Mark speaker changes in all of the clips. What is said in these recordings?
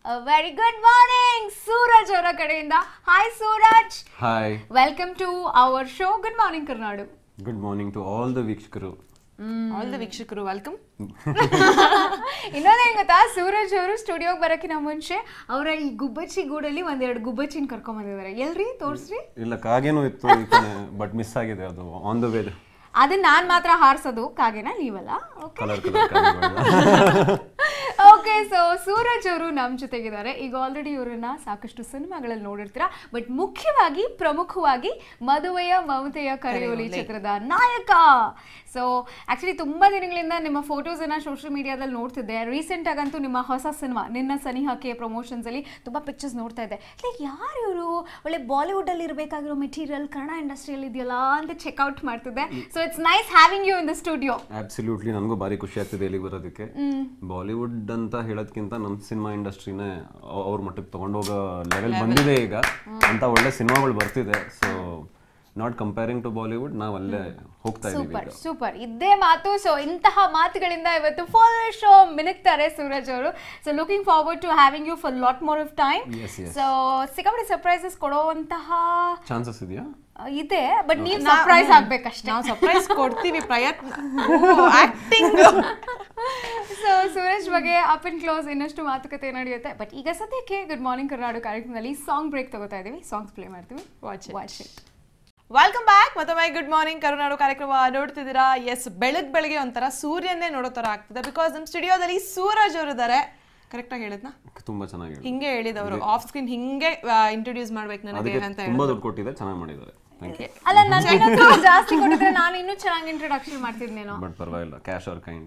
Speaker 1: Very good morning Suraj ಅವರ ಕಡೆಯಿಂದ hi Suraj
Speaker 2: hi
Speaker 1: welcome to our show good morning Karunadu
Speaker 2: good morning to all the ವೀಕ್ಷಕರು
Speaker 3: all the ವೀಕ್ಷಕರು welcome
Speaker 1: ಇನ್ನೊಂದೇನ್ ಗೊತ್ತಾ ಸೂರಜ್ ಅವರು ಸ್ಟುಡಿಯೋಗೆ ಬರೋಕ್ಕಿಂತ ಮುಂಚೆ ಅವರ ಈ ಗುಬ್ಬಚ್ಚಿ ಗೂಡಲ್ಲಿ ಒಂದೆರಡು ಗುಬ್ಬಚ್ಚಿನ ಕರ್ಕೊಂಡ್ ಬಂದಿದ್ದಾರೆ ಎಲ್ರಿ ತೋರ್ಸ್ರಿ
Speaker 2: ಇಲ್ಲ ಕಾಗೇನೂ ಇತ್ತು ಬಟ್ ಮಿಸ್ ಆಗಿದೆ ಅದು ಆನ್ ದ ವೇ
Speaker 1: ಅದನ್ನ ನಾನ್ ಮಾತ್ರ ಹಾರಿಸೋದು ಕಾಗೆನ ನೀವಲ್ಲ
Speaker 2: colour colour
Speaker 1: okay so Suraj ಅವರು ನಮ್ಮ ಜೊತೆಗಿದ್ದಾರೆ ಈಗ ಆಲ್ರೆಡಿ ಇವರನ್ನ ಸಾಕಷ್ಟು ಸಿನಿಮಾಗಳಲ್ಲಿ ನೋಡಿರ್ತೀರಾ ಬಟ್ ಮುಖ್ಯವಾಗಿ ಪ್ರಮುಖವಾಗಿ ಮದುವೆಯ ಮಮತೆಯ ಕರೆಯೋಲಿ ಚಿತ್ರದ ನಾಯಕ ಸೊ ಆಕ್ಚುಲಿ ತುಂಬಾ ದಿನಗಳಿಂದ ನಿಮ್ಮ ಫೋಟೋಸನ್ನ ಸೋಷಿಯಲ್ ಮೀಡಿಯಾದಲ್ಲಿ ನೋಡ್ತಿದ್ದೆ ರೀಸೆಂಟ್ ಆಗಂತೂ ನಿಮ್ಮ ಹೊಸ ಸಿನಿಮಾ ನಿನ್ನ ಸನಿಹಕ್ಕೆ ಪ್ರಮೋಷನ್ಸ್ ಅಲ್ಲಿ ತುಂಬಾ ಪಿಕ್ಚರ್ಸ್ ನೋಡ್ತಾ ಇದ್ದೆ ಲೈಕ್ ಯಾರು ಇವರು ಒಳ್ಳೆ ಬಾಲಿವುಡ್ ಅಲ್ಲಿ ಇರಬೇಕಾಗಿರೋ ಮೆಟೀರಿಯಲ್ ಕನ್ನಡ ಇಂಡಸ್ಟ್ರಿಯಲ್ಲಿ ಇದೆಯಲ್ಲ ಅಂತ ಚೆಕ್ಔಟ್ ಮಾಡ್ತಿದ್ದೆ so it's nice having you in the studio
Speaker 2: absolutely ನನಗೂ ಭಾರಿ ಖುಷಿ ಆಗ್ತಿದೆ ಇಲ್ಲಿಗೆ ಬರೋದಕ್ಕೆ ಬಾಲಿವುಡ್ ಅಂತ ಹೇಳೋದ್ಕಿಂತ ನಮ್ಮ ಸಿನಿಮಾ ಇಂಡಸ್ಟ್ರಿನೇ ಅವ್ರ ಮಟ್ಟಕ್ಕೆ ತಗೊಂಡೋಗೋ ಲೆವೆಲ್ ಬಂದಿದೆ ಈಗ ಅಂತ ಒಳ್ಳೆ ಸಿನಿಮಾಗಳು ಬರ್ತಿದೆ so not comparing to Bollywood ನಾವು ಅಲ್ಲೇ ಹೋಗ್ತಾ ಇದೀವಿ
Speaker 1: ಸೂಪರ್
Speaker 2: ಈಗ
Speaker 1: ಸೂಪರ್ ಇದ್ದೇ ಮಾತು ಸೊ ಇಂತಹ ಮಾತುಗಳಿಂದ ಇವತ್ತು ಫುಲ್ ಶೋ ಮಿನುಕ್ತಾರೆ ಸೂರಜ್ ಅವರು so looking forward to having you for lot more of time
Speaker 2: Yes, yes.
Speaker 1: So ಸಿಕ್ಕಾಪಟ್ಟೆ ಸರ್ಪ್ರೈಸಸ್ ಕೊಡುವಂತಹ
Speaker 2: ಚಾನ್ಸಸ್ ಇದೆಯಾ
Speaker 1: ಆ, ಇದೆ ಬಟ್ ನೀವು ಸರ್ಪ್ರೈಸ್ ಆಗ್ಬೇಕಷ್ಟೇ
Speaker 3: ನಾವು ಸರ್ಪ್ರೈಸ್ ಕೊಡ್ತೀವಿ ಪ್ರಯತ್ನ ಆಕ್ಟಿಂಗ್
Speaker 1: ಸೊ ಸೂರಜ್ ಬಗ್ಗೆ ಅಪ್ ಅಂಡ್ ಕ್ಲೋಸ್ ಇನ್ನಷ್ಟು ಮಾತುಕತೆ ನಡೆಯುತ್ತೆ ಬಟ್ ಈಗ ಸದ್ಯಕ್ಕೆ ಗುಡ್ ಮಾರ್ನಿಂಗ್ ಕರ್ನಾಡು ಕಾರ್ಯಕ್ರಮದಲ್ಲಿ ಸಾಂಗ್ ಬ್ರೇಕ್ ತಗೋತಾ ಇದೀವಿ ಸಾಂಗ್ಸ್ ಪ್ಲೇ ಮಾಡ್ತೀವಿ
Speaker 3: Watch it.
Speaker 1: Watch it
Speaker 3: welcome back ಮತ್ತೊಮ್ಮೆ ಗುಡ್ ಮಾರ್ನಿಂಗ್ ಕರುನಾಡು ಕಾರ್ಯಕ್ರಮ ನೋಡ್ತಿದ್ದೀರಾ ಎಸ್ ಬೆಳಗ್ ಬೆಳಗ್ಗೆ ಒಂಥರ ಸೂರ್ಯನ್ನೇ ನೋಡೋ ತರ ಆಗ್ತದೆ ಬಿಕಾಸ್ ನಮ್ಮ ಸ್ಟುಡಿಯೋದಲ್ಲಿ ಸೂರಜ್ ಅವರು ಇದ್ದಾರೆ ಕರೆಕ್ಟ್ ಆಗಿ ಹೇಳಿದ್ನಾ
Speaker 2: ತುಂಬಾ ಚೆನ್ನಾಗಿ ಹೇಳಿ
Speaker 3: ಹಿಂಗೆ ಹೇಳಿದವರು ಆಫ್ ಸ್ಕ್ರೀನ್ ಹಿಂಗೆ ಇಂಟ್ರೊಡ್ಯೂಸ್ ಮಾಡ್ಬೇಕು ನನಗೆ
Speaker 2: ಅದಕ್ಕೆ
Speaker 3: ಅಂತ
Speaker 2: ತುಂಬಾ ದುಡ್ಡು ಕೊಟ್ಟಿದೆ ಚೆನ್ನಾಗಿ ಮಾಡಿದ್ದಾರೆ ಥ್ಯಾಂಕ್ ಯು
Speaker 1: ಅಲ್ಲ ನನ್ನ ಜಾಸ್ತಿ ಕೊಟ್ಟಿದ್ರೆ ನಾನು ಇನ್ನೂ ಚೆನ್ನಾಗಿ ಇಂಟ್ರೊಡಕ್ಷನ್ ಮಾಡ್ತಿದ್ನೇನೋ
Speaker 2: ಬಟ್ ಪರವಾಗಿಲ್ಲ cash or kind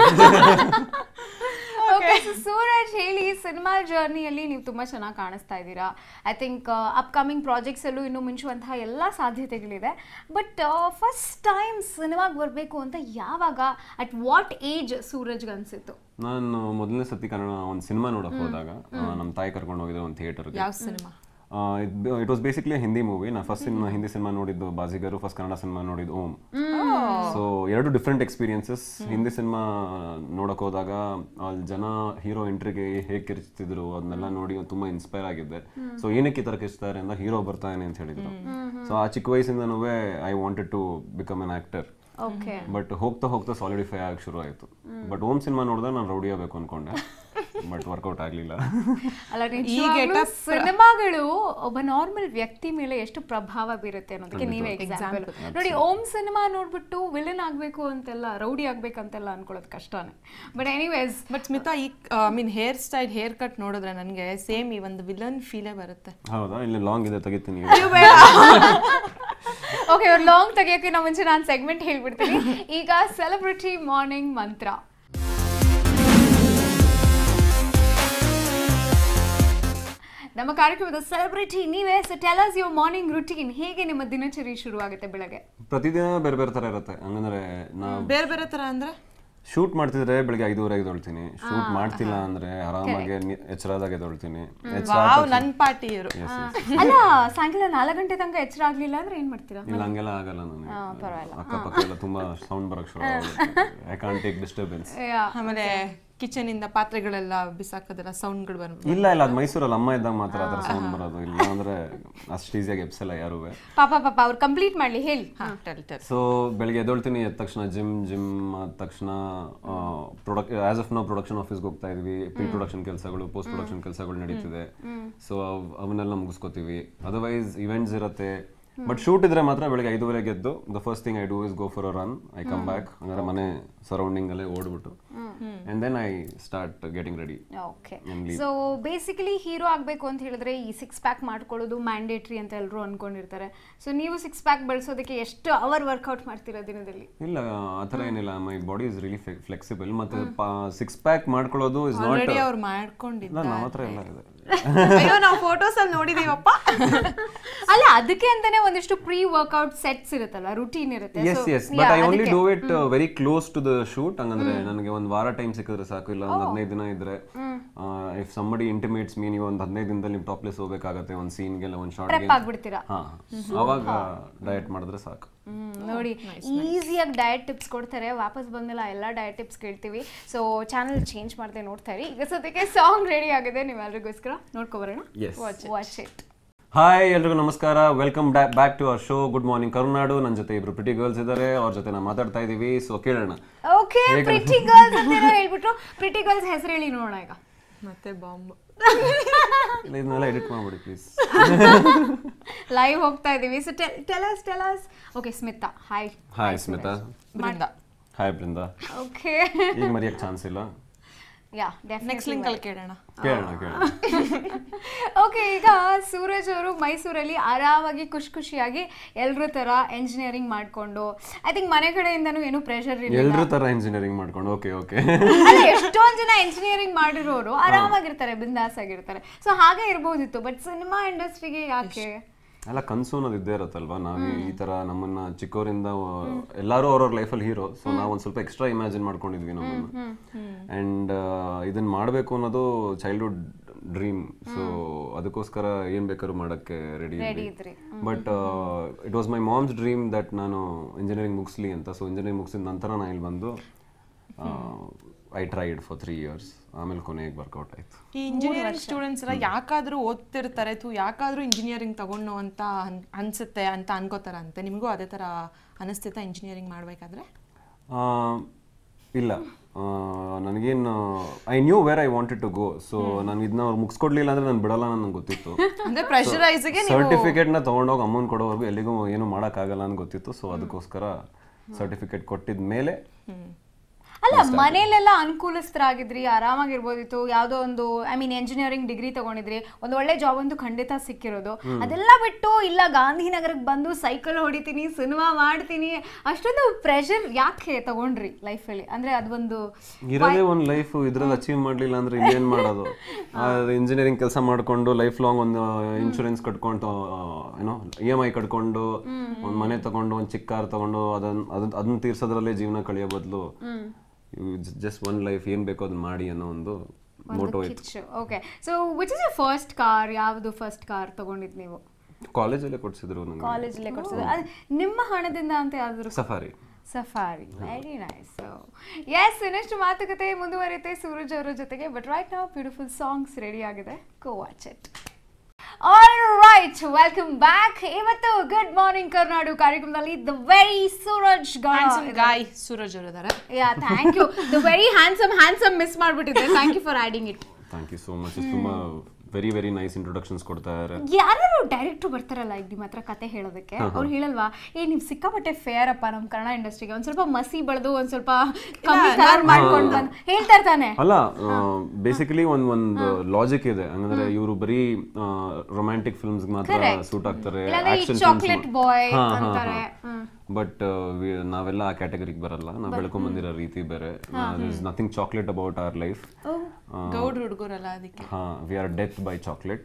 Speaker 1: okay Suraj ಹೇಳಿ ಸಿನಿಮಾ ಜರ್ನಿಯಲ್ಲಿ ನೀವು ತುಂಬಾ ಚೆನ್ನಾಗಿ ಕಾಣಿಸ್ತಾ ಇದ್ದೀರಾ ಐ ಥಿಂಕ್ ಅಪ್ಕಮಿಂಗ್ ಪ್ರಾಜೆಕ್ಟ್ಸ್ ಅಲ್ಲೂ ಇನ್ನು ಮಿಂಚುವಂತಹ ಎಲ್ಲ ಸಾಧ್ಯತೆಗಳಿದೆ ಬಟ್ ಫಸ್ಟ್ ಟೈಮ್ ಸಿನಿಮಾಗೆ ಬರಬೇಕು ಅಂತ ಯಾವಾಗ ಅಟ್ ವಾಟ್ ಏಜ್ ಸೂರಜ್ಗೆ ಅನ್ಸಿತ್ತು
Speaker 2: ನಾನು ಮೊದಲನೇ ಸತಿ ಕನ್ನಡ ಒಂದು ಸಿನಿಮಾ ನೋಡಕ್ ಹೋದಾಗ ನಮ್ಮ ತಾಯಿ ಕರ್ಕೊಂಡು ಹೋಗಿದ್ದೆ ಒಂದು ಥಿಯೇಟರ್ಗೆ
Speaker 3: ಯಾವ cinema
Speaker 2: it was basically Hindi movie ನಾ ಫಸ್ಟ್ ಸಿನಿಮಾ ಹಿಂದಿ ಸಿನಿಮಾ ನೋಡಿದ್ದು ಬಾಜಿಗರು ಫಸ್ಟ್ ಕನ್ನಡ ಸಿನಿಮಾ ನೋಡಿದ್ದು ಓಂ ಸೊ ಎರಡು ಡಿಫ್ರೆಂಟ್ ಎಕ್ಸ್ಪೀರಿಯನ್ಸಸ್ ಹಿಂದಿ ಸಿನಿಮಾ ನೋಡಕ್ ಹೋದಾಗ ಅಲ್ಲಿ ಜನ ಹೀರೋ ಎಂಟ್ರಿಗೆ ಹೇಗೆ ಕಿರ್ಚ್ತಿದ್ರು ಅದನ್ನೆಲ್ಲ ನೋಡಿ ತುಂಬಾ ಇನ್ಸ್ಪೈರ್ ಆಗಿದ್ದೆ ಸೊ ಏನಕ್ಕೆ ಈ ತರ ಕಿರ್ಚ್ತಾರೆ ಅಂತ ಹೀರೋ ಬರ್ತಾನೆ ಅಂತ ಹೇಳಿದ್ರು ಸೊ ಆ ಚಿಕ್ಕ ವಯಸ್ಸಿಂದನೂ I wanted to become an actor
Speaker 1: okay
Speaker 2: but ಹೋಗ್ತಾ ಹೋಗ್ತಾ ಸಾಲಿಡಿಫೈ ಆಗಿ ಶುರು ಆಯ್ತು ಬಟ್ ಓಮ್ ಸಿನಿಮಾ ನೋಡಿದಾಗ ನಾನು ರೌಡಿ ಆಗಬೇಕು ಅನ್ಕೊಂಡೆ ಬಟ್ ವರ್ಕೌಟ್ ಆಗ್ಲಿಲ್ಲ
Speaker 1: ಅಲ್ಲ
Speaker 3: ಈ
Speaker 1: ನಿಜವಾಗ್ಲೂ
Speaker 3: getup-
Speaker 1: ಸಿನಿಮಾಗಳು ಒಬ್ಬ ನಾರ್ಮಲ್ ವ್ಯಕ್ತಿ ಮೇಲೆ ಎಷ್ಟು ಪ್ರಭಾವ ಬೀರುತ್ತೆ ಅನ್ನೋದಕ್ಕೆ ನೀವೇ ಎಕ್ಸಾಂಪಲ್ ನೋಡಿ ಓಮ್ ಸಿನಿಮಾ ನೋಡ್ಬಿಟ್ಟು ವಿಲನ್ ಆಗ್ಬೇಕು ಅಂತೆಲ್ಲ ರೌಡಿ ಆಗ್ಬೇಕಂತೆಲ್ಲ ಅನ್ಕೊಳ್ಳೋದು ಕಷ್ಟನೇ ಬಟ್ ಎನಿವೇಸ್
Speaker 3: ಬಟ್ ಸ್ಮಿತಾ ಈ I mean hair style hair cut ನೋಡಿದ್ರೆ ನನಗೆ ಸೇಮ್ ಈ ಒಂದು ವಿಲನ್ ಫೀಲೇ ಬರುತ್ತೆ
Speaker 2: ಹೌದಾ ಇಲ್ಲಿ ಲಾಂಗ್ ಇದೆ ತೆಗಿತೀನಿ
Speaker 1: ಓಕೆ ಇವ್ರು ಲಾಂಗ್ ತೆಗಿಯೋಕೆ ನಾವು ಮುಂಚೆ ನಾನು ಸೆಗ್ಮೆಂಟ್ ಹೇಳ್ಬಿಡ್ತೀನಿ ಈಗ ಸೆಲೆಬ್ರಿಟಿ ಮಾರ್ನಿಂಗ್ ಮಂತ್ರ ನಮ್ಮ ಕಾರ್ಯಕ್ರಮದ ಸೆಲೆಬ್ರಿಟಿ ನೀವೇ so tell us your morning routine ಹೇಗೆ ನಿಮ್ಮ ದಿನಚರಿ ಶುರುವಾಗುತ್ತೆ ಬೆಳಗ್ಗೆ
Speaker 2: ಪ್ರತಿದಿನ ಬೇರೆ ಬೇರೆ ತರ ಇರುತ್ತೆ ಹಂಗಂದ್ರೆ ನಾ
Speaker 3: ಬೇರೆ ಬೇರೆ ತರ ಅಂದ್ರೆ
Speaker 2: ಶೂಟ್ ಮಾಡ್ತಿದ್ರೆ ಬೆಳಿಗ್ಗೆ ಐದೂವರೆ ಎದ್ದೊಳ್ತೀನಿ ಶೂಟ್ ಮಾಡ್ತಿಲ್ಲ ಅಂದ್ರೆ ಆರಾಮಾಗಿ ನಿ- ಎಚ್ಚರದಾಗ ಎದ್ದೊಳ್ತೀನಿ ಎಚ್ಚರ
Speaker 3: ವಾವ್ ನನ್ ಪಾರ್ಟಿ ಇವರು
Speaker 1: ಅಲ್ಲ ಸಾಯಂಕಾಲ ನಾಲ್ಕು ಗಂಟೆ ತನಕ ಎಚ್ಚರ ಆಗ್ಲಿಲ್ಲ ಅಂದ್ರೆ ಏನ್ ಮಾಡ್ತೀರಾ
Speaker 2: ಇಲ್ಲ ಹಂಗೆಲ್ಲ ಆಗಲ್ಲ ನನಗೆ ಅಕ್ಕಪಕ್ಕ ಎಲ್ಲ ತುಂಬಾ ಸೌಂಡ್ ಬರಕ್ ಶುರು ಐ ಕಾಂಟ್ ಟೇಕ್ ಡಿಸ್ಟರ್ಬೆನ್ಸ್
Speaker 3: ಆಮೇಲೆ ಕಿಚನ್ ಇಂದ ಪಾತ್ರೆಗಳೆಲ್ಲ ಬಿಸಾಕೋದೆಲ್ಲ ಸೌಂಡ್ಗಳು ಬರ್ಬೋದು
Speaker 2: ಇಲ್ಲ ಇಲ್ಲ ಅದು ಮೈಸೂರಲ್ಲಿ ಅಮ್ಮ ಇದ್ದಾಗ ಮಾತ್ರ ಅದ್ರ ಸೌಂಡ್ ಬರೋದು ಇಲ್ಲ ಅಂದ್ರೆ ಅಷ್ಟು ಈಸಿಯಾಗಿ ಎಬ್ಸಲ್ಲ ಯಾರೂ
Speaker 1: ಪಾಪ ಪಾಪ ಅವ್ರು ಕಂಪ್ಲೀಟ್ ಮಾಡ್ಲಿ ಹೇಳಿ
Speaker 3: ಟೆಲ್ ಟೆಲ್
Speaker 2: ಸೊ ಬೆಳಿಗ್ಗೆ ಎದ್ದೊಳ್ತೀನಿ ಎದ್ದ ತಕ್ಷಣ ಜಿಮ್ ಜಿಮ್ ಆದ ತಕ್ಷಣ ಪ್ರೊಡಕ್ ಆಸ್ ಆಫ್ ನಾವು ಪ್ರೊಡಕ್ಷನ್ ಆಫೀಸ್ಗೆ ಹೋಗ್ತಾ ಇದೀವಿ ಪ್ರೀ ಪ್ರೊಡಕ್ಷನ್ ಕೆಲಸಗಳು ಪೋಸ್ಟ್ ಪ್ರೊಡಕ್ಷನ್ ಕೆಲಸಗಳು ನಡೀತಿದೆ ಸೊ ಅವನ್ನೆಲ್ಲ ಮುಗಿಸ್ಕೋತೀವಿ ಅದರ್ವೈಸ್ ಇವೆಂಟ್ಸ್ ಇರುತ್ತೆ ಬಟ್ ಶೂಟ್ ಇದ್ರೆ ಮಾತ್ರ ಬೆಳಿಗ್ಗೆ ಐದುವರೆಗೆ ಎದ್ದು the first thing I do is go for a run I come back ಅಂದ್ರೆ ಮನೆ ಸರೌಂಡಿಂಗ್ ಅಲ್ಲೇ ಓಡ್ಬಿಟ್ಟು and then I start getting ready
Speaker 1: okay so basically hero ಆಗಬೇಕು ಅಂತ ಹೇಳಿದ್ರೆ ಈ ಸಿಕ್ಸ್ ಪ್ಯಾಕ್ ಮಾಡ್ಕೊಳ್ಳೋದು ಮ್ಯಾಂಡೇಟ್ರಿ ಅಂತ ಎಲ್ಲರೂ ಅನ್ಕೊಂಡಿರ್ತಾರೆ ಸೊ ನೀವು ಸಿಕ್ಸ್ ಪ್ಯಾಕ್ ಬೆಳೆಸೋದಕ್ಕೆ ಎಷ್ಟು ಅವರ್ ವರ್ಕೌಟ್ ಮಾಡ್ತೀರಾ ದಿನದಲ್ಲಿ
Speaker 2: ಇಲ್ಲ ಆ ಥರ ಏನಿಲ್ಲ my body is really flexible ಮತ್ತೆ ಸಿಕ್ಸ್ ಪ್ಯಾಕ್ ಮಾಡ್ಕೊಳ್ಳೋದು ಇಸ್ ನಾಟ್
Speaker 3: ಆಲ್ರೆಡಿ ಅವ್ರು
Speaker 2: ಇಲ್ಲ
Speaker 3: ಮಾಡ್ಕೊಂಡಿದ್ದಾರೆ
Speaker 2: ನಮ್ಮ ಹತ್ರ ಎಲ್ಲ ಇದೆ
Speaker 3: ಅಯ್ಯೋ ನಾವು ಫೋಟೋಸ್ ಅಲ್ಲಿ ನೋಡಿದೀವಪ್ಪ
Speaker 1: ಅಲ್ಲ ಅದಕ್ಕೆ ಅಂತಾನೆ ಒಂದಿಷ್ಟು ಪ್ರೀ ವರ್ಕೌಟ್ ಸೆಟ್ಸ್ ಇರುತ್ತಲ್ಲ ರುಟೀನ್ ಇರುತ್ತೆ
Speaker 2: yes yes but I only do it very close to the shoot ಹಂಗಂದ್ರೆ ನನಗೆ ಒಂದು ವಾರ ಟೈಮ್ ಸಿಕ್ಕಿದ್ರೆ ಸಾಕು ಇಲ್ಲ ಒಂದು ಹದಿನೈದು ದಿನ ಇದ್ರೆ ಇಫ್ ಸಂಬಡಿ ಇಂಟಿಮೇಟ್ಸ್ ಮೀ ನೀವು ಒಂದು ಹದಿನೈದು ದಿನದಲ್ಲಿ ನೀವು ಟಾಪ್ಲೆಸ್ ಹೋಗ್ಬೇಕಾಗತ್ತೆ ಒಂದು ಸೀನ್ಗೆಲ್ಲ ಒಂದು ಶಾರ್ಟ್ಗೆ
Speaker 1: ಪ್ರೆಪ್ ಆಗ್ಬಿಡ್ತೀರಾ
Speaker 2: ಹಾ ಅವಾಗ ಡಯಟ್ ಮಾಡಿದ್ರೆ ಸಾಕು
Speaker 1: ನೋಡಿ ಈಸಿಯಾಗಿ ಡಯಟ್ ಟಿಪ್ಸ್ ಕೊಡ್ತಾರೆ ವಾಪಸ್ ಬಂದ್ಮೇಲೆ ಆ ಎಲ್ಲ ಡಯಟ್ ಟಿಪ್ಸ್ ಕೇಳ್ತೀವಿ ಸೊ ಚಾನಲ್ ಚೇಂಜ್ ಮಾಡದೆ ನೋಡ್ತಾ ಇರಿ ಈಗ ಸದ್ಯಕ್ಕೆ ಸಾಂಗ್ ರೆಡಿ ಆಗಿದೆ ನೀವೆಲ್ರಿಗೋಸ್ಕರ ನೋಡ್ಕೊಬರೋಣ
Speaker 2: Yes.
Speaker 1: ವಾಚ್ ಇಟ್
Speaker 2: ಹಾಯ್ ಎಲ್ರಿಗೂ ನಮಸ್ಕಾರ welcome back to our show good morning Karunadu ನನ್ನ ಜೊತೆ ಇಬ್ರು ಪ್ರಿಟಿ ಗರ್ಲ್ಸ್ ಇದ್ದಾರೆ ಅವ್ರ ಜೊತೆ ನಾವು ಮಾತಾಡ್ತಾ ಇದೀವಿ ಸೊ ಕೇಳೋಣ
Speaker 1: ಓಕೆ ಪ್ರಿಟಿ ಗರ್ಲ್ಸ್ ಅಂತ ಏನೋ ಹೇಳ್ಬಿಟ್ರು ಪ್ರಿಟಿ ಗರ್ಲ್ಸ್ ಹೆಸರು ಹೇಳಿ ನೋಡೋಣ ಈಗ
Speaker 3: ಮತ್ತೆ ಬಾಂಬ್
Speaker 2: ಇಲ್ಲ, ಇದನ್ನೆಲ್ಲ ಎಡಿಟ್ ಮಾಡ್ಬಿಡಿ ಪ್ಲೀಸ್
Speaker 1: ಲೈವ್ ಹೋಗ್ತಾ ಇದೀವಿ so tell us tell us okay Smita hi
Speaker 2: hi Smita
Speaker 3: Brinda
Speaker 2: hi Brinda
Speaker 1: okay
Speaker 2: ಈಗ ಮರೆಯಕ್ ಚಾನ್ಸ್ ಇಲ್ಲ
Speaker 1: ಯಾ
Speaker 3: ನೆಕ್ಸ್ಟ್ ಲಿಂಕ್ ಅಲ್ಲಿ ಕೇಳೋಣ
Speaker 2: ಕೇಳೋಣ ಕೇಳೋಣ
Speaker 1: ಓಕೆ ಈಗ ಸೂರಜ್ ಅವರು ಮೈಸೂರಲ್ಲಿ ಆರಾಮಾಗಿ ಖುಷಿ ಖುಷಿಯಾಗಿ ಎಲ್ರ ತರ ಎಂಜಿನಿಯರಿಂಗ್ ಮಾಡ್ಕೊಂಡು ಐ ಥಿಂಕ್ ಮನೆ ಕಡೆಯಿಂದನೂ ಏನು ಪ್ರೆಷರ್ ಇಲ್ಲ
Speaker 2: ಎಲ್ರ ತರ ಇಂಜಿನಿಯರಿಂಗ್ ಮಾಡ್ಕೊಂಡು ಓಕೆ ಓಕೆ
Speaker 1: ಅಲ್ಲ ಎಷ್ಟೊಂದ್ ಜನ ಎಂಜಿನಿಯರಿಂಗ್ ಮಾಡಿರೋರು ಆರಾಮಾಗಿರ್ತಾರೆ ಬಿಂದಾಸ್ ಆಗಿರ್ತಾರೆ ಸೊ ಹಾಗೆ ಇರ್ಬೋದಿತ್ತು ಬಟ್ ಸಿನಿಮಾ ಇಂಡಸ್ಟ್ರಿಗೆ ಯಾಕೆ
Speaker 2: ಅಲ್ಲ ಕನ್ಸು ಅನ್ನೋದು ಇದ್ದೇ ಇರುತ್ತಲ್ವಾ ನಾವು ಈ ತರ ನಮ್ಮನ್ನ ಚಿಕ್ಕವರಿಂದ ಎಲ್ಲಾರು ಅವ್ರವ್ರ ಲೈಫಲ್ಲಿ ಹೀರೋ ಸೊ ನಾವು ಒಂದ್ ಸ್ವಲ್ಪ ಎಕ್ಸ್ಟ್ರಾ ಇಮ್ಯಾಜಿನ್ ಮಾಡ್ಕೊಂಡಿದ್ವಿ ನಮ್ಮನ್ನ ಅಂಡ್ ಇದನ್ನ ಮಾಡ್ಬೇಕು ಅನ್ನೋದು ಚೈಲ್ಡ್ಹುಡ್ ಡ್ರೀಮ್ ಸೊ ಅದಕ್ಕೋಸ್ಕರ ಏನ್ ಬೇಕಾದ್ರೂ ಮಾಡಕ್ಕೆ ರೆಡಿ ಇದ್ವಿ
Speaker 1: ಇದ್ರಿ.
Speaker 2: But it was my mom's dream that ನಾನು ಇಂಜಿನಿಯರಿಂಗ್ ಮುಗಿಸ್ಲಿ ಅಂತ ಸೊ ಇಂಜಿನಿಯರಿಂಗ್ ಮುಗಿಸಿದ ನಂತರ ನಾನು ಇಲ್ಲಿ ಬಂದು I tried for three years ಆಮೇಲೆ ಕೊನೆಗೆ ವರ್ಕೌಟ್ ಆಯ್ತು
Speaker 3: ಈ ಇಂಜಿನಿಯರಿಂಗ್ ಸ್ಟೂಡೆಂಟ್ಸ್ ಎಲ್ಲ ಯಾಕಾದ್ರೂ ಓದ್ತಿರ್ತಾರೆ ತು ಯಾಕಾದ್ರೂ ಇಂಜಿನಿಯರಿಂಗ್ ತಗೊಂಡು ಅಂತ ಅನ್- ಅನ್ಸುತ್ತೆ ಅಂತ ಅನ್ಕೋತಾರಂತೆ ನಿಮಗೂ ಅದೇ ತರ ಅನಿಸ್ತಿತ್ತ ಇಂಜಿನಿಯರಿಂಗ್ ಮಾಡ್ಬೇಕಾದ್ರೆ
Speaker 2: ಆ, ಇಲ್ಲ ಆ, ನನಗೇನು I knew where I wanted to go so ನಾನು ಇದನ್ನ ಅವ್ರು ಮುಗಿಸ್ಕೊಡ್ಲಿಲ್ಲ ಅಂದ್ರೆ ನಾನು ಬಿಡಲ್ಲ ನನಗೆ ಗೊತ್ತಿತ್ತು
Speaker 3: ಅಂದ್ರೆ ಪ್ರೆಷರೈಸ್ಗೆ
Speaker 2: ಸರ್ಟಿಫಿಕೇಟ್ ನ ತಗೊಂಡೋಗಿ ಅಮ್ಮನ್ ಕೊಡೋವರೆಗೂ ಎಲ್ಲಿಗೂ ಏನು ಮಾಡೋಕ್ಕಾಗಲ್ಲ ಅಂತ ಗೊತ್ತಿತ್ತು ಸೊ ಅದಕ್ಕೋಸ್ಕರ ಸರ್ಟಿಫಿಕೇಟ್ ಕೊಟ್ಟಿದ ಮೇಲೆ
Speaker 1: ಅಲ್ಲ ಮನೇಲೆಲ್ಲ ಅನುಕೂಲಸ್ಥರಾಗಿದ್ರಿ ಆರಾಮಾಗಿರ್ಬೋದಿತ್ತು ಯಾವುದೋ ಒಂದು ಐ ಮೀನ್ ಎಂಜಿನಿಯರಿಂಗ್ ಡಿಗ್ರಿ ತಗೊಂಡಿದ್ರಿ ಒಂದು ಒಳ್ಳೆ ಜಾಬ್ ಅಂತೂ ಖಂಡಿತ ಸಿಕ್ಕಿರೋದು ಅದೆಲ್ಲ ಬಿಟ್ಟು ಇಲ್ಲ ಗಾಂಧಿನಗರಕ್ಕೆ ಬಂದು ಸೈಕಲ್ ಹೊಡಿತೀನಿ ಸಿನಿಮಾ ಮಾಡ್ತೀನಿ ಅಷ್ಟೊಂದು ಪ್ರೆಷರ್ ಯಾಕೆ ತಗೊಂಡ್ರಿ ಲೈಫಲ್ಲಿ ಅಂದ್ರೆ ಅದೊಂದು
Speaker 2: ಇರೋದೇ ಒಂದು ಲೈಫ್ ಇದ್ರಲ್ಲಿ ಅಚೀವ್ ಮಾಡ್ಲಿಲ್ಲ ಅಂದ್ರೆ ಇನ್ನೇನ್ ಮಾಡೋದು ಇಂಜಿನಿಯರಿಂಗ್ ಕೆಲಸ ಮಾಡ್ಕೊಂಡು ಲೈಫ್ ಲಾಂಗ್ ಒಂದು ಇನ್ಶೂರೆನ್ಸ್ ಕಟ್ಕೊಂಡು ಏನೋ ಇ ಎಮ್ ಐ ಕಟ್ಕೊಂಡು ಒಂದ್ ಮನೆ ತಗೊಂಡು ಒಂದ್ ಚಿಕ್ಕ ಕಾರ್ ತಗೊಂಡು ಅದನ್ನ ಅದನ್ನ ಅದನ್ನ ತೀರ್ಸೋದ್ರಲ್ಲೇ ಜೀವನ ಕಳಿಯೋ ಬದಲು ಜಸ್ಟ್ ಒನ್ ಲೈಫ್ ಏನ್ ಬೇಕೋ ಅದನ್ನ ಮಾಡಿ ಅನ್ನೋ ಒಂದು ಮೋಟೋ ಇತ್ತು
Speaker 1: ಕಿಚ್ಚು okay so which is your first car ಯಾವುದು ಫಸ್ಟ್ ಕಾರ್ ತಗೊಂಡಿದ್ ನೀವು
Speaker 2: ಕಾಲೇಜಲ್ಲೇ ಕೊಡ್ಸಿದ್ರು ನಂಗೆ
Speaker 1: ಕಾಲೇಜಲ್ಲೇ ಕೊಡ್ಸಿದ್ರು ಅದ್ ನಿಮ್ಮ ಹಣದಿಂದ ಅಂತ ಯಾವ್ದಾದ್ರು
Speaker 2: safari
Speaker 1: safari very nice yes ಇನ್ನಷ್ಟು ಮಾತುಕತೆ ಮುಂದುವರಿಯುತ್ತೆ ಸೂರಜ್ ಅವರ ಜೊತೆಗೆ ಬಟ್ ರೈಟ್ ನಾವು ಬ್ಯೂಟಿಫುಲ್ ಸಾಂಗ್ಸ್ ರೆಡಿ ಆಗಿದೆ go watch it all right welcome back ಇವತ್ತು ಗುಡ್ ಮಾರ್ನಿಂಗ್ ಕರ್ನಾಡು ಕಾರ್ಯಕ್ರಮದಲ್ಲಿ the very Suraj
Speaker 3: guy Suraj ಅವರು ಇದಾರೆ
Speaker 1: yeah thank you the very handsome handsome miss ಮಾಡ್ಬಿಟ್ಟಿದ್ದೆ thank you for adding it
Speaker 2: thank you so much ತುಂಬಾ very very nice introductions ಕೊಡ್ತಾ ಇದ್ದಾರೆ
Speaker 1: ಯಾರು ಡೈರೆಕ್ಟ್ರು ಬರ್ತಾರಲ್ಲ ಈಗ ನಿಮ್ಮ ಹತ್ರ ಕತೆ ಹೇಳೋದಕ್ಕೆ ಅವ್ರು ಹೇಳಲ್ವಾ ಏ ನೀವು ಸಿಕ್ಕಾಪಟ್ಟೆ ಫೇರ್ ಅಪ್ಪ ನಮ್ಮ ಕನ್ನಡ ಇಂಡಸ್ಟ್ರಿಗೆ ಒಂದ್ ಸ್ವಲ್ಪ ಮಸಿ ಬೆಳೆದು ಒಂದ್ ಸ್ವಲ್ಪ ಕಮ್ಮಿ ಕಲರ್ ಮಾಡ್ಕೊಂಡು ಬಂದು ಹೇಳ್ತಾ ಇರ್ತಾನೆ
Speaker 2: ಅಲ್ಲ ಬೇಸಿಕಲಿ ಒಂದ್ ಒಂದು ಲಾಜಿಕ್ ಇದೆ ಹಂಗಂದ್ರೆ ಇವರು ಬರೀ ರೊಮ್ಯಾಂಟಿಕ್ ಫಿಲ್ಮ್ಸ್ ಮಾತ್ರ
Speaker 1: Correct.
Speaker 2: ಸೂಟ್ ಆಗ್ತಾರೆ
Speaker 1: ಇಲ್ಲಾಂದ್ರೆ ಈ
Speaker 2: ಆಕ್ಷನ್
Speaker 1: chocolate boy ಅಂತಾರೆ. ಹ್ಮ್.
Speaker 2: ಬಟ್ ನಾವೆಲ್ಲ ಆ ಕ್ಯಾಟಗರಿಗೆ ಬರಲ್ಲ ನಾವು ಬೆಳ್ಕೊಂಡ್ ಬಂದಿರೋ ರೀತಿ ಬೇರೆ is nothing chocolate about our life
Speaker 3: ಗೌಡ್ ಹುಡುಗರಲ್ಲ ಅದಕ್ಕೆ
Speaker 2: ಹಾ we are death by chocolate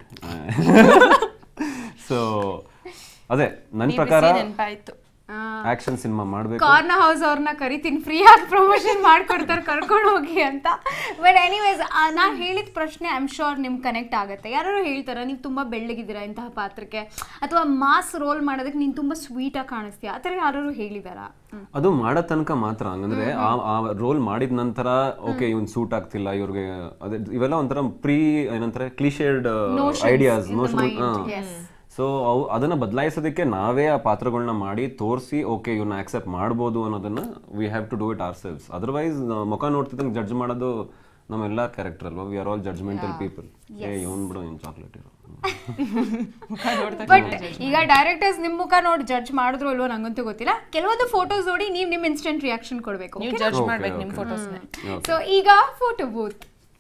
Speaker 2: so ಅದೇ ನನ್ನ ಪ್ರಕಾರ
Speaker 3: ನೆನಪಾಯ್ತು
Speaker 2: ಆಕ್ಷನ್ ಸಿನಿಮಾ ಮಾಡ್ಬೇಕು
Speaker 1: ಕಾರ್ನ ಹೌಸ್ ಅವ್ರನ್ನ ಕರಿತೀನಿ ಫ್ರೀ ಆಗಿ ಪ್ರಮೋಷನ್ ಮಾಡ್ಕೊಡ್ತಾರೆ ಕರ್ಕೊಂಡು ಹೋಗಿ ಅಂತ ಬಟ್ ಎನಿವೇಸ್ ನಾ ಹೇಳಿದ ಪ್ರಶ್ನೆ ಐಮ್ ಶೋರ್ ನಿಮ್ಗೆ ಕನೆಕ್ಟ್ ಆಗುತ್ತೆ ಯಾರು ಹೇಳ್ತಾರ ನೀವು ತುಂಬಾ ಬೆಳ್ಳಗಿದ್ದೀರಾ ಇಂತಹ ಪಾತ್ರಕ್ಕೆ ಅಥವಾ ಮಾಸ್ ರೋಲ್ ಮಾಡೋದಕ್ಕೆ ನೀನು ತುಂಬಾ ಸ್ವೀಟ್ ಆಗಿ ಕಾಣಿಸ್ತೀಯ ಆ ಥರ ಯಾರು ಹೇಳಿದಾರಾ
Speaker 2: ಅದು ಮಾಡೋ ತನಕ ಮಾತ್ರ ಹಂಗಂದ್ರೆ ಆ ಆ ರೋಲ್ ಮಾಡಿದ ನಂತರ ಓಕೆ ಇವ್ನ್ ಸೂಟ್ ಆಗ್ತಿಲ್ಲ ಇವ್ರಿಗೆ ಅದೇ ಇವೆಲ್ಲ ಒಂಥರ ಪ್ರೀ ಏನಂತಾರೆ ಕ್ಲಿಶೇಡ್ ಐಡಿಯಾಸ್ ನೋಷನ್ ಸೊ ಅವು ಅದನ್ನ ಬದಲಾಯಿಸೋದಕ್ಕೆ ನಾವೇ ಆ ಪಾತ್ರಗಳನ್ನ ಮಾಡಿ ತೋರಿಸಿ ಓಕೆ ಇವ್ನ ಆಕ್ಸೆಪ್ಟ್ ಮಾಡ್ಬೋದು ಅನ್ನೋದನ್ನ we have to do it ourselves otherwise ಮುಖ ನೋಡ್ತಿದ್ದಂಗೆ ಜಡ್ಜ್ ಮಾಡೋದು ನಮ್ಮೆಲ್ಲ ಕ್ಯಾರೆಕ್ಟರ್ ಅಲ್ವಾ we are all judgmental people ಏ ಇವನ್ ಬಿಡು ಇವ್ನು ಚಾಕ್ಲೇಟ್ ಇರೋ
Speaker 1: ಬಟ್ ಈಗ ಡೈರೆಕ್ಟರ್ಸ್ ನಿಮ್ ಮುಖ ನೋಡಿ ಜಡ್ಜ್ ಮಾಡಿದ್ರು ಅಲ್ವೋ ನಂಗಂತೂ ಗೊತ್ತಿಲ್ಲ ಕೆಲವೊಂದು ಫೋಟೋಸ್ ನೋಡಿ ನೀವು ನಿಮ್ ಇನ್ಸ್ಟೆಂಟ್ ರಿಯಾಕ್ಷನ್ ಕೊಡಬೇಕು
Speaker 3: ನೀವು ಜಡ್ಜ್
Speaker 2: Okay,
Speaker 3: ಮಾಡ್ಬೇಕು ನಿಮ್
Speaker 2: okay.
Speaker 3: ಫೋಟೋಸ್ನ
Speaker 1: ಸೊ ಈಗ ಫೋಟೋ ಬೂತ್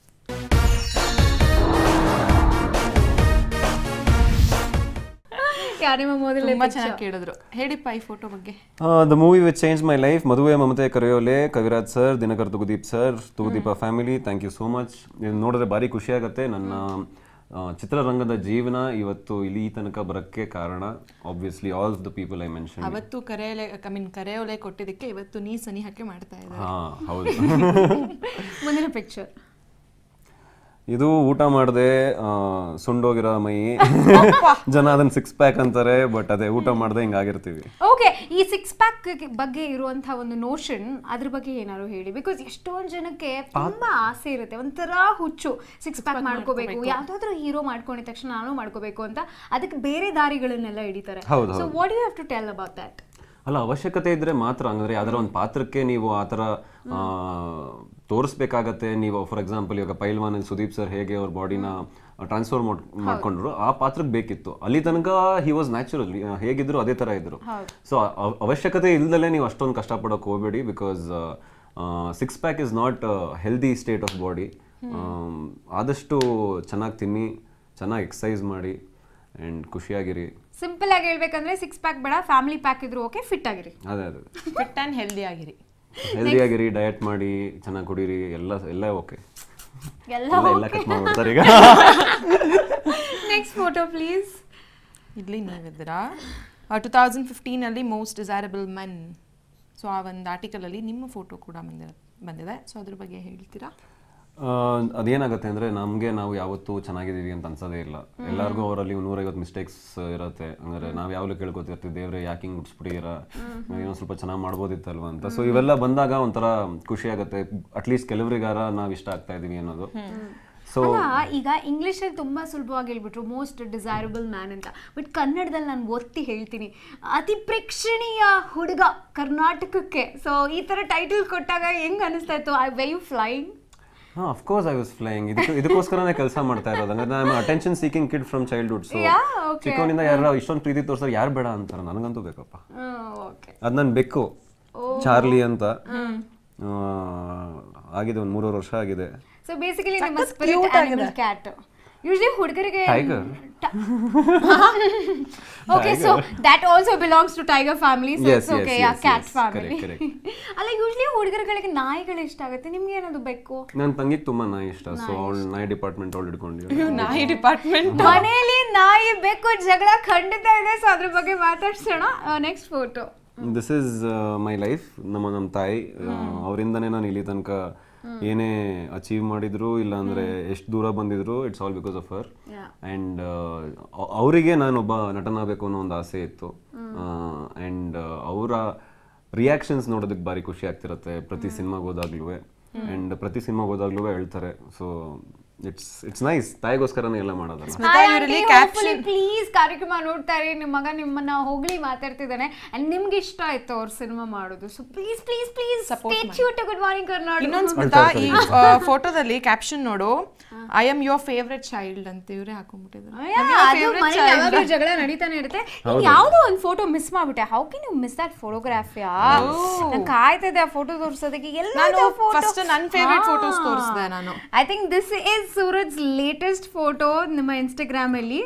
Speaker 1: ಯಾರ ನಿಮ್ಮ ಮೊದಲನೇ
Speaker 3: ತುಂಬಾ ಚೆನ್ನಾಗಿ ಕೇಳಿದ್ರು ಹೇಳಿಪ್ಪ ಈ ಫೋಟೋ ಬಗ್ಗೆ
Speaker 2: the movie which change my life ಮದುವೆ ಮಮತೆ ಕರೆಯೋಲೆ Kaviraj sir Dinakar Thoogudeep sir Thoogudeepa family thank you so much ಇದನ್ನ ನೋಡಿದ್ರೆ ಭಾರಿ ಖುಷಿ ಆಗುತ್ತೆ ನನ್ನ ಆ, ಚಿತ್ರರಂಗದ ಜೀವನ ಇವತ್ತು ಇಲ್ಲಿ ಈ ತನಕ ಬರಕ್ಕೆ ಕಾರಣ obviously all the people I mention
Speaker 3: ಅವತ್ತು ಕರೆಯಲೆ ಐ ಮೀನ್ ಕರೆಯೋಲೆ ಕೊಟ್ಟಿದ್ದಕ್ಕೆ ಇವತ್ತು ನೀ ಸನಿಹಕ್ಕೆ ಮಾಡ್ತಾ ಇದ್ದಾರೆ
Speaker 2: ಹಾ ಹೌದು
Speaker 1: ಮುಂದಿನ ಪಿಕ್ಚರ್
Speaker 2: ಇದು ಊಟ ಮಾಡದೆ ಸುಂಡೋಗಿರೋ ಮೈ ಜನ ಅದನ್ನ ಸಿಕ್ಸ್ ಪ್ಯಾಕ್ ಅಂತಾರೆ ಬಟ್ ಅದೇ ಊಟ ಮಾಡದೆ ಹಿಂಗಾಗಿರ್ತೀವಿ
Speaker 1: ಓಕೆ ಈ ಸಿಕ್ಸ್ ಪ್ಯಾಕ್ ಬಗ್ಗೆ ಇರುವಂತಹ ಒಂದು ನೋಷನ್ ಅದ್ರ ಬಗ್ಗೆ ಏನಾದ್ರು ಹೇಳಿ ಬಿಕಾಸ್ ಎಷ್ಟೊಂದು ಜನಕ್ಕೆ ತುಂಬಾ ಆಸೆ ಇರುತ್ತೆ ಒಂಥರ ಹುಚ್ಚು ಸಿಕ್ಸ್ ಪ್ಯಾಕ್ ಮಾಡ್ಕೋಬೇಕು ಯಾವ್ದಾದ್ರು ಹೀರೋ ಮಾಡ್ಕೊಂಡಿದ ತಕ್ಷಣ ನಾನು ಮಾಡ್ಕೋಬೇಕು ಅಂತ ಅದಕ್ಕೆ ಬೇರೆ ದಾರಿಗಳನ್ನೆಲ್ಲ ಹಿಡಿತಾರೆ
Speaker 2: ಹೌದು,
Speaker 1: so what you have to tell about that
Speaker 2: ಅಲ್ಲ ಅವಶ್ಯಕತೆ ಇದ್ರೆ ಮಾತ್ರ ಅಂದ್ರೆ ಯಾವ್ದಾರ ಒಂದು ಪಾತ್ರಕ್ಕೆ ನೀವು ಆ ಥರ ಆ, ತೋರಿಸ್ಬೇಕಾಗತ್ತೆ ನೀವು ಫಾರ್ ಎಕ್ಸಾಂಪಲ್ ಇವಾಗ ಪೈಲ್ವಾನ್ ಸುದೀಪ್ ಸರ್ ಹೇಗೆ ಅವ್ರ ಬಾಡಿನ ಟ್ರಾನ್ಸ್ಫರ್ ಮಾಡ್ಕೊಂಡ್ರು ಆ ಪಾತ್ರಕ್ಕೆ ಬೇಕಿತ್ತು ಅಲ್ಲಿ ತನಕ ಹಿ ವಾಸ್ ನ್ಯಾಚುರಲ್ ಹೇಗಿದ್ರು ಅದೇ ತರ ಇದ್ರು ಸೊ ಅವಶ್ಯಕತೆ ಇಲ್ದಲೇ ನೀವು ಅಷ್ಟೊಂದು ಕಷ್ಟಪಡೋಕೆ ಹೋಗಬೇಡಿ because six pack is not healthy state of body ಆದಷ್ಟು ಚೆನ್ನಾಗಿ ತಿನ್ನಿ ಚೆನ್ನಾಗಿ ಎಕ್ಸಸೈಸ್ ಮಾಡಿ ಆ್ಯಂಡ್ ಖುಷಿಯಾಗಿರಿ
Speaker 1: ಸಿಂಪಲ್ ಆಗಿ ಹೇಳ್ಬೇಕಂದ್ರೆ ಸಿಕ್ಸ್ ಪ್ಯಾಕ್ ಬೇಡ ಫ್ಯಾಮಿಲಿ ಪ್ಯಾಕ್ ಇದ್ರು ಓಕೆ ಫಿಟ್ ಆಗಿರಿ
Speaker 2: ಅದೇ ಅದೇ
Speaker 3: ಫಿಟ್ ಆ್ಯಂಡ್ ಹೆಲ್ದಿ ಆಗಿರಿ
Speaker 2: ಹೆಲ್ದಿ ಆಗಿರಿ ಡಯಟ್ ಮಾಡಿ ಚೆನ್ನಾಗಿ ಕುಡೀರಿ ಎಲ್ಲ ಎಲ್ಲ ಓಕೆ
Speaker 1: ಎಲ್ಲ
Speaker 2: ಎಲ್ಲ ಎಲ್ಲ ಕಟ್ ಮಾಡ್ಬಿಡ್ತಾರೆ ಈಗ
Speaker 1: ನೆಕ್ಸ್ಟ್ ಫೋಟೋ ಪ್ಲೀಸ್
Speaker 3: ಇಲ್ಲಿ ನೀವಿದ್ದೀರಾ ಟು ತೌಸಂಡ್ ಫಿಫ್ಟೀನಲ್ಲಿ ಮೋಸ್ಟ್ ಡಿಸೈರಬಲ್ ಮೆನ್ ಸೊ ಆ ಒಂದು ಆರ್ಟಿಕಲಲ್ಲಿ ನಿಮ್ಮ ಫೋಟೋ ಕೂಡ ಬಂದಿರ ಬಂದಿದೆ ಸೊ ಅದ್ರ ಬಗ್ಗೆ ಹೇಳ್ತೀರಾ
Speaker 2: ಆ, ಅದೇನಾಗುತ್ತೆ ಅಂದ್ರೆ ನಮ್ಗೆ ನಾವು ಯಾವತ್ತೂ ಚೆನ್ನಾಗಿದ್ದೀವಿ ಅಂತ ಅನ್ಸೋದೇ ಇಲ್ಲ ಎಲ್ಲರಿಗೂ ಅವರಲ್ಲಿ ನೂರೈವತ್ತು ಮಿಸ್ಟೇಕ್ಸ್ ಇರುತ್ತೆ ಅಂದ್ರೆ ನಾವು ಯಾವಾಗಲೂ ಕೇಳ್ಕೊತಿರ್ತೀವಿ ದೇವ್ರೆ ಯಾಕೆ ಹಿಂಗೆ ಹುಡ್ಸ್ಬಿಟ್ಟಿರ ಏನೋ ಸ್ವಲ್ಪ ಚೆನ್ನಾಗಿ ಮಾಡ್ಬೋದಿತ್ತಲ್ವಾ ಅಂತ ಸೊ ಇವೆಲ್ಲ ಬಂದಾಗ ಒಂಥರ ಖುಷಿ ಆಗುತ್ತೆ ಅಟ್ಲೀಸ್ಟ್ ಕೆಲವರಿಗಾರ ನಾವು ಇಷ್ಟ ಆಗ್ತಾ ಇದೀವಿ ಅನ್ನೋದು ಸೊ
Speaker 1: ಅಲ್ಲ ಈಗ ಇಂಗ್ಲಿಷ್ ಅಲ್ಲಿ ತುಂಬಾ ಸುಲಭವಾಗಿ ಹೇಳ್ಬಿಟ್ರು ಮೋಸ್ಟ್ ಡಿಸೈರಬಲ್ ಮ್ಯಾನ್ ಅಂತ ಬಟ್ ಕನ್ನಡದಲ್ಲಿ ನಾನು ಒತ್ತಿ ಹೇಳ್ತೀನಿ ಅತಿ ಪ್ರೇಕ್ಷಣೀಯ ಹುಡುಗ ಕರ್ನಾಟಕಕ್ಕೆ ಸೊ ಈ ತರ ಟೈಟಲ್ ಕೊಟ್ಟಾಗ ಹೆಂಗ್ ಅನಿಸ್ತಾ ಇತ್ತು ಐ ವೈ ಯು ಫ್ಲೈಯಿಂಗ್
Speaker 2: ಹಾ ಅಫ್ಕೋರ್ಸ್ ಐ ವಾಸ್ ಫ್ಲೈಯಿಂಗ್ ಇದಕ್ಕೆ ಇದಕ್ಕೋಸ್ಕರನೇ ಕೆಲಸ ಮಾಡ್ತಾ ಇರೋದು ಅಂದ್ರೆ ನಾನು attention seeking kid from childhood so
Speaker 1: Yeah, okay.
Speaker 2: ಚಿಕ್ಕವನಿಂದ ಯಾರು ಇಷ್ಟೊಂದು ಪ್ರೀತಿ ತೋರ್ಸೋರು ಯಾರು ಬೇಡ ಅಂತಾರೆ ನನಗಂತೂ ಬೇಕಪ್ಪ
Speaker 1: ಓಕೆ
Speaker 2: ಅದ್ ನನ್ ಬೆಕ್ಕು ಚಾರ್ಲಿ ಅಂತ ಆ, ಆಗಿದೆ ಒಂದ್ ಮೂರುವರೆ ವರ್ಷ ಆಗಿದೆ
Speaker 1: ಸೊ ಬೇಸಿಕಲಿ ನಿಮ್ಮ ಸ್ಪಿರಿಟ್ ಆನಿಮಲ್ ಕ್ಯಾಟ್ ಯೂಶಲಿ ಹುಡುಗರಿಗೆ
Speaker 2: Tiger.
Speaker 1: Okay so that also belongs to tiger family so
Speaker 2: Yes,
Speaker 1: it's
Speaker 2: yes,
Speaker 1: okay
Speaker 2: yes,
Speaker 1: cat
Speaker 2: yes.
Speaker 1: Family
Speaker 2: Correct,
Speaker 1: ಅಲ್ಲ ಯೂಶಲಿ ಹುಡುಗರುಗಳಿಗೆ ನಾಯಿಗಳು ಇಷ್ಟ ಆಗುತ್ತೆ ನಿಮ್ಗೆ ಏನದು ಬೇಕು
Speaker 2: ನನ್ನ ತಂಗಿಗೆ ತುಂಬಾ ನಾಯಿ ಇಷ್ಟ ಸೊ ಅವಳು ನಾಯಿ ಡಿಪಾರ್ಟ್ಮೆಂಟ್ ಅವಳು ಇಟ್ಕೊಂಡಿದ್ದಾಳೆ
Speaker 3: ನಾಯಿ ಡಿಪಾರ್ಟ್ಮೆಂಟ್
Speaker 1: ಮನೆಯಲ್ಲಿ ನಾಯಿ ಬೇಕು ಜಗಳ ಖಂಡಿತ ಇದೆ ಸೊ ಅದ್ರ ಬಗ್ಗೆ ಮಾತಾಡ್ಸೋಣ next photo
Speaker 2: this is my life ನಮ್ಮ ನಮ್ಮ ತಾಯಿ ಅವರಿಂದನೇ ನಾನು ಇಲ್ಲಿ ತನಕ ಏನೇ ಅಚೀವ್ ಮಾಡಿದ್ರು ಇಲ್ಲ ಅಂದ್ರೆ ಎಷ್ಟು ದೂರ ಬಂದಿದ್ರು it's all because of her and ಅವರಿಗೆ ನಾನೊಬ್ಬ ನಟನಾಗಬೇಕು ಅನ್ನೋ ಒಂದು ಆಸೆ ಇತ್ತು ಅಂಡ್ ಅವರ ರಿಯಾಕ್ಷನ್ಸ್ ನೋಡೋದಕ್ಕೆ ಭಾರಿ ಖುಷಿ ಆಗ್ತಿರತ್ತೆ ಪ್ರತಿ ಸಿನಿಮಾಗೆ ಹೋದಾಗ್ಲೂ ಅಂಡ್ ಪ್ರತಿ ಸಿನಿಮಾಗೆ ಹೋದಾಗ್ಲೂ ಹೇಳ್ತಾರೆ ಸೊ ಇಟ್ಸ್ ಇಟ್ಸ್ ನೈಸ್ ತಾಯಿಗೋಸ್ಕರನೇ ಎಲ್ಲ ಮಾಡೋದಲ್ಲ
Speaker 3: ಸ್ಮಿತಾ ಇವರಲ್ಲಿ ಕ್ಯಾಪ್ಷನ್
Speaker 1: ಪ್ಲೀಸ್ ಕಾರ್ಯಕ್ರಮ ನೋಡ್ತಾ ಇರಿ ನಿಮ್ಮ ಮಗ ನಿಮ್ಮನ್ನ ಹೋಗ್ಲಿ ಮಾತಾಡ್ತಿದ್ದಾನೆ ಅಂಡ್ ನಿಮ್ಗೆ ಇಷ್ಟ ಆಯ್ತು ಅವ್ರ ಸಿನಿಮಾ ಮಾಡೋದು so please please please stay tune to good morning Karnataka
Speaker 3: ಇನ್ನೊಂದು ಸ್ಮಿತಾ ಈ ಫೋಟೋದಲ್ಲಿ ಕ್ಯಾಪ್ಷನ್ ನೋಡು I am your favourite child ಅಂತ ಇವರೇ ಹಾಕೊಂಡ್ಬಿಟ್ಟಿದ್ದಾರೆ
Speaker 1: ಅದು ಮನೇಲಿ ಯಾವಾಗ್ಲೂ ಜಗಳ ನಡೀತಾನೆ ಇರುತ್ತೆ ಈಗ ಯಾವ್ದೋ ಒಂದು ಫೋಟೋ ಮಿಸ್ ಮಾಡ್ಬಿಟ್ಟೆ how can you miss that photograph yeah ನಂಗೆ ಕಾಯ್ತಾ ಇದೆ ಆ ಫೋಟೋ ತೋರಿಸೋದಕ್ಕೆ ಎಲ್ಲ
Speaker 3: ನಾನು first ನನ್ favorite photos ತೋರಿಸ್ದೆ ನಾನು.
Speaker 1: I think this is Suraj latest photo ನಿಮ್ಮ ಇನ್ಸ್ಟಾಗ್ರಾಮ್ ಅಲ್ಲಿ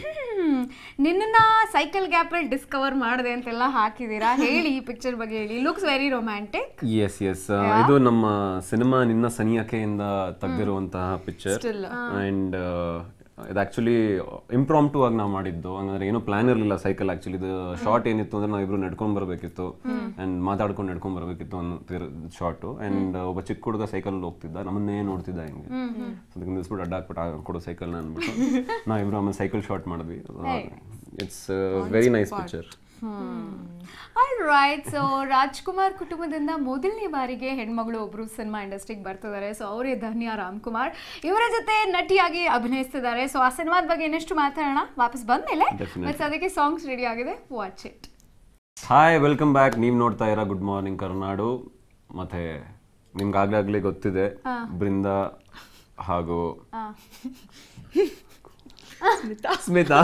Speaker 1: ನಿನ್ನ ಸೈಕಲ್ ಗ್ಯಾಪ್ ಅಲ್ಲಿ ಡಿಸ್ಕವರ್ ಮಾಡಿದೆ ಅಂತೆಲ್ಲ ಹಾಕಿದೀರಾ ಹೇಳಿ ಈ ಪಿಕ್ಚರ್ ಬಗ್ಗೆ ಹೇಳಿ looks very romantic
Speaker 2: yes yes ಇದು ನಮ್ಮ ಸಿನಿಮಾ ನಿನ್ನ ಸನಿಯಕೆಯಿಂದ ತೆಗೆದಿರುವಂತಹ ಪಿಕ್ಚರ್ ಅಂಡ್ ಇದು ಆಕ್ಚುಲಿ ಇಂಪ್ರಾಂಪ್ಟು ಆಗಿ ನಾವು ಮಾಡಿದ್ದು ಹಂಗಂದ್ರೆ ಏನು ಪ್ಲಾನ್ ಇರಲಿಲ್ಲ ಸೈಕಲ್ ಆಕ್ಚುಲಿ ಇದು ಶಾರ್ಟ್ ಏನಿತ್ತು ಅಂದ್ರೆ ನಾವು ಇಬ್ರು ನಡ್ಕೊಂಡ್ ಬರಬೇಕಿತ್ತು ಅಂಡ್ ಮಾತಾಡ್ಕೊಂಡು ನಡ್ಕೊಂಡ್ ಬರಬೇಕಿತ್ತು ಅನ್ನೋ ಶಾರ್ಟು ಅಂಡ್ ಒಬ್ಬ ಚಿಕ್ಕ ಹುಡುಗ ಸೈಕಲ್ ಹೋಗ್ತಿದ್ದ ನಮ್ಮನ್ನೇ ನೋಡ್ತಿದ್ದ ಹಿಂಗೆ So ಅದಕ್ಕೆ ನಿಲ್ಸ್ಬಿಟ್ಟು ಅಡ್ಡ ಹಾಕ್ಬಿಟ್ಟು ಆ ಕೊಡು ಸೈಕಲ್ನ ಅಂದ್ಬಿಟ್ಟು ನಾವಿಬ್ರು ಆಮೇಲೆ ಸೈಕಲ್ ಶಾರ್ಟ್ ಮಾಡಿದ್ವಿ it's very nice picture
Speaker 1: all right so Rajkumar ಕುಟುಂಬದಿಂದ ಮೊದಲನೇ ಬಾರಿಗೆ ಹೆಣ್ಮಗಳು ಒಬ್ರು ಸಿನಿಮಾ ಇಂಡಸ್ಟ್ರಿಗೆ ಬರ್ತಿದ್ದಾರೆ ಸೊ ಅವರೇ ಧನ್ಯ ರಾಮ್ಕುಮಾರ್ ಇವರ ಜೊತೆ ನಟಿಯಾಗಿ ಅಭಿನಯಿಸ್ತಿದ್ದಾರೆ ಸೊ ಆ ಸಿನಿಮಾದ ಬಗ್ಗೆ ಇನ್ನಷ್ಟು ಮಾತಾಡೋಣ ವಾಪಸ್ ಬಂದ್ಮೇಲೆ
Speaker 2: Definitely.
Speaker 1: ಮತ್ತೆ ಅದಕ್ಕೆ ಸಾಂಗ್ಸ್ ರೆಡಿ ಆಗಿದೆ watch it
Speaker 2: hi welcome back ನೀವು ನೋಡ್ತಾ ಇರೋ ಗುಡ್ ಮಾರ್ನಿಂಗ್ ಕರ್ನಾಡು ಮತ್ತೆ ನಿಮ್ಗೆ ಆಗ್ಲಾಗ್ಲೇ ಗೊತ್ತಿದೆ ಬೃಂದ ಹಾಗೂ ಸ್ಮಿತಾ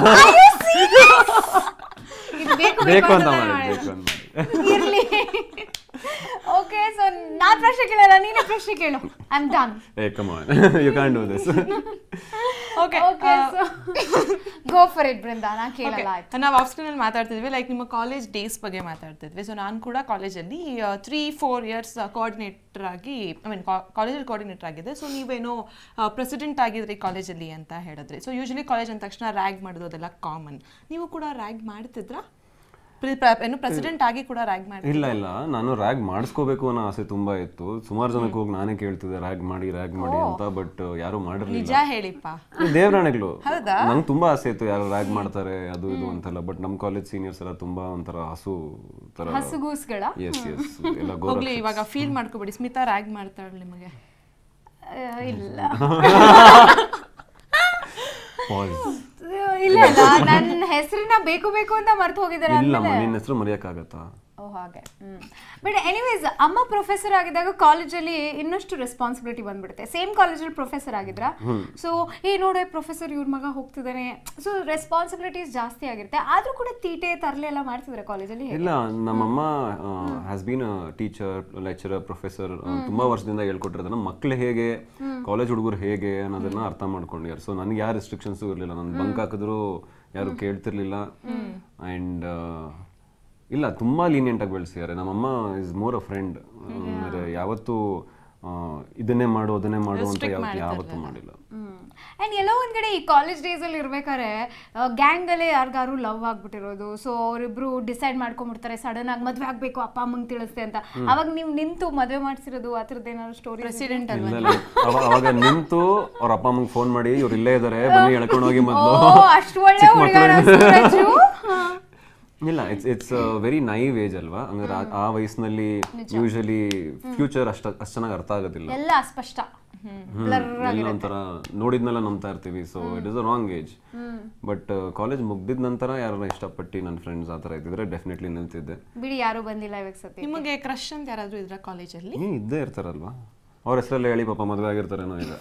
Speaker 1: ಇದು ಬೇಕು
Speaker 2: ಬೇಕು ಅಂತ
Speaker 1: ಅಂತಾನೆ
Speaker 2: ಮಾಡಿ
Speaker 1: ಮಾಡಿದ್ದು.
Speaker 2: ಬೇಕು ಅಂತ ಮಾಡಿ
Speaker 1: ಇರ್ಲಿ ಓಕೆ ಸೊ ನಾನ್ ಪ್ರಶ್ನೆ ಕೇಳಲ್ಲ ನೀನೇ ಪ್ರಶ್ನೆ ಕೇಳು ಐ ಆಮ್ ಡನ್
Speaker 2: ಏ come on you can do this
Speaker 3: okay
Speaker 1: okay so go for it Brinda ನಾ ಕೇಳಲ್ಲ ಆಯ್ತು
Speaker 3: ನಾವು ಆಫ್ ಸ್ಕ್ರೀನಲ್ಲಿ ಮಾತಾಡ್ತಿದ್ವಿ ಲೈಕ್ ನಿಮ್ಮ ಕಾಲೇಜ್ ಡೇಸ್ ಬಗ್ಗೆ ಮಾತಾಡ್ತಿದ್ವಿ ಸೊ ನಾನು ಕೂಡ ಕಾಲೇಜಲ್ಲಿ ತ್ರೀ ಫೋರ್ ಇಯರ್ಸ್ ಕೋಆರ್ಡಿನೇಟರ್ ಆಗಿ ಐ ಮೀನ್ ಕಾಲೇಜಲ್ಲಿ ಕೋಆರ್ಡಿನೇಟರ್ ಆಗಿದ್ದೆ ಸೊ ನೀವೇನೋ ಪ್ರೆಸಿಡೆಂಟ್ ಆಗಿದ್ರಿ ಕಾಲೇಜಲ್ಲಿ ಅಂತ ಹೇಳಿದ್ರಿ ಸೊ ಯೂಶಲಿ ಕಾಲೇಜ್ ಅಂದ ತಕ್ಷಣ ರ್ಯಾಗ್ ಮಾಡೋದು ಅದೆಲ್ಲ ಕಾಮನ್ ನೀವು ಕೂಡ ರ್ಯಾಗ್ ಮಾಡ್ತಿದ್ರಾ ಏನು ಪ್ರೆಸಿಡೆಂಟ್ ಆಗಿ ಕೂಡ ರ್ಯಾಗ್ ಮಾಡಿ
Speaker 2: ಇಲ್ಲ ಇಲ್ಲ ನಾನು ರ್ಯಾಗ್ ಮಾಡಿಸ್ಕೋಬೇಕು ಅನ್ನೋ ಆಸೆ ತುಂಬಾ ಇತ್ತು ಸುಮಾರು ಜನಕ್ಕೆ ಹೋಗಿ ನಾನೇ ಕೇಳ್ತಿದ್ದೆ ರ್ಯಾಗ್ ಮಾಡಿ ರ್ಯಾಗ್ ಮಾಡಿ ಅಂತ ಬಟ್ ಯಾರು ಮಾಡಿರ್ಲಿಲ್ಲ
Speaker 3: ನಿಜ ಹೇಳಿಪ್ಪ
Speaker 2: ದೇವರಾಣೆಗಳು ನಂಗೆ ತುಂಬಾ ಆಸೆ ಇತ್ತು ಯಾರು ರ್ಯಾಗ್ ಮಾಡ್ತಾರೆ ಅದು ಇದು ಅಂತೆಲ್ಲ ಬಟ್ ನಮ್ಮ ಕಾಲೇಜ್ ಸೀನಿಯರ್ಸ್ ಎಲ್ಲ ತುಂಬಾ ಒಂಥರ ಹಸು ತರ
Speaker 1: ಹಸುಗೂಸ್ಗಳ
Speaker 2: ಎಸ್ ಎಸ್ ಎಲ್ಲ ಗೋರ
Speaker 3: ಹೋಗ್ಲಿ ಇವಾಗ ಫೀಲ್ ಮಾಡ್ಕೋಬೇಡಿ ಸ್ಮಿತಾ ರ್ಯಾಗ್ ಮಾಡ್ತಾಳೆ ನಿಮಗೆ
Speaker 1: ಆ, ಇಲ್ಲ
Speaker 2: Pause.
Speaker 1: ಇಲ್ಲ ಇಲ್ಲ ನನ್ನ ಹೆಸರನ್ನ ಬೇಕು ಬೇಕು ಅಂತ ಮರ್ತು ಹೋಗಿದ್ದಾರೆ
Speaker 2: ಇಲ್ಲಮ್ಮ ನಿನ್ನ ಹೆಸರು ಮರೆಯಕ್ಕಾಗತ್ತಾ
Speaker 1: ಓ ಹಾಗೆ ಬಟ್ ಎನಿವೇಸ್ ಅಮ್ಮ ಪ್ರೊಫೆಸರ್ ಆಗಿದ್ದಾಗ ಕಾಲೇಜಲ್ಲಿ ಇನ್ನಷ್ಟು ರೆಸ್ಪಾನ್ಸಿಬಿಲಿಟಿ ಬಂದ್ಬಿಡುತ್ತೆ ಸೇಮ್ ಕಾಲೇಜಲ್ಲಿ ಪ್ರೊಫೆಸರ್ ಆಗಿದ್ರ ಸೊ ಈ ನೋಡೆ ಪ್ರೊಫೆಸರ್ ಇವ್ರ ಮಗ ಹೋಗ್ತಿದ್ದಾನೆ ಸೊ ರೆಸ್ಪಾನ್ಸಿಬಿಲಿಟೀಸ್ ಜಾಸ್ತಿ ಆಗಿರುತ್ತೆ ಆದ್ರೂ ಕೂಡ ತೀಟೆ ತರಲೆ ಎಲ್ಲ ಮಾಡ್ತಿದ್ರೆ ಕಾಲೇಜಲ್ಲಿ
Speaker 2: ಇಲ್ಲ ನಮ್ಮಮ್ಮ has been teacher lecturer professor ತುಂಬಾ ವರ್ಷದಿಂದ ಹೇಳ್ಕೊಟ್ಟಿರ್ತಾರೆ ನಮ್ಮ ಮಕ್ಳು ಹೇಗೆ ಕಾಲೇಜ್ ಹುಡುಗರು ಹೇಗೆ ಅನ್ನೋದನ್ನ ಅರ್ಥ ಮಾಡ್ಕೊಂಡಿದ್ದಾರೆ ಸೊ ನನಗೆ ಯಾವ ರೆಸ್ಟ್ರಿಕ್ಷನ್ಸು ಇರಲಿಲ್ಲ ನಾನು ಬಂಕ್ ಹಾಕಿದ್ರು ಯಾರು ಕೇಳ್ತಿರ್ಲಿಲ್ಲ ಅಂಡ್ ಇಲ್ಲ ತುಂಬಾ ಲೀನಿಯಂಟ್ ಆಗಿ ಬೆಳೆಸಿದ್ದಾರೆ ನಮ್ಮಮ್ಮ ಇಸ್ ಮೋರ್ ಅ ಫ್ರೆಂಡ್ ಅಂದ್ರೆ ಯಾವತ್ತೂ ಆ, ಇದನ್ನೇ ಮಾಡು ಅದನ್ನೇ ಮಾಡು ಅಂತ ಯಾವತ್ತೂ ಯಾವತ್ತೂ ಮಾಡಿಲ್ಲ
Speaker 1: ಅಂಡ್ ಎಲ್ಲೋ ಒಂದ್ ಕಡೆ ಈ ಕಾಲೇಜ್ ಡೇಸ್ ಅಲ್ಲಿ ಇರ್ಬೇಕಾದ್ರೆ ಗ್ಯಾಂಗ್ ಅಲ್ಲೇ ಯಾರಿಗಾರು ಲವ್ ಆಗ್ಬಿಟ್ಟಿರೋದು ಸೊ ಅವರಿಬ್ರು ಡಿಸೈಡ್ ಮಾಡ್ಕೊಂಡ್ಬಿಡ್ತಾರೆ ಸಡನ್ ಆಗಿ ಮದ್ವೆ ಆಗ್ಬೇಕು ಅಪ್ಪ ಅಮ್ಮಂಗ್ ತಿಳಿಸ್ತೆ ಅಂತ ಅವಾಗ ನೀವು ನಿಂತು ಮದ್ವೆ ಮಾಡ್ಸಿರೋದು ಆ ಥರದ್ದು ಏನಾದ್ರು ಸ್ಟೋರಿ
Speaker 3: ಪ್ರೆಸಿಡೆಂಟ್
Speaker 2: ಇಲ್ಲ ಇಲ್ಲ ಅವ- ಅವಾಗ ನಿಂತು ಅವ್ರ ಅಪ್ಪ ಅಮ್ಮಂಗೆ ಫೋನ್ ಮಾಡಿ ಇವ್ರು ಇಲ್ಲೇ ಇದಾರೆ ಬನ್ನಿ ಎಳ್ಕೊಂಡು ಹೋಗಿ ಮೊದಲು
Speaker 1: ಓ ಅಷ್ಟು ಒಳ್ಳೆ ಹುಡುಗ
Speaker 2: ಇಲ್ಲ it's it's very naive age ಅಲ್ವಾ ಅಂದ್ರೆ ಆ- ಆ ವಯಸ್ಸಿನಲ್ಲಿ ಯೂಶಲಿ ಫ್ಯೂಚರ್ ಅಷ್ಟ ಅಷ್ಟು ಚೆನ್ನಾಗಿ ಅರ್ಥ ಆಗೋದಿಲ್ಲ
Speaker 1: ಎಲ್ಲ ಅಸ್ಪಷ್ಟ ಬ್ಲರ್
Speaker 2: ಎಲ್ಲ ಒಂಥರ ನೋಡಿದ್ನೆಲ್ಲ ನಂಬ್ತಾ ಇರ್ತೀವಿ so it is a wrong age but college ಮುಗ್ದಿದ ನಂತರ ಯಾರನ್ನ ಇಷ್ಟಪಟ್ಟು ನನ್ನ ಫ್ರೆಂಡ್ಸ್ ಆ ಥರ ಇದ್ದಿದ್ರೆ ಡೆಫಿನೆಟ್ಲಿ ನಿಲ್ತಿದ್ದೆ
Speaker 1: ಬಿಡಿ ಯಾರು ಬಂದಿಲ್ಲ ಇವಾಗ ಸತಿ
Speaker 3: ನಿಮಗೆ ಕ್ರಶ್ ಅಂತ ಯಾರಾದ್ರೂ ಇದ್ರ ಕಾಲೇಜಲ್ಲಿ
Speaker 2: ಏ ಇದ್ದೇ ಇರ್ತಾರಲ್ವಾ ಅವ್ರ ಹೆಸರಲ್ಲೇ ಹೇಳಿ ಪಾಪ ಮದುವೆ ಆಗಿರ್ತಾರೇನೋ ಈಗ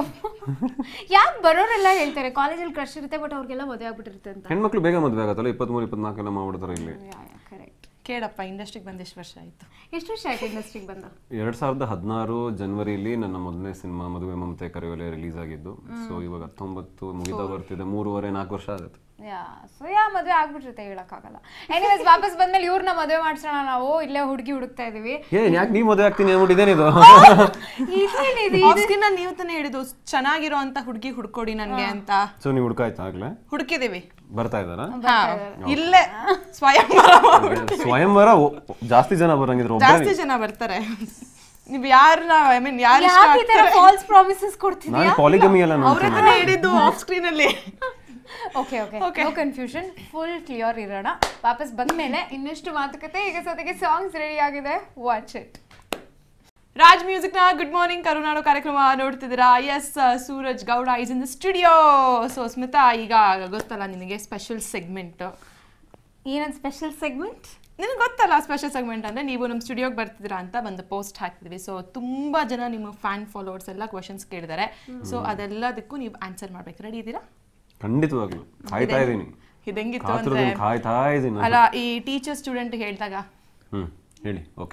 Speaker 1: ಯಾಕೆ ಬರೋರೆಲ್ಲ ಹೇಳ್ತಾರೆ ಕಾಲೇಜಲ್ಲಿ ಕ್ರಶ್ ಇರುತ್ತೆ ಬಟ್ ಅವ್ರಿಗೆಲ್ಲ ಮದುವೆ ಆಗ್ಬಿಟ್ಟಿರುತ್ತೆ ಅಂತ
Speaker 2: ಹೆಣ್ಮಕ್ಳು ಬೇಗ ಮದುವೆ ಆಗತ್ತಲ್ಲ ಇಪ್ಪತ್ಮೂರು ಇಪ್ಪತ್ನಾಲ್ಕೆಲ್ಲ ಮಾಡ್ಬಿಡ್ತಾರೆ ಇಲ್ಲಿ
Speaker 1: ಕರೆಕ್ಟ್
Speaker 3: ಕೇಳಪ್ಪ ಇಂಡಸ್ಟ್ರಿಗೆ ಬಂದು ಎಷ್ಟು ವರ್ಷ ಆಯ್ತು
Speaker 1: ಎಷ್ಟು ವರ್ಷ ಆಯ್ತು ಇಂಡಸ್ಟ್ರಿಗೆ ಬಂದ
Speaker 2: ಎರಡ್ ಸಾವಿರದ ಹದಿನಾರು ಜನವರಿಲಿ ನನ್ನ ಮೊದಲನೇ ಸಿನಿಮಾ ಮದುವೆ ಮಮತೆ ಕರೆಯೋಲೆ ರಿಲೀಸ್ ಆಗಿದ್ದು ಸೊ ಇವಾಗ ಹತ್ತೊಂಬತ್ತು ಮುಗಿತಾ ಬರ್ತಿದೆ ಮೂರುವರೆ ನಾಲ್ಕು ವರ್ಷ ಆಗುತ್ತೆ
Speaker 1: ಯಾ ಸೊ ಯಾ ಮದುವೆ ಆಗ್ಬಿಟ್ಟಿರುತ್ತೆ ಹೇಳಕ್ಕಾಗಲ್ಲ ಎನಿವೇಸ್ ವಾಪಸ್ ಬಂದ್ಮೇಲೆ ಇವ್ರನ್ನ ಮದುವೆ ಮಾಡ್ಸೋಣ ನಾವು ಇಲ್ಲೇ ಹುಡುಗಿ ಹುಡುಕ್ತಾ ಇದೀವಿ
Speaker 2: ಏನ್ ಯಾಕೆ ನೀ ಮದುವೆ ಆಗ್ತೀನಿ ಅಂದ್ಬಿಟ್ಟಿದ್ದೇನಿದು
Speaker 1: ಇದೇನಿದೆ
Speaker 3: ಆಫ್ಸ್ಕಿನ್ ನೀವು ತಾನೇ ಹೇಳಿದ್ದು ಚೆನ್ನಾಗಿರೋ ಅಂತ ಹುಡುಗಿ ಹುಡ್ಕೊಡಿ ನನ್ಗೆ ಅಂತ
Speaker 2: ಸೊ ನೀವು ಹುಡ್ಕಾಯ್ತಾ ಆಗ್ಲೇ
Speaker 3: ಹುಡುಕಿದೀವಿ
Speaker 2: ಬರ್ತಾ ಇದ್ದಾರಾ
Speaker 3: ಹಾ, ಇಲ್ಲೇ ಸ್ವಯಂ
Speaker 2: ಸ್ವಯಂವರ ಒ- ಜಾಸ್ತಿ ಜನ ಬರಂಗಿದ್ರು ಒಬ್ಬರೇ
Speaker 3: ಜಾಸ್ತಿ ಜನ ಬರ್ತಾರೆ ನೀವು ಯಾರನ್ನ ಐ ಮೀನ್ ಯಾರು ಇಷ್ಟ
Speaker 1: ಯಾಕೆ ಈ ತರ ಫಾಲ್ಸ್ ಪ್ರಾಮಿಸಸ್ ಕೊಡ್ತಿದ್ಯಾ
Speaker 2: ನಾನು ಪಾಲಿಗಮಿ ಎಲ್ಲ
Speaker 3: ಅವ್ರ ಹತ್ರನೇ ಹೇಳಿದ್ದು ಆಫ್ ಸ್ಕ್ರೀನ್ ಅಲ್ಲಿ
Speaker 1: okay okay no confusion full clear ಇರೋಣ ವಾಪಸ್ ಬಂದ್ಮೇಲೆ ಇನ್ನಷ್ಟು ಮಾತುಕತೆ ಈಗ ಸದ್ಯಕ್ಕೆ ಸಾಂಗ್ಸ್ ರೆಡಿ ಆಗಿದೆ ವಾಚ್ ಇಟ್
Speaker 3: ರಾಜ್ ಮ್ಯೂಸಿಕ್ ನ ಗುಡ್ ಮಾರ್ನಿಂಗ್ ಕರುನಾಡು ಕಾರ್ಯಕ್ರಮ ನೋಡ್ತಿದ್ದೀರಾ yes Suraj Gowda is in the studio so Smita ಈಗ ಗೊತ್ತಲ್ಲ ನಿನಗೆ ಸ್ಪೆಷಲ್ ಸೆಗ್ಮೆಂಟ್
Speaker 1: ಏನೊಂದು ಸ್ಪೆಷಲ್ ಸೆಗ್ಮೆಂಟ್
Speaker 3: ನಿನಗೆ ಗೊತ್ತಲ್ಲ ಸ್ಪೆಷಲ್ ಸೆಗ್ಮೆಂಟ್ ಅಂದ್ರೆ ನೀವು ನಮ್ಮ ಸ್ಟುಡಿಯೋಗೆ ಬರ್ತಿದ್ದೀರಾ ಅಂತ ಒಂದು ಪೋಸ್ಟ್ ಹಾಕ್ತಿದ್ವಿ ಸೊ ತುಂಬಾ ಜನ ನಿಮ್ಮ ಫ್ಯಾನ್ ಫಾಲೋವರ್ಸ್ ಎಲ್ಲ ಕ್ವಶನ್ಸ್ ಕೇಳಿದ್ದಾರೆ ಸೊ ಅದೆಲ್ಲದಕ್ಕೂ ನೀವು ಆನ್ಸರ್ ಮಾಡ್ಬೇಕು ರೆಡಿ ಇದ್ದೀರಾ
Speaker 2: ಖಂಡಿತವಾಗ್ಲು ಕಾಯ್ತಾ ಇದ್ದೀನಿ
Speaker 3: ಇದು ಹೆಂಗಿತ್ತು ಅಂದ್ರೆ
Speaker 2: ಕಾತುರದಿಂದ ಕಾಯ್ತಾ ಇದ್ದೀನಿ
Speaker 3: ಅಲ್ಲ ಈ ಟೀಚರ್ ಸ್ಟೂಡೆಂಟ್ ಹೇಳಿದಾಗ
Speaker 2: ಹ್ಮ್ ಹೇಳಿ ಓಕೆ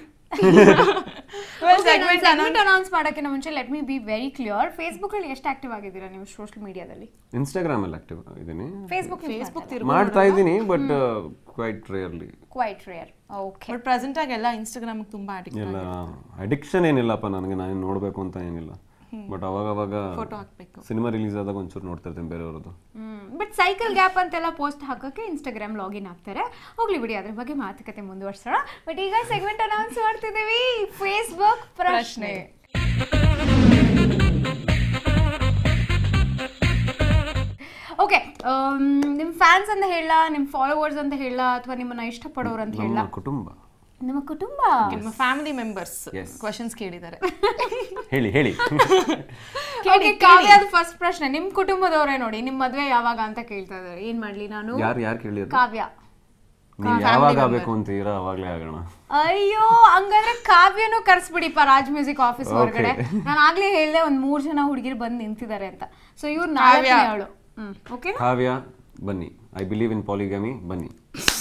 Speaker 3: ಸೆಗ್ಮೆಂಟ್
Speaker 1: ಸೆಗ್ಮೆಂಟ್ ಅನೌನ್ಸ್ ಮಾಡೋಕ್ಕಿಂತ ಮುಂಚೆ let me be very clear Facebook ಅಲ್ಲಿ ಎಷ್ಟು ಆಕ್ಟಿವ್ ಆಗಿದ್ದೀರಾ ನೀವು ಸೋಷಿಯಲ್ ಮೀಡಿಯಾದಲ್ಲಿ
Speaker 2: ಇನ್ಸ್ಟಾಗ್ರಾಮ್ ಅಲ್ಲಿ ಆಕ್ಟಿವ್ ಇದ್ದೀನಿ
Speaker 1: ಫೇಸ್ಬುಕ್
Speaker 3: ಫೇಸ್ಬುಕ್
Speaker 2: ಮಾಡ್ತಾ ಇದ್ದೀನಿ but quite rarely
Speaker 1: quite rare okay
Speaker 3: but present ಆಗಿ ಎಲ್ಲ ಇನ್ಸ್ಟಾಗ್ರಾಮ್ ತುಂಬಾ ಅಡಿಕ್ಟ್
Speaker 2: ಎಲ್ಲ ಅಡಿಕ್ಷನ್ ಏನಿಲ್ಲಪ್ಪ ನನಗೆ ನಾನು ನೋಡಬೇಕು ಅಂತ ಏನಿಲ್ಲ ಬಟ್ ಅವಾಗ ಅವಾಗ
Speaker 3: ಫೋಟೋ ಹಾಕ್ಬೇಕು
Speaker 2: ಸಿನಿಮಾ ರಿಲೀಸ್ ಆದಾಗ ಒಂಚೂರು ನೋಡ್ತಾ ಇರ್ತೀನಿ ಬೇರೆಯವ್ರದ್ದು
Speaker 1: ಬಟ್ ಸೈಕಲ್ ಗ್ಯಾಪ್ ಅಂತೆಲ್ಲ ಪೋಸ್ಟ್ ಹಾಕೋಕೆ ಇನ್ಸ್ಟಾಗ್ರಾಮ್ ಲಾಗಿನ್ ಆಗ್ತಾರೆ ಹೋಗ್ಲಿ ಬಿಡಿ ಅದ್ರ ಬಗ್ಗೆ ಮಾತುಕತೆ ಮುಂದುವರ್ಸೋಣ ಬಟ್ ಈಗ ಸೆಗ್ಮೆಂಟ್ ಅನೌನ್ಸ್ ಮಾಡ್ತಿದ್ದೀವಿ ಫೇಸ್ಬುಕ್ ಪ್ರಶ್ನೆ ಓಕೆ ನಿಮ್ಮ ಫ್ಯಾನ್ಸ್ ಅಂತ ಹೇಳ ನಿಮ್ಮ ಫಾಲೋವರ್ಸ್ ಅಂತ ಹೇಳ ಅಥವಾ ನಿಮ್ಮನ್ನ ಇಷ್ಟಪಡೋರು ಅಂತ ಹೇಳ
Speaker 2: ನಮ್ಮ ಕುಟುಂಬ
Speaker 1: ನಿಮ್ಮ ಕುಟುಂಬ
Speaker 3: ನಿಮ್ಮ ಫ್ಯಾಮಿಲಿ ಮೆಂಬರ್ಸ್
Speaker 2: Yes.
Speaker 3: ಕ್ವಶನ್ಸ್ ಕೇಳಿದ್ದಾರೆ
Speaker 2: ಹೇಳಿ ಹೇಳಿ
Speaker 1: ಓಕೆ ಕಾವ್ಯದ ಫಸ್ಟ್ ಪ್ರಶ್ನೆ ನಿಮ್ಮ ಕುಟುಂಬದವರೇ ನೋಡಿ ನಿಮ್ಮ ಮದುವೆ ಯಾವಾಗ ಅಂತ ಕೇಳ್ತಾ ಇದ್ದಾರೆ ಏನ್ ಮಾಡ್ಲಿ ನಾನು
Speaker 2: ಯಾರು ಯಾರು ಕೇಳಿದ್ರು
Speaker 1: ಕಾವ್ಯ
Speaker 2: ನೀವು ಯಾವಾಗ ಆಗ್ಬೇಕು ಅಂತೀರಾ ಅವಾಗಲೇ ಆಗೋಣ
Speaker 1: ಅಯ್ಯೋ ಹಂಗಂದ್ರೆ ಕಾವ್ಯನೂ ಕರ್ಸ್ಬಿಡಿಪ್ಪ ರಾಜ್ ಮ್ಯೂಸಿಕ್ ಆಫೀಸ್ ಹೊರಗಡೆ ನಾನು ಆಗ್ಲೇ ಹೇಳ್ದೆ ಒಂದ್ ಮೂರ್ ಜನ ಹುಡುಗಿರು ಬಂದು ನಿಂತಿದ್ದಾರೆ ಅಂತ ಸೊ ಇವ್ರು ನಾಲ್ಕನೇ ಅವಳು ಹ್ಮ್ ಓಕೆ
Speaker 2: ಕಾವ್ಯ ಬನ್ನಿ ಐ ಬಿಲೀವ್ ಇನ್ ಪಾಲಿಗಮಿ ಬನ್ನಿ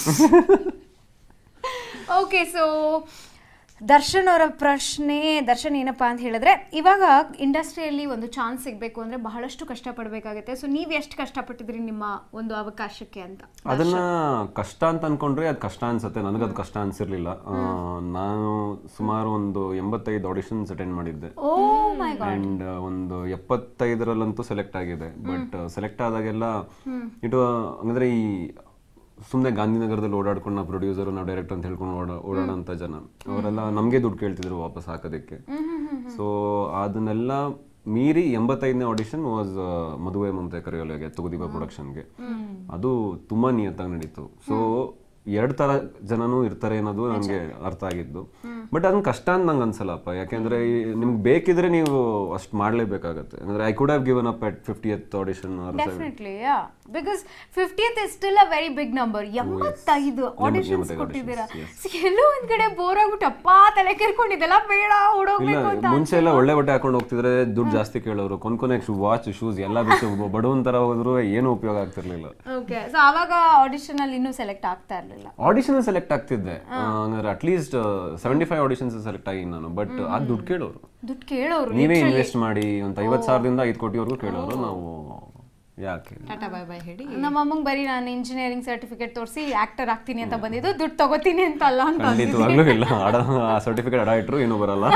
Speaker 1: ಓಕೆ ಸೊ ದರ್ಶನ್ ಅವರ ಪ್ರಶ್ನೆ ದರ್ಶನ್ ಏನಪ್ಪಾ ಅಂತ ಹೇಳಿದ್ರೆ ಇವಾಗ ಇಂಡಸ್ಟ್ರಿಯಲ್ಲಿ ಒಂದು ಚಾನ್ಸ್ ಸಿಗಬೇಕು ಅಂದ್ರೆ ಬಹಳಷ್ಟು ಕಷ್ಟಪಡಬೇಕಾಗುತ್ತೆ ಸೊ ನೀವು ಎಷ್ಟು ಕಷ್ಟಪಟ್ಟಿದ್ರಿ ನಿಮ್ಮ ಒಂದು ಅವಕಾಶಕ್ಕೆ ಅಂತ
Speaker 2: ಅದನ್ನ ಕಷ್ಟ ಅಂತ ಅನ್ಕೊಂಡ್ರೆ ಅದು ಕಷ್ಟ ಅನ್ಸುತ್ತೆ ನನಗೆ ಅದು ಕಷ್ಟ ಅನ್ಸಿರ್ಲಿಲ್ಲ ಆ, ನಾನು ಸುಮಾರು ಒಂದು ಎಂಬತ್ತೈದು ಆಡಿಷನ್ಸ್ ಅಟೆಂಡ್ ಮಾಡಿದ್ದೆ
Speaker 1: ಓ ಮೈ
Speaker 2: ಅಂಡ್ ಒಂದು ಎಪ್ಪತ್ತೈದರಲ್ಲಂತೂ ಸೆಲೆಕ್ಟ್ ಆಗಿದೆ ಬಟ್ ಸೆಲೆಕ್ಟ್ ಆದಾಗೆಲ್ಲ ಇಟ್ಟು ಅಂದ್ರೆ ಈ ಸುಮ್ಮನೆ ಗಾಂಧಿನಗರದಲ್ಲಿ ಓಡಾಡ್ಕೊಂಡು ನಾವು ಪ್ರೊಡ್ಯೂಸರ್ ನಾವು ಡೈರೆಕ್ಟರ್ ಅಂತ ಹೇಳ್ಕೊಂಡು ಓಡಾ ಓಡಾಡೋಂಥ ಜನ ಅವರೆಲ್ಲ ನಮಗೆ ದುಡ್ಡು ಕೇಳ್ತಿದ್ರು ವಾಪಸ್ ಹಾಕೋದಕ್ಕೆ ಸೊ ಅದನ್ನೆಲ್ಲ ಮೀರಿ ಎಂಬತ್ತೈದನೇ ಆಡಿಷನ್ ವಾಸ್ ಮದುವೆ ಮಮತೆ ಕರೆಯೋಲೆಗೆ ತುಗುದೀಪ ಪ್ರೊಡಕ್ಷನ್ಗೆ ಅದು ತುಂಬಾ ನಿಯತ್ತಾಗಿ ನಡೀತು ಸೊ ಎರಡ್ ತರ ಜನನೂ ಇರ್ತಾರೆ ಅನ್ನೋದು ನನಗೆ ಅರ್ಥ ಆಗಿದ್ದು ಬಟ್ ಅದನ್ನ ಕಷ್ಟ ಅಂತ ನಂಗೆ ಅನ್ಸಲ್ಲಪ್ಪ ಯಾಕೆಂದ್ರೆ ಈ ನಿಮ್ಗೆ ಬೇಕಿದ್ರೆ ನೀವು ಅಷ್ಟು ಮಾಡ್ಲೇಬೇಕಾಗತ್ತೆ ಅಂದ್ರೆ I could have given up at fiftieth audition
Speaker 1: definitely yeah because fiftieth is still a very big number ಎಂಬತ್ತೈದು ಆಡಿಷನ್ಸ್
Speaker 2: ಎಂಬತ್ತೈದು
Speaker 1: ಕೊಟ್ಟಿದ್ದೀರಾ
Speaker 2: auditions,
Speaker 1: So, ಎಲ್ಲೋ ಒಂದ್ ಕಡೆ ಬೋರ್ ಆಗ್ಬಿಟ್ಟು ಅಪ್ಪ ತಲೆ ಕೆರ್ಕೊಂಡಿದ್ದೆಲ್ಲ ಬೇಡ
Speaker 2: ಇಲ್ಲ
Speaker 1: ಓಡೋಗ್ಬೇಕು ಅಂತ
Speaker 2: ಮುಂಚೆ ಎಲ್ಲ ಒಳ್ಳೆ ಬಟ್ಟೆ ಹಾಕೊಂಡು ಹೋಗ್ತಿದ್ರೆ ದುಡ್ಡು ಜಾಸ್ತಿ ಕೇಳೋರು ಕೊನ್ ಕೊನೆಗೆ ವಾಚ್ ಶೂಸ್ ಎಲ್ಲ ಬಿಟ್ಟು ಬಡವನ್ ತರ ಹೋದ್ರು ಏನು ಉಪಯೋಗ ಆಗ್ತಿರ್ಲಿಲ್ಲ
Speaker 1: ಓಕೆ ಸೊ ಅವಾಗ ಆಡಿಷನ್ ಅಲ್ಲಿ ಇನ್ನೂ ಸೆಲೆಕ್ಟ್ ಆಗ್ತಾ ಇರ್ಲಿಲ್ಲ
Speaker 2: ಆಡಿಷನ್ ಸೆಲೆಕ್ಟ್ ಆಗ್ತಿದ್ದೆ ಹಂಗಾದ್ರೆ at least seventy five auditions select ಆಗಿ ನಾನು ಬಟ್ ಅದು ದುಡ್ಡು ಕೇಳೋರು
Speaker 1: ದುಡ್ಡು ಕೇಳೋರು
Speaker 2: ನೀವೇ ಇನ್ವೆಸ್ಟ್ ಮಾಡಿ ಒಂದು ಐವತ್ತು ಸಾವಿರದಿಂದ ಐದು ಕೋಟಿವರೆಗೂ ಕೇಳೋರು ನಾವು ಯಾಕೆ
Speaker 3: ಟಾಟಾ ಬಾಯ್ ಬಾಯ್ ಹೇಳಿ
Speaker 1: ನಮ್ಮ ಅಮ್ಮಂಗ್ ಬರೀ ನಾನು ಇಂಜಿನಿಯರಿಂಗ್ ಸರ್ಟಿಫಿಕೇಟ್ ತೋರಿಸಿ ಆಕ್ಟರ್ ಆಗ್ತೀನಿ ಅಂತ ಬಂದಿದ್ದು ದುಡ್ಡು ತಗೋತೀನಿ ಅಂತ ಅಲ್ಲ ಅಂತ
Speaker 2: ಖಂಡಿತವಾಗ್ಲೂ ಇಲ್ಲ ಅಡ ಸರ್ಟಿಫಿಕೇಟ್ ಅಡ ಇಟ್ರು ಏನೂ ಬರಲ್ಲ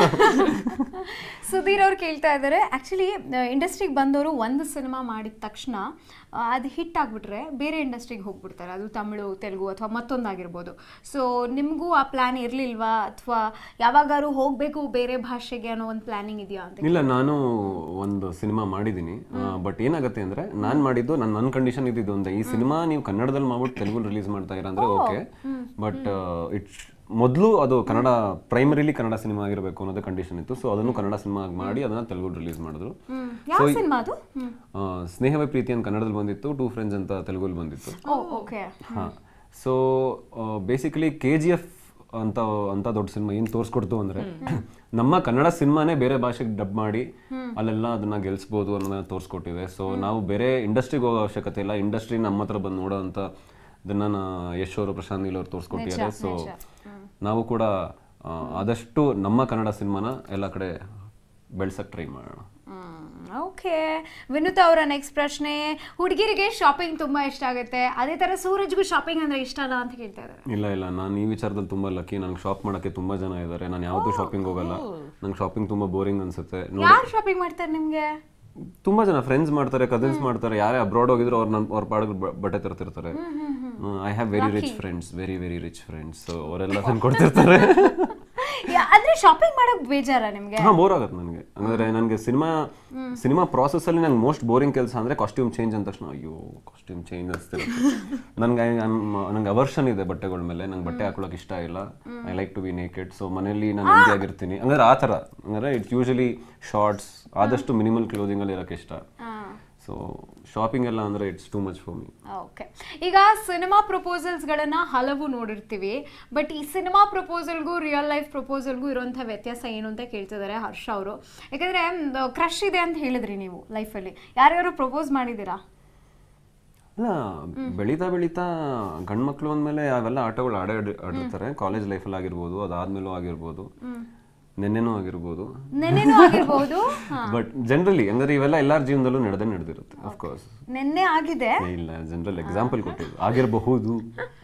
Speaker 1: ಸುಧೀರ್ ಅವ್ರು ಕೇಳ್ತಾ ಇದ್ದಾರೆ ಆ್ಯಕ್ಚುಲಿ ಇಂಡಸ್ಟ್ರಿಗೆ ಬಂದವರು ಒಂದು ಸಿನಿಮಾ ಮಾಡಿದ ತಕ್ಷಣ ಆ, ಅದು ಹಿಟ್ ಆಗಿಬಿಟ್ರೆ ಬೇರೆ ಇಂಡಸ್ಟ್ರಿಗೆ ಹೋಗ್ಬಿಡ್ತಾರೆ ಅದು ತಮಿಳು ತೆಲುಗು ಅಥವಾ ಮತ್ತೊಂದಾಗಿರ್ಬೋದು ಸೊ ನಿಮಗೂ ಆ ಪ್ಲ್ಯಾನ್ ಇರಲಿಲ್ವಾ ಅಥವಾ ಯಾವಾಗಾರು ಹೋಗಬೇಕು ಬೇರೆ ಭಾಷೆಗೆ ಅನ್ನೋ ಒಂದು ಪ್ಲ್ಯಾನಿಂಗ್ ಇದೆಯಾ ಅಂತ
Speaker 2: ಇಲ್ಲ ನಾನು ಒಂದು ಸಿನಿಮಾ ಮಾಡಿದ್ದೀನಿ ಬಟ್ ಏನಾಗುತ್ತೆ ಅಂದ್ರೆ ನಾನು ಮಾಡಿದ್ದು ನನ್ನ ನನ್ನ ಕಂಡೀಷನ್ ಇದ್ದಿದ್ದು ಒಂದೇ ಈ ಸಿನಿಮಾ ನೀವು ಕನ್ನಡದಲ್ಲಿ ಮಾಡ್ಬಿಟ್ಟು ತೆಲುಗು ರಿಲೀಸ್ ಮಾಡ್ತಾ ಇರ ಅಂದ್ರೆ ಓಕೆ ಬಟ್ ಇಟ್ಸ್ ಮೊದಲು ಅದು ಕನ್ನಡ ಪ್ರೈಮರಿಲಿ ಕನ್ನಡ ಸಿನಿಮಾ ಆಗಿರಬೇಕು ಅನ್ನೋದು ಕಂಡೀಷನ್ ಇತ್ತು ಸೊ ಅದನ್ನು ಕನ್ನಡ ಸಿನಿಮಾ ಮಾಡಿ ಅದನ್ನ ತೆಲುಗು ರಿಲೀಸ್ ಮಾಡಿದ್ರು
Speaker 1: ಯಾವ ಸಿನಿಮಾ ಅದು ಹ್ಮ್.
Speaker 2: ಆ, ಸ್ನೇಹವೇ ಪ್ರೀತಿ ಅಂತ ಕನ್ನಡದಲ್ಲಿ ಬಂದಿತ್ತು ಟೂ ಫ್ರೆಂಡ್ಸ್ ಅಂತ ತೆಲುಗಲ್ಲಿ ಬಂದಿತ್ತು
Speaker 1: ಓ ಓಕೆ
Speaker 2: ಹಾ so basically K G F ಅಂತ ಅಂತ ದೊಡ್ಡ ಸಿನಿಮಾ ಏನು ತೋರಿಸ್ಕೊಡ್ತು ಅಂದ್ರೆ ನಮ್ಮ ಕನ್ನಡ ಸಿನಿಮಾನೇ ಬೇರೆ ಭಾಷೆಗೆ ಡಬ್ ಮಾಡಿ ಅಲ್ಲೆಲ್ಲ ಅದನ್ನ ಗೆಲ್ಸ್ಬೋದು ಅನ್ನೋದನ್ನ ತೋರಿಸ್ಕೊಟ್ಟಿದೆ ಸೊ ನಾವು ಬೇರೆ ಇಂಡಸ್ಟ್ರಿಗೆ ಹೋಗೋ ಅವಶ್ಯಕತೆ ಇಲ್ಲ ಇಂಡಸ್ಟ್ರಿ ನಮ್ಮ ಹತ್ರ ಬಂದು ನೋಡೋ ಅಂತ ಇದನ್ನ ನಾ ಯಶ್ ಅವರು ಪ್ರಶಾಂತ್ ನೀಲ್ ಅವರು ತೋರಿಸ್ಕೊಟ್ಟಿದ್ದಾರೆ ಸೊ ನಾವು ಕೂಡ ಆ, ಆದಷ್ಟು ನಮ್ಮ ಕನ್ನಡ ಸಿನಿಮಾನ ಎಲ್ಲ ಕಡೆ ಬೆಳ್ಸಕ್ ಟ್ರೈ ಮಾಡೋಣ
Speaker 1: ಓಕೆ ವಿನುತಾ ಅವರ ನೆಕ್ಸ್ಟ್ ಪ್ರಶ್ನೆ ಹುಡುಗಿರಿಗೆ ಶಾಪಿಂಗ್ ತುಂಬಾ ಇಷ್ಟ ಆಗುತ್ತೆ ಅದೇ ತರ ಸೂರಜ್ಗೂ ಶಾಪಿಂಗ್ ಅಂದ್ರೆ ಇಷ್ಟ ಅಲ್ಲ ಅಂತ ಕೇಳ್ತಾ ಇದ್ದಾರೆ
Speaker 2: ಇಲ್ಲ ಇಲ್ಲ ನಾನು ಈ ವಿಚಾರದಲ್ಲಿ ತುಂಬಾ ಲಕ್ಕಿ ನಂಗೆ ಶಾಪ್ ಮಾಡಕ್ಕೆ ತುಂಬಾ ಜನ ಇದ್ದಾರೆ ನಾನು ಯಾವತ್ತೂ ಶಾಪಿಂಗ್ ಹೋಗಲ್ಲ ನಂಗೆ ಶಾಪಿಂಗ್ ತುಂಬಾ ಬೋರಿಂಗ್ ಅನ್ಸುತ್ತೆ ನೋಡಿ
Speaker 1: ಯಾರು ಶಾಪಿಂಗ್ ಮಾಡ್ತಾರೆ ನಿಮ್ಗೆ
Speaker 2: ತುಂಬಾ ಜನ ಫ್ರೆಂಡ್ಸ್ ಮಾಡ್ತಾರೆ ಕಸಿನ್ಸ್ ಮಾಡ್ತಾರೆ ಯಾರೇ ಅಬ್ರಾಡ್ ಹೋಗಿದ್ರು ಅವ್ರ ನನ್ ಅವ್ರ ಪಾಡಿಗೆ ಬ- ಬಟ್ಟೆ ತರ್ತಿರ್ತಾರೆ I have very rich friends very very rich friends so ಅವರೆಲ್ಲ ತಂದು ಕೊಡ್ತಿರ್ತಾರೆ
Speaker 1: ಯಾ- ಅಂದ್ರೆ ಶಾಪಿಂಗ್ ಮಾಡಕ್ ಬೇಜಾರ ನಿಮ್ಗೆ
Speaker 2: ಹಾ ಬೋರ್ ಆಗತ್ತೆ ನನಗೆ ಅಂದ್ರೆ ನನಗೆ ಸಿನಿಮಾ ಸಿನಿಮಾ ಪ್ರಾಸೆಸ್ ಅಲ್ಲಿ ನಂಗೆ ಮೋಸ್ಟ್ ಬೋರಿಂಗ್ ಕೆಲಸ ಅಂದ್ರೆ ಕಾಸ್ಟ್ಯೂಮ್ ಚೇಂಜ್ ಅಂದ ತಕ್ಷಣ ಅಯ್ಯೋ ಕಾಸ್ಟ್ಯೂಮ್ ಚೇಂಜ್ ಅನಿಸ್ತಿರುತ್ತೆ ನನಗೆ ನಂಗೆ ಅವರ್ಷನ್ ಇದೆ ಬಟ್ಟೆಗಳ ಮೇಲೆ ನಂಗೆ ಬಟ್ಟೆ ಹಾಕೊಳಕ್ ಇಷ್ಟ ಇಲ್ಲ I like to be naked so ಮನೆಯಲ್ಲಿ ನಾನು ಎಂಜಿ ಆಗಿರ್ತೀನಿ ಅಂದ್ರೆ ಆ ಥರ ಅಂದ್ರೆ ಇಟ್ಸ್ ಯೂಶಲಿ ಶಾರ್ಟ್ಸ್ ಆದಷ್ಟು ಮಿನಿಮಲ್ ಕ್ಲೋದಿಂಗ್ ಅಲ್ಲಿ ಇರಕ್ಕೆ ಇಷ್ಟ ಸೊ ಶಾಪಿಂಗ್ ಎಲ್ಲ ಅಂದ್ರೆ it's too much for me
Speaker 1: okay ಈಗ ಸಿನಿಮಾ ಪ್ರಪೋಸಲ್ಸ್ಗಳನ್ನ ಹಲವು ನೋಡಿರ್ತೀವಿ ಬಟ್ ಈ ಸಿನಿಮಾ ಪ್ರಪೋಸಲ್ಗೂ ರಿಯಲ್ ಲೈಫ್ ಪ್ರಪೋಸಲ್ಗೂ ಇರುವಂಥ ವ್ಯತ್ಯಾಸ ಏನು ಅಂತ ಕೇಳ್ತಿದ್ದಾರೆ ಹರ್ಷ ಅವರು ಯಾಕಂದ್ರೆ ಕ್ರಶ್ ಇದೆ ಅಂತ ಹೇಳಿದ್ರಿ ನೀವು ಲೈಫಲ್ಲಿ ಯಾರ್ಯಾರು ಪ್ರಪೋಸ್ ಮಾಡಿದ್ದೀರಾ
Speaker 2: ಅಲ್ಲ ಬೆಳೀತಾ ಬೆಳೀತಾ ಗಂಡ್ ಮಕ್ಳು ಅಂದ್ಮೇಲೆ ಅವೆಲ್ಲ ಆಟಗಳು ಆಡೇ ಆಡಿರ್ತಾರೆ ಕಾಲೇಜ್ ಲೈಫಲ್ಲಿ ಆಗಿರ್ಬೋದು ಅದಾದ್ಮೇಲೂ ಆಗಿರ್ಬೋದು ನೆನ್ನೆನೂ ಆಗಿರ್ಬೋದು
Speaker 1: ನೆನ್ನೆನೂ ಆಗಿರ್ಬೋದು
Speaker 2: ಬಟ್ ಜನರಲಿ ಅಂದ್ರೆ ಇವೆಲ್ಲ ಎಲ್ಲಾರ ಜೀವನದಲ್ಲೂ ನಡೆದೇ ನಡೆದಿರುತ್ತೆ ಅಫ್ಕೋರ್ಸ್
Speaker 1: ನೆನ್ನೆ ಆಗಿದೆ
Speaker 2: ಇಲ್ಲ ಜನರಲ್ ಎಕ್ಸಾಂಪಲ್ ಕೊಟ್ಟಿದ್ದು ಆಗಿರಬಹುದು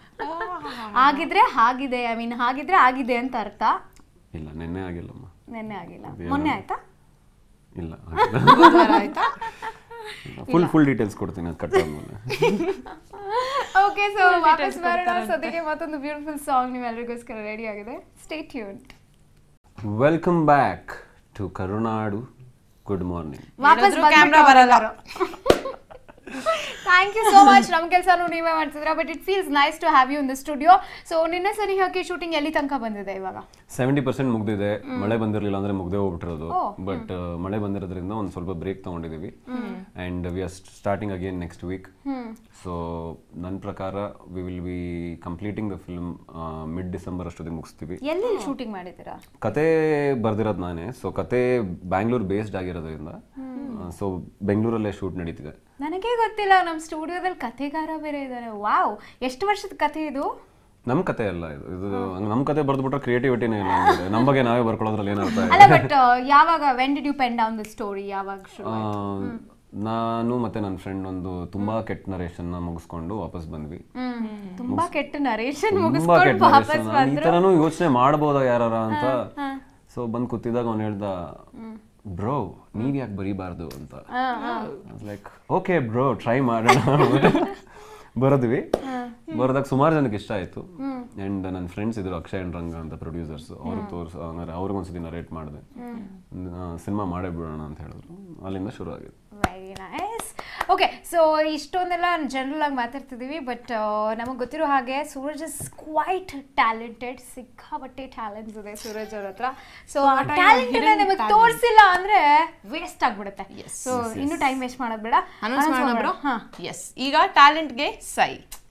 Speaker 1: ಆಗಿದ್ರೆ ಹಾಗಿದೆ ಐ ಮೀನ್ ಹಾಗಿದ್ರೆ ಆಗಿದೆ ಅಂತ ಅರ್ಥ
Speaker 2: ಇಲ್ಲ ನೆನ್ನೆ ಆಗಿಲ್ಲಮ್ಮ
Speaker 1: ನೆನ್ನೆ ಆಗಿಲ್ಲ ಮೊನ್ನೆ ಆಯ್ತಾ
Speaker 2: ಇಲ್ಲ
Speaker 3: ಬುಧವಾರ ಆಯ್ತಾ
Speaker 2: ಫುಲ್ ಫುಲ್ ಡೀಟೇಲ್ಸ್ ಕೊಡ್ತೀನಿ ಅದು ಕಟ್ ಆದ್ಮೇಲೆ
Speaker 1: ಓಕೆ ಸೊ ವಾಪಸ್ ಬರೋಣ ಸದ್ಯಕ್ಕೆ ಮತ್ತೊಂದು ಬ್ಯೂಟಿಫುಲ್ ಸಾಂಗ್ ನೀವೆಲ್ಲರಿಗೋಸ್ಕರ ರೆಡಿ ಆಗಿದೆ stay tune
Speaker 2: welcome back to Karunadu good morning
Speaker 1: ವಾಪಸ್
Speaker 3: ಕ್ಯಾಮ್ರಾ ಬರಲ್ಲ
Speaker 1: ಥ್ಯಾಂಕ್ ಯು ಸೋ ಮಚ್ ನಮ್ಮ ಕೆಲಸನೂ ನೀವೇ ಮಾಡ್ತಿದ್ರ but it feels nice to have you in the studio so ನಿನ್ನೆ ಸರಿ ಹಾಕಿ ಶೂಟಿಂಗ್ ಎಲ್ಲಿ ತನಕ ಬಂದಿದೆ ಇವಾಗ
Speaker 2: ಸೆವೆಂಟಿ ಪರ್ಸೆಂಟ್ ಮುಗ್ದಿದೆ ಮಳೆ ಬಂದಿರಲಿಲ್ಲ ಅಂದ್ರೆ ಮುಗ್ದೇ ಹೋಗ್ಬಿಟ್ಟಿರೋದು ಬಟ್ ಮಳೆ ಬಂದಿರೋದ್ರಿಂದ ಒಂದು ಸ್ವಲ್ಪ ಬ್ರೇಕ್ ತಗೊಂಡಿದೀವಿ and we are starting again next week so ನನ್ನ ಪ್ರಕಾರ we will be completing the film mid December ಅಷ್ಟೊತ್ತಿಗೆ ಮುಗಿಸ್ತೀವಿ
Speaker 1: ಎಲ್ಲಿ ಶೂಟಿಂಗ್ ಮಾಡಿದ್ದೀರಾ
Speaker 2: ಕತೆ ಬರ್ದಿರೋದು ನಾನೇ ಸೊ ಕತೆ ಬ್ಯಾಂಗ್ಳೂರ್ ಬೇಸ್ಡ್ ಆಗಿರೋದ್ರಿಂದ ಸೊ ಬೆಂಗಳೂರಲ್ಲೇ ಶೂಟ್ ನಡೀತಿದೆ
Speaker 1: ನನಗೆ ಗೊತ್ತಿಲ್ಲ ನಮ್ಮ ಸ್ಟುಡಿಯೋದಲ್ಲಿ ಕಥೆಗಾರ ಬೇರೆ ಇದ್ದಾರೆ ವಾವ್ ಎಷ್ಟು ವರ್ಷದ ಕಥೆ ಇದು
Speaker 2: ನಮ್ ಕತೆ ಅಲ್ಲ ಇದು ಇದು ನಮ್ ಕತೆ ಬರ್ದ್ಬಿಟ್ರೆ ಕ್ರಿಯೇಟಿವಿಟಿನೇ ಇಲ್ಲ ನಮ್ಗೆ. ನಮ್ ಬಗ್ಗೆ ನಾವೇ ಬರ್ಕೊಳ್ಳೋದ್ರಲ್ಲಿ ಏನರ್ಥ
Speaker 1: ಅಲ್ಲ ಬಟ್ ಯಾವಾಗ when did you pen down the story ಯಾವಾಗ ಶುರು
Speaker 2: ಆ, ನಾನು ಮತ್ತೆ ನನ್ನ ಫ್ರೆಂಡ್ ಒಂದು ತುಂಬಾ ಕೆಟ್ಟ ನರೇಶನ್ ನ ಮುಗಿಸ್ಕೊಂಡು ವಾಪಸ್ ಬಂದ್ವಿ
Speaker 1: ತುಂಬಾ ಕೆಟ್ಟ ನರೇಶನ್
Speaker 2: ತುಂಬಾ
Speaker 1: ಮುಗಿಸ್ಕೊಂಡು
Speaker 2: ಕೆಟ್ಟ
Speaker 1: ವಾಪಸ್
Speaker 2: ನರೇಶನ್ ಈ ತರನು ಯೋಚನೆ ಮಾಡ್ಬೋದಾ ಯಾರ ಅಂತ ಸೊ ಬಂದ್ ಕೂತಿದಾಗ ಅವ್ನು ಹೇಳ್ದ ಬ್ರೋ ನೀವ್ ಯಾಕೆ ಬರೀಬಾರ್ದು ಅಂತ ಲೈಕ್ ಓಕೆ ಬ್ರೋ ಟ್ರೈ ಮಾಡೋಣ ಬರದ್ವಿ ಬರ್ದಾಗ ಸುಮಾರು ಜನಕ್ಕೆ ಇಷ್ಟ ಆಯ್ತು ಅಂಡ್ ನನ್ನ ಫ್ರೆಂಡ್ಸ್ ಇದ್ರು ಅಕ್ಷಯ್ ಅಂಡ್ ರಂಗ ಅಂತ ಪ್ರೊಡ್ಯೂಸರ್ಸ್ ಅವ್ರಿಗೆ ತೋರಿಸ್ ಅಂದ್ರೆ ಅವ್ರಿಗೊಂದ್ಸತಿ ನರೇಟ್ ಮಾಡಿದೆ ಸಿನಿಮಾ ಮಾಡೇ ಬಿಡೋಣ ಅಂತ ಹೇಳಿದ್ರು ಅಲ್ಲಿಂದ ಶುರು ಆಗಿದೆ
Speaker 1: ವೆರಿ ನೈಸ್ ಓಕೆ ಸೊ ಇಷ್ಟೊಂದೆಲ್ಲ ಜನರಲ್ ಆಗಿ ಮಾತಾಡ್ತಿದ್ದೀವಿ ಬಟ್ ನಮಗೆ ಗೊತ್ತಿರೋ ಹಾಗೆ ಸೂರಜ್ ಇಸ್ ಕ್ವೈಟ್ ಟ್ಯಾಲೆಂಟೆಡ್ ಸಿಕ್ಕಾಪಟ್ಟೆ ಟ್ಯಾಲೆಂಟ್ಸ್ ಇದೆ ಸೂರಜ್ ಅವ್ರ ಹತ್ರ ಸೊ ಆ
Speaker 3: What are your
Speaker 1: talent
Speaker 3: hidden
Speaker 1: ನಮಗೆ
Speaker 3: talents?
Speaker 1: ತೋರಿಸಿಲ್ಲ ಅಂದ್ರೆ ವೇಸ್ಟ್ ಆಗ್ಬಿಡುತ್ತೆ
Speaker 3: Yes.
Speaker 1: ಸೊ ಇನ್ನು ಟೈಮ್ ವೇಸ್ಟ್ ಮಾಡೋದು ಬೇಡ
Speaker 3: ಅನೌನ್ಸ್ ಮಾಡೋಣ ಬ್ರೋ
Speaker 1: ಹಾ
Speaker 3: ಎಸ್ ಈಗ ಟ್ಯಾಲೆಂಟ್ಗೆ ಸೈ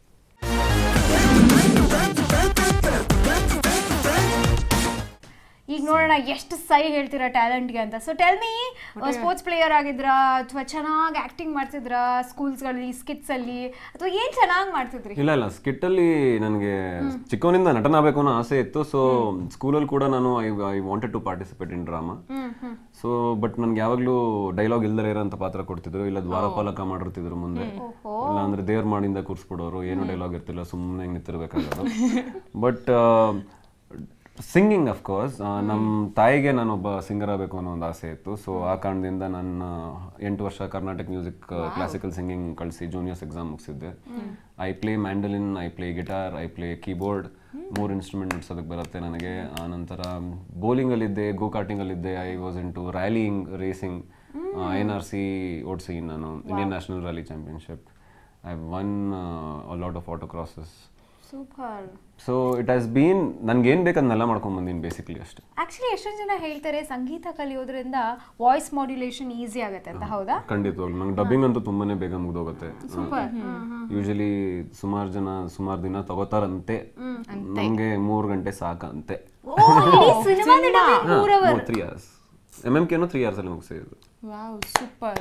Speaker 1: ಈಗ ನೋಡೋಣ ಎಷ್ಟು ಸೈ ಹೇಳ್ತೀರಾ ಟ್ಯಾಲೆಂಟ್ಗೆ ಅಂತ so tell me sports player ಆಗಿದ್ರಾ ಅಥವಾ ಚೆನ್ನಾಗಿ ಆಕ್ಟಿಂಗ್ ಮಾಡ್ತಿದ್ರಾ ಸ್ಕೂಲ್ಸ್ಗಳಲ್ಲಿ ಸ್ಕಿಟ್ಸ್ ಅಲ್ಲಿ ಅಥವಾ ಏನ್ ಚೆನ್ನಾಗಿ ಮಾಡ್ತಿದ್ರಿ
Speaker 2: ಇಲ್ಲ ಇಲ್ಲ skit ಅಲ್ಲಿ ನನಗೆ ಚಿಕ್ಕವನಿಂದ ನಟನ ಆಗಬೇಕು ಅನ್ನೋ ಆಸೆ ಇತ್ತು ಸೊ ಸ್ಕೂಲಲ್ಲಿ ಕೂಡ ನಾನು I I wanted to participate in drama so but ನನ್ಗೆ ಯಾವಾಗಲೂ ಡೈಲಾಗ್ ಇಲ್ದಲೇ ಇರೋಂಥ ಪಾತ್ರ ಕೊಡ್ತಿದ್ರು ಇಲ್ಲ ದ್ವಾರಪಾಲಕ ಮಾಡಿರ್ತಿದ್ರು ಮುಂದೆ ಇಲ್ಲ ಅಂದ್ರೆ ದೇವ್ರ ಮಾಡಿಂದ ಕೂರಿಸ್ಬಿಡೋರು ಏನು ಡೈಲಾಗ್ ಇರ್ತಿಲ್ಲ ಸುಮ್ಮನೆ ನಿಂತಿರ್ಬೇಕಾಗೋದು ಬಟ್ ಸಿಂಗಿಂಗ್ ಅಫ್ ಕೋರ್ಸ್ ನಮ್ಮ ತಾಯಿಗೆ ನಾನೊಬ್ಬ ಸಿಂಗರ್ ಆಗಬೇಕು ಅನ್ನೋ ಒಂದು ಆಸೆ ಇತ್ತು ಸೊ ಆ ಕಾರಣದಿಂದ ನನ್ನ ಎಂಟು ವರ್ಷ ಕರ್ನಾಟಕ ಮ್ಯೂಸಿಕ್ ಕ್ಲಾಸಿಕಲ್ ಸಿಂಗಿಂಗ್ ಕಳಿಸಿ ಜೂನಿಯರ್ಸ್ ಎಕ್ಸಾಮ್ ಮುಗಿಸಿದ್ದೆ I play mandolin I play guitar I play keyboard ಮೂರು ಇನ್ಸ್ಟ್ರೂಮೆಂಟ್ ನುಡ್ಸೋದಕ್ಕೆ ಬರುತ್ತೆ ನನಗೆ ಆ ನಂತರ ಬೌಲಿಂಗಲ್ಲಿದ್ದೆ ಗೋ ಕಾರ್ಟಿಂಗಲ್ಲಿದ್ದೆ I was in to rallying racing N R C ಓಡಿಸಿ ನಾನು Indian national rally championship I won lot of auto crosses
Speaker 1: super
Speaker 2: so it has been ನನ್ಗೆ ಏನು ಬೇಕು ಅದನ್ನೆಲ್ಲ ಮಾಡ್ಕೊಂಡು ಬಂದೀನಿ ಬೇಸಿಕ್ಲಿ ಅಷ್ಟೇ
Speaker 1: ಆಕ್ಚುಲಿ ಎಷ್ಟೊಂದು ಜನ ಹೇಳ್ತಾರೆ ಸಂಗೀತ ಕಲಿಯೋದ್ರಿಂದ ವಾಯ್ಸ್ ಮಾಡ್ಯುಲೇಷನ್ ಈಸಿ ಆಗುತ್ತೆ ಅಂತ ಹೌದಾ
Speaker 2: ಖಂಡಿತವಾಗ್ಲು ನಂಗೆ ಡಬ್ಬಿಂಗ್ ಅಂತೂ ತುಂಬಾನೇ ಬೇಗ ಮುಗ್ದೋಗುತ್ತೆ
Speaker 1: ಸೂಪರ್
Speaker 2: ಯೂಶಲಿ ಸುಮಾರು ಜನ ಸುಮಾರು ದಿನ ತಗೋತಾರಂತೆ ನಮಗೆ ಮೂರು ಗಂಟೆ ಸಾಕಂತೆ ತ್ರೀ ಅವರ್ಸ್ ಎಮ್ ಎಮ್ ಕೆನೂ ತ್ರೀ ಅವರ್ಸಲ್ಲಿ ಮುಗಿಸಿದ್ದು
Speaker 3: ವಾವ್ ಸೂಪರ್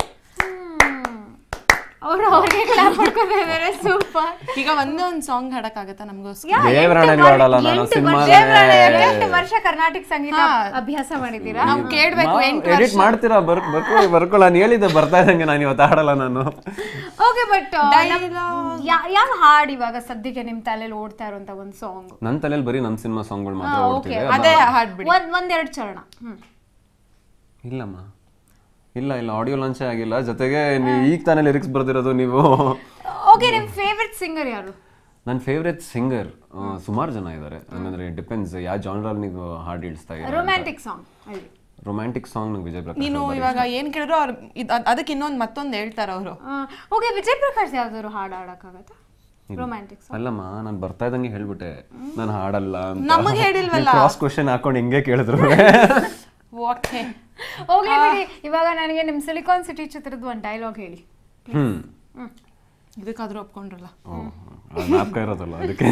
Speaker 1: ಅವರು ಅವ್ರಿಗೆ ಕ್ಲಾಪ್ ಮಾಡ್ಕೊತಾ ಇದ್ದಾರೆ ಸೂಪರ್
Speaker 3: ಈಗ ಒಂದೇ ಒಂದು ಸಾಂಗ್ ಹಾಡಕ್ಕಾಗತ್ತಾ ನಮಗೋಸ್ಕರ
Speaker 2: ದೇವರಾಣೆಗಳು ಆಡಲ್ಲ ನಾನು ಸಿನಿಮಾ
Speaker 1: ಎಂಟು ವರ್ಷ ಕರ್ನಾಟಕ ಸಂಗೀತ ಅಭ್ಯಾಸ ಮಾಡಿದ್ದೀರಾ
Speaker 3: ನಾವು ಕೇಳ್ಬೇಕು ಎಂಟು
Speaker 2: ಎಡಿಟ್ ಮಾಡ್ತೀರಾ ಬರ್ ಬರ್ಕೊಳ್ಳಿ ಬರ್ಕೊಳ್ಳಿ ನಾನು ಹೇಳಿದ್ದೆ ಬರ್ತಾ ಇದ್ದಂಗೆ ನಾನು ಇವತ್ತು ಆಡಲ್ಲ ನಾನು
Speaker 1: ಓಕೆ ಬಟ್ ಯಾವ ಹಾಡು ಇವಾಗ ಸದ್ಯಕ್ಕೆ ನಿಮ್ ತಲೆಯಲ್ಲಿ ಓಡ್ತಾ ಇರುವಂತ ಒಂದು ಸಾಂಗ್
Speaker 2: ನನ್ನ ತಲೆಯಲ್ಲಿ ಬರೀ ನನ್ನ ಸಿನಿಮಾ ಸಾಂಗ್ಗಳು ಮಾತ್ರ
Speaker 1: ಓಕೆ
Speaker 2: ಓಡ್ತಿದೆ
Speaker 3: ಅದೇ ಹಾಡ್ಬಿಡಿ
Speaker 1: ಒಂದ್ ಒಂದೆರಡು ಚರಣ ಹ್ಮ್
Speaker 2: ಇಲ್ಲಮ್ಮ ಇಲ್ಲ ಇಲ್ಲ ಆಡಿಯೋ ಲಾಂಚೇ ಆಗಿಲ್ಲ ಜೊತೆಗೆ ನೀವು ಈಗ ತಾನೇ ಲಿರಿಕ್ಸ್ ಬರ್ದಿರೋದು ನೀವು
Speaker 1: ಓಕೆ ನಿಮ್ ಫೇವ್ರೆಟ್ ಸಿಂಗರ್ ಯಾರು
Speaker 2: ನನ್ನ ಫೇವ್ರೆಟ್ ಸಿಂಗರ್ ಸುಮಾರು ಜನ ಇದ್ದಾರೆ ಹಂಗಂದ್ರೆ ಡಿಪೆಂಡ್ಸ್ ಯಾವ ಜಾನ್ರಲ್ಲಿ ನೀವು ಹಾಡು ಇಳಿಸ್ತಾ ಇದ್ದಾರೆ
Speaker 1: ರೊಮ್ಯಾಂಟಿಕ್ ಸಾಂಗ್ ಅಲ್ಲಿ
Speaker 2: ರೊಮ್ಯಾಂಟಿಕ್ ಸಾಂಗ್ ನಂಗೆ ವಿಜಯ್ ಪ್ರಕಾಶ್
Speaker 3: ನೀನು ಇವಾಗ ಏನ್ ಕೇಳಿದ್ರು ಅವ್ರು ಇದ್- ಅದ್- ಅದಕ್ಕೆ ಇನ್ನೊಂದು ಮತ್ತೊಂದು ಹೇಳ್ತಾರ ಅವರು
Speaker 1: ಓಕೆ ವಿಜಯ್ ಪ್ರಕಾಶ್ ಯಾವ್ದಾದ್ರು ಹಾಡು ಹಾಡಕ್ಕಾಗತ್ತಾ ರೊಮ್ಯಾಂಟಿಕ್ ಸಾಂಗ್
Speaker 2: ಅಲ್ಲಮ್ಮ ನಾನು ಬರ್ತಾ ಇದ್ದಂಗೆ ಹೇಳ್ಬಿಟ್ಟೆ ನಾನು ಹಾಡಲ್ಲ
Speaker 3: ನಮಗ್ ಹೇಳಿಲ್ವಲ್ಲ.
Speaker 2: ಕ್ರಾಸ್ ಕ್ವಶನ್ ಹಾಕೊಂಡು ಹಿಂಗೆ ಕೇಳಿದ್ರು
Speaker 3: ಓಕೆ
Speaker 1: ಹೋಗ್ಲಿ ಬಿಡಿ ಇವಾಗ ನನಗೆ ನಿಮ್ ಸಿಲಿಕಾನ್ ಸಿಟಿ ಚಿತ್ರದ ಒಂದು ಡೈಲಾಗ್ ಹೇಳಿ
Speaker 2: ಹ್ಮ್
Speaker 3: ಇದಕ್ಕಾದ್ರೂ ಒಪ್ಕೊಂಡ್ರಲ್ಲ
Speaker 2: ಜ್ಞಾಪಕ ಇರೋದಲ್ಲ ಅದಕ್ಕೆ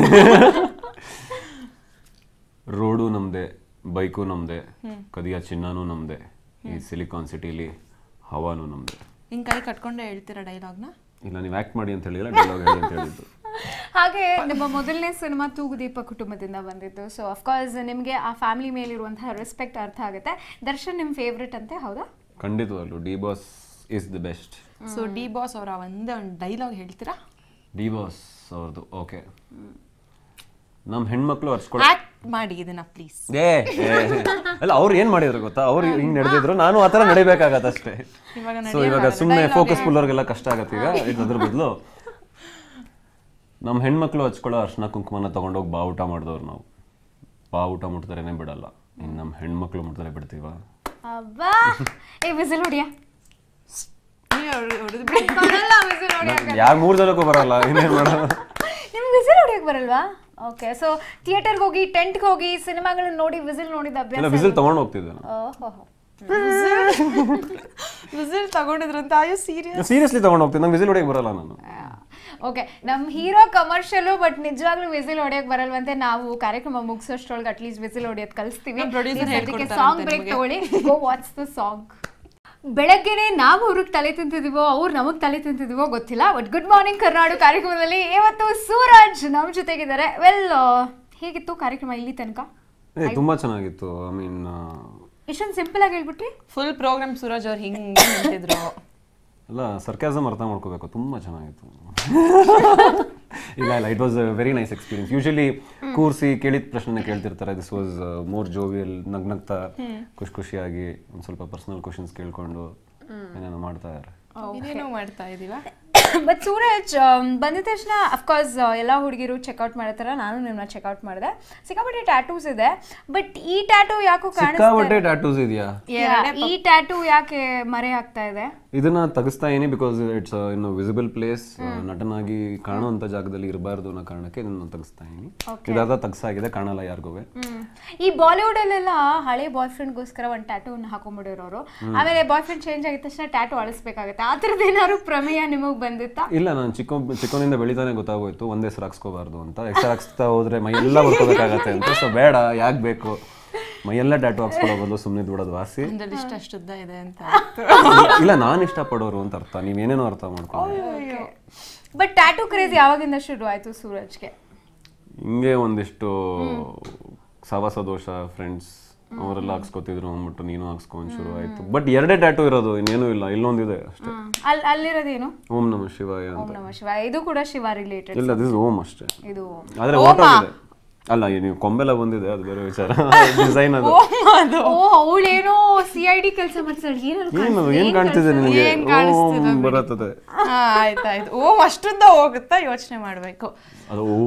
Speaker 2: ರೋಡು ನಮ್ದೆ ಬೈಕು ನಮ್ದೆ ಕದಿಯ ಚಿನ್ನನೂ ನಮ್ದೆ ಈ ಸಿಲಿಕಾನ್ ಸಿಟಿಲಿ ಹವಾನು ನಮ್ದೆ
Speaker 3: ಹಿಂಗ್ ಕೈ ಕಟ್ಕೊಂಡೇ ಹೇಳ್ತೀರಾ ಡೈಲಾಗ್ನ
Speaker 2: ಇಲ್ಲ ನೀವು ಆಕ್ಟ್ ಮಾಡಿ ಅಂತ ಹೇಳಿಲ್ಲ ಡೈಲಾಗ್ ಹೇಳಿ ಅಂತ ಹೇಳಿದ್ದು
Speaker 1: ಹಾಗೆ ನಿಮ್ಮ ಮೊದಲನೇ ಸಿನಿಮಾ ತೂಗುದೀಪ ಕುಟುಂಬದಿಂದ ಬಂದಿದ್ದು ಸೊ ಅಫ್ಕೋರ್ಸ್ ನಿಮಗೆ ಆ ಫ್ಯಾಮಿಲಿ ಮೇಲಿರುವಂತಹ ರೆಸ್ಪೆಕ್ಟ್ ಅರ್ಥ ಆಗುತ್ತೆ ದರ್ಶನ್ ನಿಮ್ಮ ಫೇವ್ರೆಟ್ ಅಂತೆ ಹೌದಾ
Speaker 2: ಖಂಡಿತವಾಗ್ಲು D boss is the best
Speaker 3: so D boss ಅವರ ಒಂದೇ ಒಂದು ಡೈಲಾಗ್ ಹೇಳ್ತೀರಾ
Speaker 2: ಡಿ ಬಾಸ್ ಅವ್ರದ್ದು ಓಕೆ ನಮ್ಮ ಹೆಣ್ಮಕ್ಳು ಅರ್ಸ್ಕೊಳ
Speaker 3: ಆಕ್ಟ್ ಮಾಡಿ ಇದನ್ನ ಪ್ಲೀಸ್
Speaker 2: ಏ ಏ, ಅಲ್ಲ ಅವ್ರು ಏನ್ ಮಾಡಿದ್ರು ಗೊತ್ತಾ ಅವ್ರು ಹಿಂಗ್ ನಡೆದಿದ್ರು ನಾನು ಆ ಥರ ನಡಿಬೇಕಾಗತ್ತೆ ಅಷ್ಟೇ
Speaker 3: ಇವಾಗ
Speaker 2: ಸೊ ಇವಾಗ ಸುಮ್ಮನೆ ಫೋಕಸ್ ಅವ್ರಿಗೆಲ್ಲ ಕಷ್ಟ ಆಗತ್ತೆ ಈಗ ಇದ್ರ ಬದಲು ನಮ್ಮ ಹೆಣ್ಮಕ್ಳು ಹಚ್ಕೊಳ್ಳೋ ಅರ್ಶನ ಕುಂಕುಮನ ತಗೊಂಡೋಗಿ ಬಾ ಊಟ ಮಾಡಿದವ್ರು ನಾವು ಬಾ ಊಟ ಮುಟ್ತಾರೇನೆ ಬಿಡಲ್ಲ ಇನ್ನು ನಮ್ಮ ಹೆಣ್ಮಕ್ಳು ಮುಟ್ತಾರೆ ಬಿಡ್ತೀವ
Speaker 1: ಅಬ್ಬಾ ಏ ವಿಸಿಲ್ ಹೊಡಿಯ
Speaker 3: ಹೊಡೆದು ಬಿಡಿ
Speaker 1: ಬರಲ್ಲ ವಿಸಿಲ್ ಹೊಡಿಯಕ್ಕೆ
Speaker 2: ಯಾರು ಮೂರು ಜನಕ್ಕೂ ಬರಲ್ಲ ಇನ್ನೇನು ಮಾಡೋದು
Speaker 1: ನಿಮ್ಗೆ ವಿಸಿಲ್ ಹೊಡಿಯಕ್ಕೆ ಬರಲ್ವಾ ಓಕೆ ಸೊ ಥಿಯೇಟರ್ಗೆ ಹೋಗಿ ಟೆಂಟ್ಗೆ ಹೋಗಿ ಸಿನಿಮಾಗಳನ್ನ ನೋಡಿ ವಿಸಿಲ್ ನೋಡಿದ
Speaker 2: ಇಲ್ಲ
Speaker 1: ಅಭ್ಯಾಸ
Speaker 2: ವಿಸಿಲ್ ತಗೊಂಡು ಹೋಗ್ತಿದ್ದೆ ನಾನು
Speaker 1: ಓಹೋ
Speaker 3: ವಿಸಿಲ್ ತಗೊಂಡಿದ್ರಂತ ಆಯು ಸೀರಿಯಸ್
Speaker 2: ಸೀರಿಯಸ್ಲಿ ತಗೊಂಡು ಹೋಗ್ತೀನಿ ನಂಗೆ ವಿಸಿಲ್ ಹೊಡಿಯಕ್ಕೆ ಬರಲ್ಲ ನಾನು
Speaker 1: ಓಕೆ ನಮ್ಮ ಹೀರೋ ಕಮರ್ಷಿಯಲು ಬಟ್ ನಿಜವಾಗ್ಲೂ ವಿಸಿಲ್ ಹೊಡಿಯಕ್ ಬರಲ್ವಂತೆ ನಾವು ಕಾರ್ಯಕ್ರಮ ಮುಗಿಸೋಷ್ಟ್ರೊಳಗೆ ಅಟ್ಲೀಸ್ಟ್ ವಿಸಿಲ್ ಹೊಡಿಯೋದು ಕಲಿಸ್ತೀವಿ
Speaker 3: ನಮ್ಮ producer ಹೇಳ್ಕೊಡ್ತಾರಂತೆ
Speaker 1: ಸಾಂಗ್ ಬ್ರೇಕ್ ತಗೊಳ್ಳಿ ಗೋ ವಾಟ್ಸ್ ದ ಸಾಂಗ್ ಬೆಳಗ್ಗೆನೆ ನಾವು ಅವ್ರಿಗೆ ತಲೆ ತಿಂತಿದೀವೋ ಅವ್ರು ನಮಗೆ ತಲೆ ತಿಂತಿದೀವೋ ಗೊತ್ತಿಲ್ಲ ಬಟ್ ಗುಡ್ ಮಾರ್ನಿಂಗ್ ಕರ್ನಾಡು ಕಾರ್ಯಕ್ರಮದಲ್ಲಿ ಇವತ್ತು ಸೂರಜ್ ನಮ್ಮ ಜೊತೆಗಿದ್ದಾರೆ ವೆಲ್ ಹೇಗಿತ್ತು ಕಾರ್ಯಕ್ರಮ ಇಲ್ಲಿ ತನಕ
Speaker 2: ಏ ತುಂಬಾ ಚೆನ್ನಾಗಿತ್ತು ಐ ಮೀನ್
Speaker 1: ಇಷ್ಟೊಂದು ಸಿಂಪಲ್ ಆಗಿ ಹೇಳ್ಬಿಟ್ರಿ
Speaker 3: ಫುಲ್ ಪ್ರೋಗ್ರಾಮ್ ಸೂರಜ್ ಅವ್ರು ಹಿಂಗ್ ನಿಂತಿದ್ರು
Speaker 2: ಅಲ್ಲ ಸರ್ಕ್ಯಾಸಮ್ ಅರ್ಥ ಮಾಡ್ಕೋಬೇಕು ತುಂಬಾ ಚೆನ್ನಾಗಿತ್ತು ಇಲ್ಲ ಇಲ್ಲ it was very nice experience usually ಕೂರಿಸಿ ಕೇಳಿದ ಪ್ರಶ್ನೆ ಕೇಳ್ತಿರ್ತಾರೆ ದಿಸ್ ವಾಸ್ ಮೋರ್ ಜೋವಿಯಲ್ ನಗ್ನಗ್ತಾ ಖುಷಿ ಖುಷಿಯಾಗಿ ಒಂದು ಸ್ವಲ್ಪ ಪರ್ಸನಲ್ ಕ್ವಶನ್ಸ್ ಕೇಳ್ಕೊಂಡು ಏನೇನೋ ಮಾಡ್ತಾ ಇದ್ದಾರೆ
Speaker 3: ಏನೇನೋ ಮಾಡ್ತಾ ಇದೀವ
Speaker 1: ಬಟ್ ಸೂರಜ್ ಆಮ್, ಬಂದಿದ ತಕ್ಷಣ ಅಫ್ಕೋರ್ಸ್ ಎಲ್ಲ ಹುಡುಗಿರು ಚೆಕ್ಔಟ್ ಮಾಡತ್ತಾರ ನಾನು ನಿಮ್ಮನ್ನ ಚೆಕ್ಔಟ್ ಮಾಡಿದೆ ಸಿಕ್ಕಾಪಟ್ಟೆ ಟ್ಯಾಟೂಸ್ ಇದೆ ಬಟ್ ಈ ಟ್ಯಾಟೂ ಯಾಕೋ
Speaker 2: ಸಿಕ್ಕಾಪಟ್ಟೆ
Speaker 1: ಕಾಣಿಸ್ತಾ
Speaker 2: ಟ್ಯಾಟೂಸ್ ಇದೆಯಾ
Speaker 1: ಈ ಟ್ಯಾಟೂ ಯಾಕೆ ಮರೆ ಆಗ್ತಾ ಇದೆ
Speaker 2: ಇದನ್ನ ತೆಗಿಸ್ತಾ ಇದೀನಿ ಬಿಕಾಸ್ ಇಟ್ಸ್ ಇನ್ನು ವಿಸಿಬಲ್ ಪ್ಲೇಸ್ ನಟನಾಗಿ ಕಾಣುವಂತ ಜಾಗದಲ್ಲಿ ಇರಬಾರ್ದು ಅನ್ನೋ ಕಾರಣಕ್ಕೆ ಇದನ್ನ ತೆಗಿಸ್ತಾ ಇದೀನಿ ಇದಾದ ತೆಗ್ಸಾಗಿದೆ ಕಾಣಲ್ಲ ಯಾರಿಗೂ
Speaker 1: ಹ್ಮ್. ಈ ಬಾಲಿವುಡ್ ಅಲ್ಲೆಲ್ಲ ಹಳೆ ಬಾಯ್ ಫ್ರೆಂಡ್ಗೋಸ್ಕರ ಒಂದು ಟ್ಯಾಟೂ ಹಾಕೊಂಡ್ಬಿಡಿರೋರು ಆಮೇಲೆ ಬಾಯ್ ಫ್ರೆಂಡ್ ಚೇಂಜ್ ಆಗಿದ ತಕ್ಷಣ ಟ್ಯಾಟೂ ಅಳಿಸ್ಬೇಕಾಗುತ್ತೆ ಆ ಥರದ್ದು ಏನಾದ್ರು ಪ್ರಮೇಯ ನಿಮಗೆ ಬಂದಿತ್ತಾ
Speaker 2: ಇಲ್ಲ ನಾನು ಚಿಕ್ಕ ಚಿಕ್ಕವನಿಂದ ಬೆಳಿತಾನೆ ಗೊತ್ತಾಗೋಯ್ತು ಒಂದೇ ಹೆಸರು ಹಾಕ್ಸ್ಕೋಬಾರ್ದು ಅಂತ ಹೆಸರು ಹಾಕ್ಸ್ತಾ ಹೋದ್ರೆ ಮೈಯೆಲ್ಲ ಬರ್ಕೋಬೇಕಾಗತ್ತೆ ಅಂತ ಸೊ ಬೇಡ ಯಾಕೆ ಬೇಕು ಮೈಯೆಲ್ಲ ಟ್ಯಾಟೂ ಹಾಕ್ಸ್ಕೊಳ್ಳೋ ಬದಲು ಸುಮ್ಮನೆ ಬಿಡೋದು ವಾಸಿ
Speaker 3: ಅಂದ್ರೆ ಇಷ್ಟ ಅಷ್ಟುದ್ದ ಇದೆ ಅಂತ
Speaker 2: ಇಲ್ಲ ನಾನು ಇಷ್ಟಪಡೋರು ಅಂತ ಅರ್ಥ ನೀವೇನೇನೋ ಅರ್ಥ ಮಾಡ್ಕೊಂಡು
Speaker 1: ಬಟ್ ಟ್ಯಾಟೂ ಕ್ರೇಜ್ ಯಾವಾಗಿಂದ ಶುರು ಆಯ್ತು ಸೂರಜ್ಗೆ
Speaker 2: ಹಿಂಗೆ ಒಂದಿಷ್ಟು ಸವಾಸ ದೋಷ ಫ್ರೆಂಡ್ಸ್ ಅವರೆಲ್ಲ ಹಾಕ್ಸ್ಕೊತಿದ್ರು ಅಂದ್ಬಿಟ್ಟು ನೀನು ಹಾಕ್ಸ್ಕೊಂಡು ಶುರು ಆಯ್ತು ಬಟ್ ಎರಡೇ ಟ್ಯಾಟೂ ಇರೋದು ಇನ್ನೇನು ಇಲ್ಲ ಇಲ್ಲೊಂದಿದೆ ಅಷ್ಟೇ
Speaker 1: ಅಲ್ಲಿ ಅಲ್ಲಿರೋದೇನು
Speaker 2: ಓಂ ನಮ ಶಿವಾಯ
Speaker 1: ಓಂ
Speaker 2: ಅಂತ
Speaker 1: ನಮ ಶಿವ ಇದು ಕೂಡ ಶಿವ ರಿಲೇಟೆಡ್
Speaker 2: ಇಲ್ಲ ದಿಸ್ ಓಂ ಅಷ್ಟೇ
Speaker 1: ಇದು
Speaker 2: ಆದ್ರೆ ಓಟೋ ಇದೆ ಅಲ್ಲ ಈ ನೀವು ಕೊಂಬೆಲ್ಲ ಬಂದಿದೆ ಅದು ಬೇರೆ ವಿಚಾರ ಡಿಸೈನ್ ಅದು
Speaker 1: ಓ ಅವಳೇನೋ ಸಿ ಐ ಡಿ ಕೆಲಸ ಮಾಡ್ತಾಳೆ ಏನಾದ್ರು
Speaker 2: ಏನು ಏನ್ ಕಾಣ್ತಿದೆ ನಿನಗೆ ಓಂ ಬರತ್ತದೆ
Speaker 3: ಆ, ಆಯ್ತಾಯ್ತು ಓಂ ಅಷ್ಟುದ್ದ ಹೋಗುತ್ತಾ ಯೋಚನೆ ಮಾಡ್ಬೇಕು
Speaker 2: ಅದು ಓ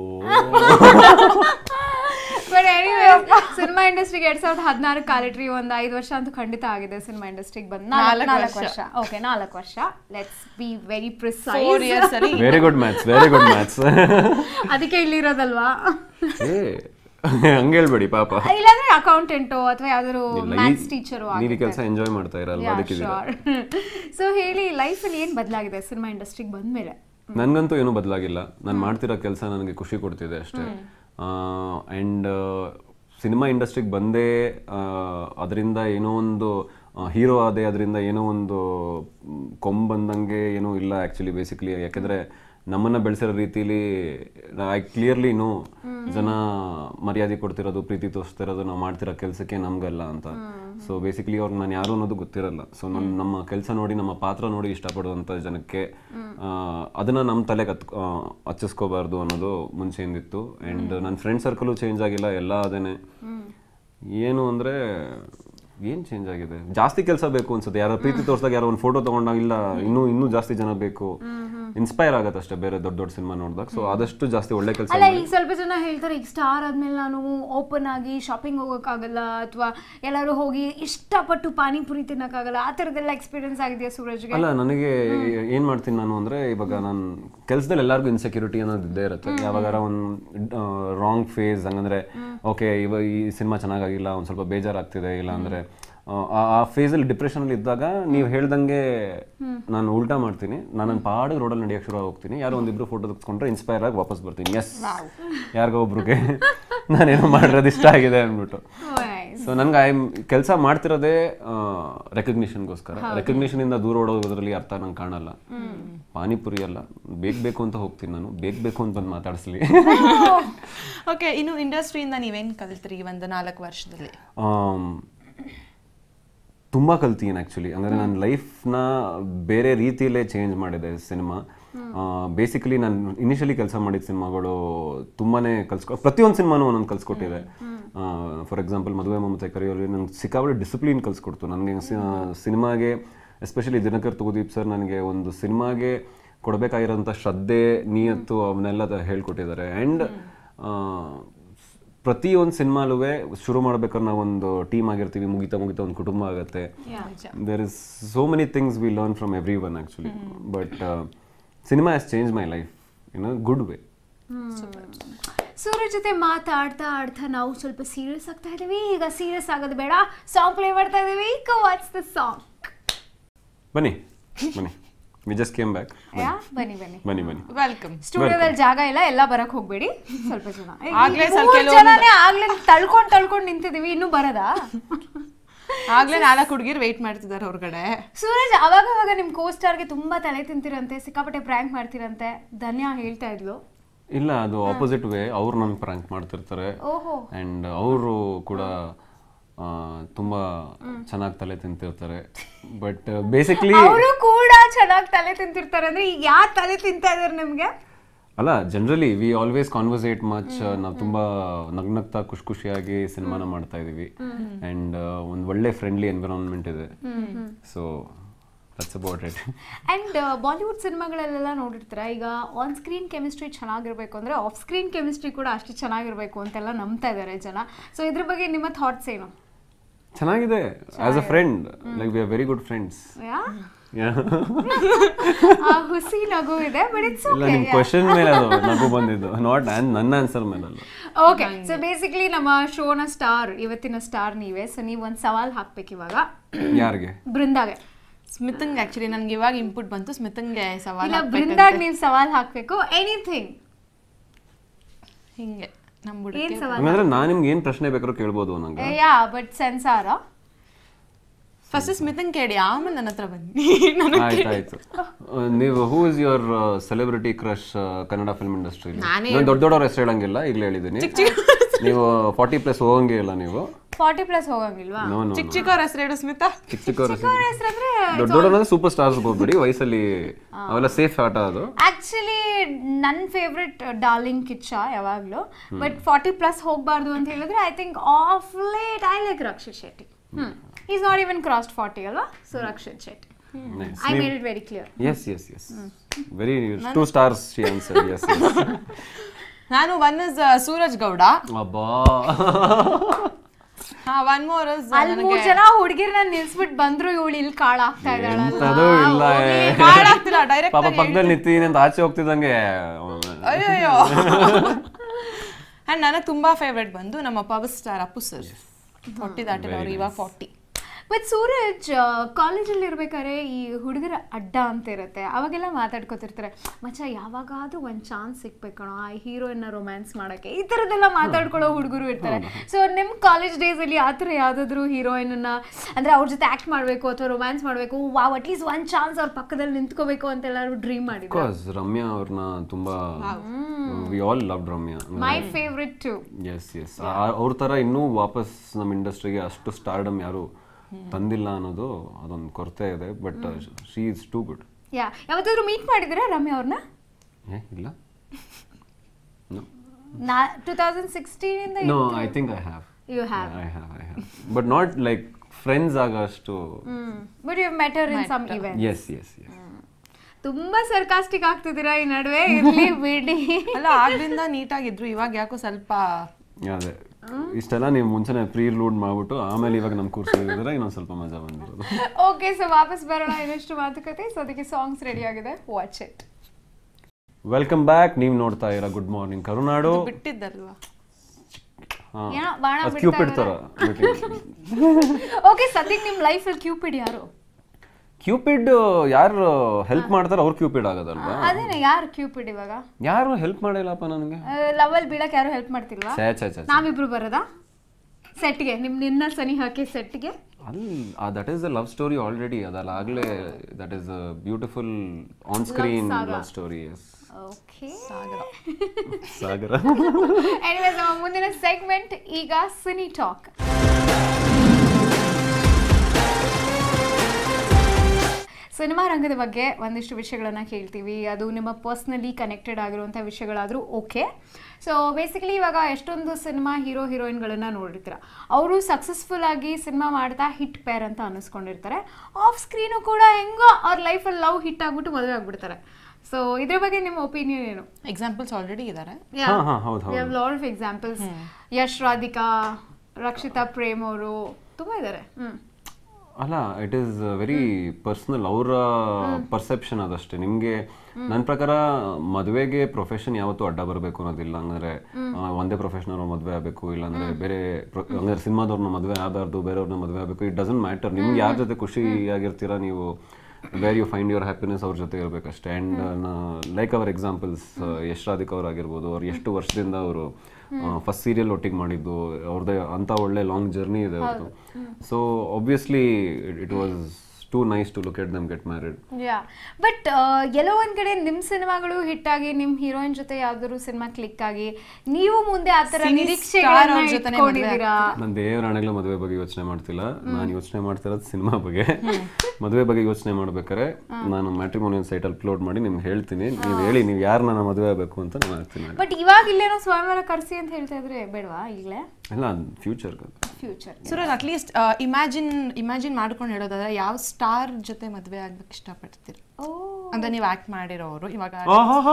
Speaker 1: ಬಟ್ ಎನಿವೇ ಸಿನಿಮಾ ಇಂಡಸ್ಟ್ರಿಗೆ ಎರಡ್ ಸಾವಿರದ ಹದಿನಾರು ಕಾಲಿಟ್ರಿ ಒಂದು ಐದು ವರ್ಷ ಅಂತೂ ಖಂಡಿತ ಆಗಿದೆ ಸಿನಿಮಾ ಇಂಡಸ್ಟ್ರಿಗೆ ಬಂದು
Speaker 3: ನಾಲ್ಕು
Speaker 1: ನಾಲ್ಕು ವರ್ಷ ಓಕೆ ನಾಲ್ಕು ವರ್ಷ let's be very
Speaker 3: four
Speaker 1: precise
Speaker 3: years ಅಲ್ಲಿ
Speaker 2: very good maths very good maths
Speaker 1: ಅದಕ್ಕೆ ಇಲ್ಲಿರೋದಲ್ವಾ
Speaker 2: ಏ ಹಂಗೆ ಹೇಳ್ಬೇಡಿ ಪಾಪ
Speaker 1: ಇಲ್ಲಾಂದ್ರೆ ಅಕೌಂಟೆಂಟು ಅಥವಾ ಯಾವ್ದಾದ್ರು
Speaker 2: ಇಲ್ಲ
Speaker 1: ಮ್ಯಾಥ್ಸ್ ಟೀಚರು
Speaker 2: ನೀವು ಈ ಕೆಲಸ ಎಂಜಾಯ್ ಮಾಡ್ತಾ ಇರಲ್ವಾ ಅದಕ್ಕಿದ್ದೀರಾ
Speaker 1: ಸೊ ಹೇಳಿ ಲೈಫಲ್ಲಿ ಏನ್ ಬದಲಾಗಿದೆ ಸಿನಿಮಾ ಇಂಡಸ್ಟ್ರಿಗೆ ಬಂದ್ಮೇಲೆ
Speaker 2: ನನ್ಗಂತೂ ಏನೂ ಬದಲಾಗಿಲ್ಲ ನಾನು ಮಾಡ್ತಿರೋ ಕೆಲಸ ನನಗೆ ಖುಷಿ ಕೊಡ್ತಿದೆ ಅಷ್ಟೇ ಆ್ಯಂಡ್ ಸಿನಿಮಾ ಇಂಡಸ್ಟ್ರಿಗೆ ಬಂದೇ ಅದರಿಂದ ಏನೋ ಒಂದು ಹೀರೋ ಆದೆ ಅದರಿಂದ ಏನೋ ಒಂದು ಮ್, ಕೊಂಬ್ ಬಂದಂಗೆ ಏನೂ ಇಲ್ಲ ಆ್ಯಕ್ಚುಲಿ ಬೇಸಿಕ್ಲಿ ಯಾಕೆಂದರೆ ನಮ್ಮನ್ನು ಬೆಳೆಸಿರೋ ರೀತಿಲಿ ಐ ಕ್ಲಿಯರ್ಲಿ ನೋ ಜನ ಮರ್ಯಾದೆ ಕೊಡ್ತಿರೋದು ಪ್ರೀತಿ ತೋರಿಸ್ತಿರೋದು ನಾವು ಮಾಡ್ತಿರೋ ಕೆಲಸಕ್ಕೆ ನಮಗಲ್ಲ ಅಂತ ಸೊ ಬೇಸಿಕ್ಲಿ ಅವ್ರಿಗೆ ನಾನು ಯಾರು ಅನ್ನೋದು ಗೊತ್ತಿರಲ್ಲ ಸೊ ನನ್ನ ನಮ್ಮ ಕೆಲಸ ನೋಡಿ ನಮ್ಮ ಪಾತ್ರ ನೋಡಿ ಇಷ್ಟಪಡುವಂಥ ಜನಕ್ಕೆ ಆ, ಅದನ್ನ ನಮ್ಮ ತಲೆಗೆ ಹತ್ ಆ, ಹಚ್ಚಿಸ್ಕೋಬಾರ್ದು ಅನ್ನೋದು ಮುಂಚೆಯಿಂದಿತ್ತು ಆ್ಯಂಡ್ ನನ್ನ ಫ್ರೆಂಡ್ ಸರ್ಕಲು ಚೇಂಜ್ ಆಗಿಲ್ಲ ಎಲ್ಲ ಅದೇನೆ ಏನು ಅಂದರೆ ಏನು ಚೇಂಜ್ ಆಗಿದೆ ಜಾಸ್ತಿ ಕೆಲಸ ಬೇಕು ಅನ್ಸುತ್ತೆ ಯಾರೋ ಪ್ರೀತಿ ತೋರಿಸಿದಾಗ ಯಾರೋ ಒಂದು ಫೋಟೋ ತೊಗೊಂಡಾಗ ಇಲ್ಲ ಇನ್ನೂ ಇನ್ನೂ ಜಾಸ್ತಿ ಜನ ಬೇಕು ಇನ್ಸ್ಪೈರ್ ಆಗತ್ತೆ ಅಷ್ಟೇ ಬೇರೆ ದೊಡ್ಡ ದೊಡ್ಡ ಸಿನಿಮಾ ನೋಡಿದಾಗ ಸೊ ಆದಷ್ಟು ಜಾಸ್ತಿ ಒಳ್ಳೆ ಕೆಲಸ
Speaker 1: ಅಲ್ಲ ಈಗ ಸ್ವಲ್ಪ ಜನ ಹೇಳ್ತಾರೆ ಈಗ ಸ್ಟಾರ್ ಆದ್ಮೇಲೆ ನಾನು ಓಪನ್ ಆಗಿ ಶಾಪಿಂಗ್ ಹೋಗೋಕ್ಕಾಗಲ್ಲ ಅಥವಾ ಎಲ್ಲರೂ ಹೋಗಿ ಇಷ್ಟಪಟ್ಟು ಪಾನಿಪುರಿ ತಿನ್ನಕ್ಕಾಗಲ್ಲ ಆ ಥರದ್ದೆಲ್ಲ ಎಕ್ಸ್ಪೀರಿಯನ್ಸ್ ಆಗಿದೆಯಾ ಸೂರಜ್ಗೆ
Speaker 2: ಅಲ್ಲ ನನಗೆ ಏನ್ ಮಾಡ್ತೀನಿ ನಾನು ಅಂದ್ರೆ ಇವಾಗ ನಾನು ಕೆಲ್ಸದಲ್ಲಿ ಎಲ್ಲರಿಗೂ ಇನ್ಸೆಕ್ಯೂರಿಟಿ ಅನ್ನೋದು ಇದ್ದೇ ಇರುತ್ತೆ ಯಾವಾಗಾರ ಒಂದು ರಾಂಗ್ ಫೇಸ್ ಹಂಗಂದ್ರೆ ಓಕೆ ಇವಾಗ ಈ ಸಿನಿಮಾ ಚೆನ್ನಾಗಾಗಿಲ್ಲ ಒಂದು ಸ್ವಲ್ಪ ಬೇಜಾರಾಗ್ತಿದೆ ಇಲ್ಲ ಅಂದ್ರೆ ಆ, ಆ ಫೇಸಲ್ಲಿ ಡಿಪ್ರೆಷನಲ್ಲಿ ಇದ್ದಾಗ ನೀವು ಹೇಳ್ದಂಗೆ ನಾನು ಉಲ್ಟಾ ಮಾಡ್ತೀನಿ ನಾನು ನನ್ನ ಪಾಡಿಗೆ ರೋಡಲ್ಲಿ ನಡೆಯಕ್ಕೆ ಶುರು ಹೋಗ್ತೀನಿ ಯಾರೋ ಒಂದಿಬ್ರು ಫೋಟೋ ತೆಗೆಸ್ಕೊಂಡ್ರೆ ಇನ್ಸ್ಪೈರ್ ಆಗಿ ವಾಪಸ್ ಬರ್ತೀನಿ ಎಸ್ ಯಾರಿಗೋ ಒಬ್ರಿಗೆ ನಾನೇನೋ ಮಾಡಿರೋದು ಇಷ್ಟ ಆಗಿದೆ ಅಂದ್ಬಿಟ್ಟು ಸೊ ನನ್ಗೆ ಐ ಕೆಲಸ ಮಾಡ್ತಿರೋದೇ ರೆಕಗ್ನಿಷನ್ಗೋಸ್ಕರ ರೆಕಗ್ನಿಷನ್ ಇಂದ ದೂರ ಓಡೋದ್ರಲ್ಲಿ ಅರ್ಥ ನಂಗೆ ಕಾಣಲ್ಲ ಪಾನಿಪುರಿ ಅಲ್ಲ ಬೇಕ್ ಬೇಕು ಅಂತ ಹೋಗ್ತೀನಿ ನಾನು ಬೇಕ್ ಬೇಕು ಅಂತ ಬಂದು ಮಾತಾಡಿಸ್ಲಿ
Speaker 3: ಓಕೆ ಇನ್ನು ಇಂಡಸ್ಟ್ರಿಯಿಂದ ನೀವೇನ್ ಕಲ್ತ್ರಿ ಒಂದು ನಾಲ್ಕು ವರ್ಷದಲ್ಲಿ
Speaker 2: ತುಂಬ ಕಲ್ತೀನಿ ಆ್ಯಕ್ಚುಲಿ ಅಂದರೆ ನನ್ನ ಲೈಫ್ನ ಬೇರೆ ರೀತಿಯಲ್ಲೇ ಚೇಂಜ್ ಮಾಡಿದೆ ಸಿನಿಮಾ ಬೇಸಿಕಲಿ ನಾನು ಇನಿಷಿಯಲಿ ಕೆಲಸ ಮಾಡಿದ ಸಿನಿಮಾಗಳು ತುಂಬಾ ಕಲ್ಸ್ಕೊ ಪ್ರತಿಯೊಂದು ಸಿನಿಮಾನು ಒಂದೊಂದು ಕಲ್ಸ್ಕೊಟ್ಟಿದೆ ಫಾರ್ ಎಕ್ಸಾಂಪಲ್ ಮದುವೆ ಮಮತೆ ಕರೆಯೋಲಿ ನಂಗೆ ಸಿಕ್ಕಾಪಟ್ಟೆ ಡಿಸಿಪ್ಲಿನ್ ಕಲ್ಸ್ಕೊಡ್ತು ನನಗೆ ಸಿನಿಮಾಗೆ ಎಸ್ಪೆಷಲಿ ದಿನಕರ್ ತುಗುದೀಪ್ ಸರ್ ನನಗೆ ಒಂದು ಸಿನಿಮಾಗೆ ಕೊಡಬೇಕಾಗಿರೋಂಥ ಶ್ರದ್ಧೆ ನಿಯತ್ತು ಅವನ್ನೆಲ್ಲ ಹೇಳ್ಕೊಟ್ಟಿದ್ದಾರೆ ಆ್ಯಂಡ್ ಪ್ರತಿಯೊಂದು ಸಿನಿಮಾಲೂ ಶುರು ಮಾಡ್ಬೇಕಾದ್ರೆ ನಾವು ಒಂದು ಟೀಮ್ ಆಗಿರ್ತೀವಿ ಮುಗಿತಾ ಮುಗಿತಾ ಒಂದು ಕುಟುಂಬ ಆಗುತ್ತೆ there is so many things we learn from every one actually but cinema has change my life in a good way
Speaker 1: Suraj ಜೊತೆ ಮಾತಾಡ್ತಾ ಆಡ್ತಾ ನಾವು ಸ್ವಲ್ಪ ಸೀರಿಯಸ್ ಆಗ್ತಾ ಇದೀವಿ ಈಗ ಸೀರಿಯಸ್ ಆಗೋದು ಬೇಡ ಸಾಂಗ್ ಪ್ಲೇ ಮಾಡ್ತಾ ಇದೀವಿ ವಾಟ್ಸ್ ದ ಸಾಂಗ್
Speaker 2: ಬನ್ನಿ ಬನ್ನಿ we just came back
Speaker 1: yeah ಬನ್ನಿ ಬನ್ನಿ
Speaker 2: ಬನ್ನಿ ಬನ್ನಿ
Speaker 3: ವೆಲ್ಕಮ್
Speaker 1: ಸ್ಟುಡಿಯೋದಲ್ಲಿ ಜಾಗ ಇಲ್ಲ ಎಲ್ಲ ಬರಕ್ ಹೋಗ್ಬೇಡಿ ಸ್ವಲ್ಪ ಜನ ಏ,
Speaker 3: ಆಗ್ಲೇ
Speaker 1: ಈ
Speaker 3: ಸ್ವಲ್ಪ
Speaker 1: ಮೂರ್
Speaker 3: ಕೆಲವೊಂದು-
Speaker 1: ಜನನೇ ಆಗ್ಲೇ ತಳ್ಕೊಂಡ್ ತಳ್ಕೊಂಡ್ ನಿಂತಿದೀವಿ ಇನ್ನೂ ಬರದಾ
Speaker 3: ಆಗ್ಲೇ ನಾಲ್ಕು ಹುಡುಗಿರು ವೆಯ್ಟ್ ಮಾಡ್ತಿದ್ದಾರೆ ಹೊರಗಡೆ
Speaker 1: ಸೂರಜ್ ಅವಾಗ ಅವಾಗ ನಿಮ್ ಕೋಸ್ಟಾರ್ಗೆ ತುಂಬಾ ತಲೆ ತಿಂತಿರಂತೆ ಸಿಕ್ಕಾಪಟ್ಟೆ ಪ್ರ್ಯಾಂಕ್ ಮಾಡ್ತಿರಂತೆ ಧನ್ಯ ಹೇಳ್ತಾ ಇದ್ಲು
Speaker 2: ಇಲ್ಲ ಅದು ಆಪೋಸಿಟ್ ವೇ ಅವ್ರು ನನ್ಗೆ ಪ್ರ್ಯಾಂಕ್ ಮಾಡ್ತಿರ್ತಾರೆ
Speaker 1: ಓಹೋ
Speaker 2: ಆ್ಯಂಡ್ ಅವರು ಕೂಡ ಆ, ತುಂಬಾ ಚೆನ್ನಾಗಿ ತಲೆ ತಿಂತಿರ್ತಾರೆ ಬಟ್ ಬೇಸಿಕ್ಲಿ
Speaker 1: ಅವರು ಕೂಡ ಚೆನ್ನಾಗಿ ತಲೆ ತಿಂತಿರ್ತಾರೆ ಅಂದ್ರೆ ಈಗ ಯಾರು ತಲೆ ತಿಂತಾ ಇದಾರೆ ನಿಮ್ಗೆ
Speaker 2: ಅಲ್ಲ generally we always conversate much ನಾವು ತುಂಬಾ ನಗ್ನಗ್ತಾ ಖುಷಿ ಖುಷಿಯಾಗಿ ಸಿನಿಮಾನ ಮಾಡ್ತಾ ಇದೀವಿ ಅಂಡ್ ಒಂದು ಒಳ್ಳೆ ಫ್ರೆಂಡ್ಲಿ ಎನ್ವಿರಾನ್ಮೆಂಟ್ ಇದೆ so that's about it
Speaker 1: and Bollywood ಸಿನಿಮಾಗಳಲ್ಲೆಲ್ಲ ನೋಡಿರ್ತೀರ ಈಗ ಆನ್ ಸ್ಕ್ರೀನ್ ಕೆಮಿಸ್ಟ್ರಿ ಚೆನ್ನಾಗಿರ್ಬೇಕು ಅಂದ್ರೆ ಆಫ್ ಸ್ಕ್ರೀನ್ ಕೆಮಿಸ್ಟ್ರಿ ಕೂಡ ಅಷ್ಟು ಚೆನ್ನಾಗಿರ್ಬೇಕು ಅಂತೆಲ್ಲ ನಂಬ್ತಾ ಇದ್ದಾರೆ ಜನ ಸೊ ಇದ್ರ ಬಗ್ಗೆ ನಿಮ್ಮ ಥಾಟ್ಸ್ ಏನು
Speaker 2: ಚೆನ್ನಾಗಿದೆ as a friend like we are very good friends
Speaker 1: yeah ಆ ಹುಸಿ ನಗು ಇದೆ ಬಟ್ ಇಟ್ಸ್
Speaker 2: ಇಲ್ಲ ನಿಮ್ ಕ್ವಶನ್ ಮೇಲೆ ಅದು ನಗು ಬಂದಿದ್ದು ನಾಟ್ ನನ್ನ ಆನ್ಸರ್ ಮೇಲಲ್ಲ
Speaker 1: ಓಕೆ ಸೊ ಬೇಸಿಕ್ಲಿ ನಮ್ಮ ಶೋನ ಸ್ಟಾರ್ ಇವತ್ತಿನ ಸ್ಟಾರ್ ನೀವೇ ಸೊ ನೀವು ಒಂದು ಸವಾಲ್ ಹಾಕ್ಬೇಕು ಇವಾಗ
Speaker 2: ಯಾರಿಗೆ
Speaker 1: ಬೃಂದಾಗೆ
Speaker 3: ಸ್ಮಿತಂಗೆ ಆಕ್ಚುಲಿ ನನ್ಗೆ ಇವಾಗ ಇನ್ಪುಟ್ ಬಂತು ಸ್ಮಿತಂಗೆ ಸವಾಲ್
Speaker 1: ಇಲ್ಲ
Speaker 3: ಹಾಕ್ಬೇಕಂತೆ.
Speaker 1: ಬೃಂದಾಗ್ ನೀವು ಸವಾಲ್ ಹಾಕ್ಬೇಕು ಎನಿಥಿಂಗ್
Speaker 3: ಹಿಂಗೆ ನಮ್
Speaker 1: ಏನ್
Speaker 3: ಬುಡಕ್ಕೆ
Speaker 1: ಸವಾಲ್
Speaker 2: ಹಂಗಂದ್ರೆ ನಾನು ನಿಮ್ಗೆ ಏನ್ ಪ್ರಶ್ನೆ ಬೇಕಾದ್ರೂ ಕೇಳ್ಬೋದು ನಂಗೆ
Speaker 1: ಯಾ ಬಟ್ ಸೆನ್ಸಾರ
Speaker 3: ಫಸ್ಟ್ ಸ್ಮಿತಂಗ್ ಕೇಳಿ ಆಮೇಲೆ ನನ್ನ ಹತ್ರ ಬನ್ನಿ ನನಗೆ
Speaker 2: ಆಯ್ತು ಆಯ್ತು ಅಹ್, ನೀವು who is your celebrity crush Kannada film industry
Speaker 3: ನಾನೇ
Speaker 2: ನಾನು ದೊಡ್ಡ ದೊಡ್ಡವ್ರ ಹೆಸರು ಹೇಳಂಗಿಲ್ಲ ಈಗಲೇ ಹೇಳಿದ್ದೀನಿ ನೀವು ಫಾರ್ಟಿ ಪ್ಲಸ್ ಹೋಗಂಗೇ ಇಲ್ಲ ನೀವು
Speaker 1: ಫಾರ್ಟಿ ಪ್ಲಸ್ ಹೋಗಂಗಿಲ್ವಾ
Speaker 2: ನೋ ನೋ
Speaker 3: ಚಿಕ್ಕ ಚಿಕ್ಕವ್ರ ಹೆಸರು ಹೇಳು ಸ್ಮಿತಾ
Speaker 2: ಚಿಕ್ಕ ಚಿಕ್ಕವ್ರ ಹೆಸರು
Speaker 1: ಅವ್ರ ಹೆಸರಂದ್ರೆ
Speaker 2: ದೊಡ್ಡ ದೊಡ್ಡವ್ರಂದ್ರೆ ಸೂಪರ್ ಸ್ಟಾರ್ಸ್ ಹೋಗ್ಬಿಡಿ ವಯಸ್ಸಲ್ಲಿ ಅವೆಲ್ಲ ಸೇಫ್ ಆಟ ಅದು
Speaker 1: ಆಕ್ಚುಲಿ ನನ್ನ ಫೇವ್ರೆಟ್ ಡಾರ್ಲಿಂಗ್ ಕಿಚ್ಚ ಯಾವಾಗಲೂ ಬಟ್ ಫಾರ್ಟಿ ಪ್ಲಸ್ ಹೋಗಬಾರ್ದು ಅಂತ ಹೇಳಿದ್ರೆ I think of late I like Rakshit Shetty hmm is not even crossed forty ಅಲ್ವಾ so Rakshit Shetty
Speaker 2: Nice.
Speaker 1: I made it very clear
Speaker 2: yes yes yes very too stars she answer yes
Speaker 3: ನಾನು one is Suraj Gowda
Speaker 2: ಅಬ್ಬಾ
Speaker 3: ಹಾ one more is
Speaker 1: ಅಲ್ಲಿ ಮೂರ್ ಜನ ಹುಡುಗಿರ್ನ ನಿಲ್ಸ್ಬಿಟ್ಟು ಬಂದ್ರು ಇವಳು ಇಲ್ಲಿ ಕಾಳ ಆಗ್ತಾ
Speaker 2: ಎಂಥದೂ ಇಲ್ಲ ಏ.
Speaker 3: ಮಾಡಾಗ್ತಿಲ್ಲ ಡೈರೆಕ್ಟ್
Speaker 2: ಪಾಪ ಪಕ್ಕದಲ್ಲಿ ನಿಂತಿದ್ದೀನಿ ಅಂತ ಆಚೆ ಹೋಗ್ತಿದ್ದಂಗೆ
Speaker 3: ಅಯ್ಯೋ ಅಂಡ್ ನನಗೆ ತುಂಬಾ ಫೇವ್ರೆಟ್ ಬಂದು ನಮ್ಮ power star Appu sir forty ದಾಟಿದವ್ರು ಇವಾಗ ಫಾರ್ಟಿ
Speaker 1: ಬಟ್ ಸೂರಜ್ ಕಾಲೇಜಲ್ಲಿ ಇರ್ಬೇಕಾದ್ರೆ ಈ ಹುಡುಗರ ಅಡ್ಡ ಅಂತ ಇರುತ್ತೆ ಅವಾಗೆಲ್ಲ ಮಾತಾಡ್ಕೊತಿರ್ತಾರೆ ಮಚ್ಚ ಯಾವಾಗಾದ್ರೂ ಒಂದು ಚಾನ್ಸ್ ಸಿಕ್ಬೇಕಣೋ ಆ ಹೀರೋಯಿನ್ನ ರೊಮ್ಯಾನ್ಸ್ ಮಾಡೋಕ್ಕೆ ಈ ಥರದ್ದೆಲ್ಲ ಮಾತಾಡ್ಕೊಳ್ಳೋ ಹುಡುಗರು ಇರ್ತಾರೆ ಸೊ ನಿಮ್ಮ ಕಾಲೇಜ್ ಡೇಸಲ್ಲಿ ಆ ಥರ ಯಾವುದಾದ್ರೂ ಹೀರೋಯಿನನ್ನ ಅಂದರೆ ಅವ್ರ ಜೊತೆ ಆ್ಯಕ್ಟ್ ಮಾಡಬೇಕು ಅಥವಾ ರೊಮ್ಯಾನ್ಸ್ ಮಾಡಬೇಕು ವಾವ್ ಅಟ್ಲೀಸ್ಟ್ ಒಂದು ಚಾನ್ಸ್ ಅವ್ರ ಪಕ್ಕದಲ್ಲಿ ನಿಂತ್ಕೋಬೇಕು ಅಂತೆಲ್ಲರೂ ಡ್ರೀಮ್ ಮಾಡಿದ್ರು
Speaker 2: ಬಿಕಾಸ್ ರಮ್ಯಾ ಅವ್ರನ್ನ ತುಂಬಾ we all love Ramya
Speaker 1: my favourite too
Speaker 2: yes yes ಅವ್ರ ತರ ಇನ್ನೂ ವಾಪಸ್ ನಮ್ಮ ಇಂಡಸ್ಟ್ರಿಗೆ ಅಷ್ಟು ಸ್ಟಾರ್ಡಮ್ ಯಾರು ತಂದಿಲ್ಲ ಅನ್ನೋದು ಅದೊಂದು ಕೊರತೆ ಇದೆ but she is too good
Speaker 1: yeah ಯಾವತ್ತಾದ್ರೂ ಮೀಟ್ ಮಾಡಿದ್ದೀರಾ ರಮ್ಯಾ ಅವ್ರನ್ನ
Speaker 2: ಏ ಇಲ್ಲ
Speaker 1: ನಾ ಟೂ ತೌಸಂಡ್ ಸಿಕ್ಸ್ಟೀನಿಂದ
Speaker 2: no I think I have
Speaker 1: you have
Speaker 2: I have I have but not like friends ಆಗಷ್ಟು
Speaker 1: but you met her in some event
Speaker 2: yes yes yes
Speaker 1: ತುಂಬಾ sarcastic ಆಗ್ತಿದ್ದೀರಾ ಈ ನಡುವೆ ಇರ್ಲಿ ಬಿಡಿ
Speaker 3: ಅಲ್ಲ ಆಗ್ಲಿಂದ ನೀಟಾಗಿದ್ರು ಇವಾಗ ಯಾಕೋ ಸ್ವಲ್ಪ
Speaker 2: ಅದೇ ಇಷ್ಟೆಲ್ಲ ನೀವು ಮುಂಚೆನೆ ಪ್ರೀ ಲೋಡ್ ಮಾಡ್ಬಿಟ್ಟು ಆಮೇಲೆ ಇವಾಗ ನಮ್ಮ ಕೂರ್ಸಿದ್ರೆ ಇನ್ನೊಂದು ಸ್ವಲ್ಪ ಮಜಾ ಬಂದಿರೋದು
Speaker 1: ಓಕೆ ಸೊ ವಾಪಸ್ ಬರೋಣ ಇನ್ನಷ್ಟು ಮಾತುಕತೆ ಸೊ ಅದಕ್ಕೆ ಸಾಂಗ್ಸ್ ರೆಡಿ ಆಗಿದೆ ವಾಚ್ ಇಟ್
Speaker 2: ವೆಲ್ಕಮ್ ಬ್ಯಾಕ್ ನೀವು ನೋಡ್ತಾ ಇರೋ ಗುಡ್ ಮಾರ್ನಿಂಗ್ ಕರುನಾಡು
Speaker 3: ಬಿಟ್ಟಿದ್ದಲ್ವಾ
Speaker 2: ಹಾ
Speaker 1: ಏನೋ ಬಾಣ
Speaker 2: ಅದು ಕ್ಯೂಪಿಡ್ ತರ
Speaker 1: ಓಕೆ ಸದ್ಯಕ್ಕೆ ನಿಮ್ ಲೈಫ್ ಅಲ್ಲಿ ಕ್ಯೂಪಿಡ್ ಯಾರು
Speaker 2: ಕ್ಯೂಪಿಡ್ ಯಾರು ಹೆಲ್ಪ್ ಮಾಡ್ತಾರೋ ಅವ್ರು ಕ್ಯೂಪಿಡ್ ಆಗೋದಲ್ವಾ
Speaker 1: ಅದೇನೆ ಯಾರು ಕ್ಯೂಪಿಡ್ ಇವಾಗ
Speaker 2: ಯಾರು ಹೆಲ್ಪ್ ಮಾಡಿಲ್ಲಪ್ಪ ನನಗೆ
Speaker 1: ಲವ್ ಅಲ್ಲಿ ಬೀಳಕ್ ಯಾರು ಹೆಲ್ಪ್ ಮಾಡ್ತಿಲ್ವಾ
Speaker 2: ಛೇ ಛೇ ಛೇ
Speaker 1: ನಾವಿಬ್ರು ಬರೋದಾ ಸೆಟ್ಗೆ ನಿಮ್ ನಿನ್ನ ಸನಿ ಹಾಕಿ ಸೆಟ್ಗೆ
Speaker 2: ಅಲ್ಲಿ that is a love story already ಅದಲ್ಲ ಆಗಲೇ that is a beautiful on screen love story yes
Speaker 1: okay
Speaker 2: ಸಾಗರ
Speaker 1: ಎನಿವೇಸ್ ನಮ್ಮ ಮುಂದಿನ ಸೆಗ್ಮೆಂಟ್ ಈಗ ಸಿನಿ ಟಾಕ್ ಸಿನಿಮಾ ರಂಗದ ಬಗ್ಗೆ ಒಂದಿಷ್ಟು ವಿಷಯಗಳನ್ನ ಕೇಳ್ತೀವಿ ಅದು ನಿಮ್ಮ ಪರ್ಸ್ನಲಿ ಕನೆಕ್ಟೆಡ್ ಆಗಿರುವಂಥ ವಿಷಯಗಳಾದರೂ ಓಕೆ ಸೊ ಬೇಸಿಕಲಿ ಇವಾಗ ಎಷ್ಟೊಂದು ಸಿನಿಮಾ ಹೀರೋ ಹೀರೋಯಿನ್ಗಳನ್ನ ನೋಡಿರ್ತೀರ ಅವರು ಸಕ್ಸಸ್ಫುಲ್ ಆಗಿ ಸಿನಿಮಾ ಮಾಡ್ತಾ ಹಿಟ್ ಪೇರ್ ಅಂತ ಅನ್ನಿಸ್ಕೊಂಡಿರ್ತಾರೆ ಆಫ್ ಸ್ಕ್ರೀನು ಕೂಡ ಹೆಂಗೋ ಅವ್ರ ಲೈಫಲ್ಲಿ ಲವ್ ಹಿಟ್ ಆಗ್ಬಿಟ್ಟು ಮದುವೆ ಆಗ್ಬಿಡ್ತಾರೆ ಸೊ ಇದ್ರ ಬಗ್ಗೆ ನಿಮ್ಮ ಒಪಿನಿಯನ್ ಏನು
Speaker 3: ಎಕ್ಸಾಂಪಲ್ಸ್ ಆಲ್ರೆಡಿ ಇದ್ದಾರೆ
Speaker 2: ಹಾ ಹಾ ಹೌದು
Speaker 1: We
Speaker 2: ಹೌದು
Speaker 1: have lot of examples. Yash Radhika Rakshita Prem ಅವರು ತುಂಬಾ ಇದ್ದಾರೆ ಹ್ಮ್
Speaker 2: ಅಲ್ಲ ಇಟ್ ಈಸ್ ವೆರಿ ಪರ್ಸನಲ್ ಅವರ ಪರ್ಸೆಪ್ಷನ್ ಅದಷ್ಟೇ ನಿಮಗೆ ನನ್ನ ಪ್ರಕಾರ ಮದುವೆಗೆ ಪ್ರೊಫೆಷನ್ ಯಾವತ್ತೂ ಅಡ್ಡ ಬರಬೇಕು ಅನ್ನೋದಿಲ್ಲ ಅಂದ್ರೆ ಆ, ಒಂದೇ ಪ್ರೊಫೆಷನ್ ಅವ್ರ ಮದುವೆ ಆಗಬೇಕು ಇಲ್ಲಾಂದ್ರೆ ಬೇರೆ pro- ಅಂದ್ರೆ ಸಿನಿಮಾದವ್ರನ್ನ ಮದುವೆ ಆಗಬಾರ್ದು ಬೇರೆಯವ್ರನ್ನ ಮದುವೆ ಆಗಬೇಕು ಇಟ್ ಡಸಂಟ್ ಮ್ಯಾಟರ್ ನಿಮ್ಗೆ ಯಾರ ಜೊತೆ ಖುಷಿಯಾಗಿರ್ತೀರಾ ನೀವು where you find your happiness ಅವ್ರ ಜೊತೆ ಇರಬೇಕಷ್ಟೇ and like our examples Yash Radhika ಅವ್ರು ಆಗಿರ್ಬೋದು ಅವ್ರು ಎಷ್ಟು ವರ್ಷದಿಂದ ಅವರು ಫಸ್ಟ್ ಸೀರಿಯಲ್ ಒಟ್ಟಿಗೆ ಮಾಡಿದ್ದು ಅವ್ರದ್ದೇ ಅಂತ ಒಳ್ಳೆ ಲಾಂಗ್ ಜರ್ನಿ ಇದೆ ಅವ್ರದ್ದು so obviously it was too nice to look at them get married
Speaker 1: yeah but ಎಲ್ಲೋ ಒಂದ್ ಕಡೆ ನಿಮ್ ಸಿನಿಮಾಗಳು ಹಿಟ್ ಆಗಿ ನಿಮ್ ಹೀರೋಯಿನ್ ಜೊತೆ ಯಾವ್ದಾದ್ರು ಸಿನಿಮಾ ಕ್ಲಿಕ್ ಆಗಿ ನೀವು ಮುಂದೆ ಆತರ
Speaker 3: Cine star
Speaker 1: ನಿರೀಕ್ಷೆಗಳನ್ನ
Speaker 3: ಅವ್ರ ಜೊತೆನೇ ಮದ್ವೆ
Speaker 1: ಇಟ್ಕೊಂಡಿದ್ದೀರಾ
Speaker 2: ನಾನು ದೇವ್ರ ಹಣಗಳ ಮದುವೆ ಬಗ್ಗೆ ಯೋಚನೆ ಮಾಡ್ತಿಲ್ಲ ನಾನು ಯೋಚನೆ ಮಾಡ್ತಿರೋದು ಸಿನಿಮಾ ಬಗ್ಗೆ ಮದುವೆ ಬಗ್ಗೆ ಯೋಚನೆ ಮಾಡ್ಬೇಕಾದ್ರೆ ನಾನು ಮ್ಯಾಟ್ರಿಮೋನಿಯಲ್ ಸೈಟ್ ಅಪ್ಲೋಡ್ ಮಾಡಿ ನಿಮ್ಗೆ ಹೇಳ್ತೀನಿ ನೀವು ಹೇಳಿ ನೀವು ಯಾರು ನನ್ನ ಮದುವೆ ಆಗಬೇಕು ಅಂತ ನಾನು ಹೇಳ್ತೀನಿ
Speaker 1: ಬಟ್ ಇವಾಗ ಇಲ್ಲೇನೋ ಸ್ವಯಂವರ ಕರ್ಸಿ ಅಂತ ಹೇಳ್ತಾ ಇದ್ರೆ ಬೇಡವಾ ಈಗಲೇ
Speaker 2: ಇಲ್ಲ future
Speaker 1: future
Speaker 3: Suraj at least imagine imagine ಮಾಡ್ಕೊಂಡು ಹೇಳೋದಾದ್ರೆ ಯಾವ ಸ್ಟಾರ್ ಜೊತೆ ಮದ್ವೆ ಆಗ್ಬೇಕು ಇಷ್ಟಪಡ್ತೀರಿ
Speaker 1: ಓ
Speaker 3: ಅಂದ್ರೆ ನೀವು ಆಕ್ಟ್ ಮಾಡಿರೋರು ಇವಾಗ
Speaker 2: ಆಹಾಹಾ.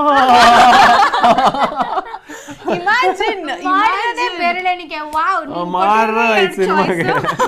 Speaker 3: ಇಮ್ಯಾಜಿನ್
Speaker 1: ಮಾಡಿರೋದೇ ಬೆರಳೆಣಿಕೆ ವಾವ್
Speaker 2: ಆ, ಮಾರ ಈ ಸಿನಿಮಾಗೆ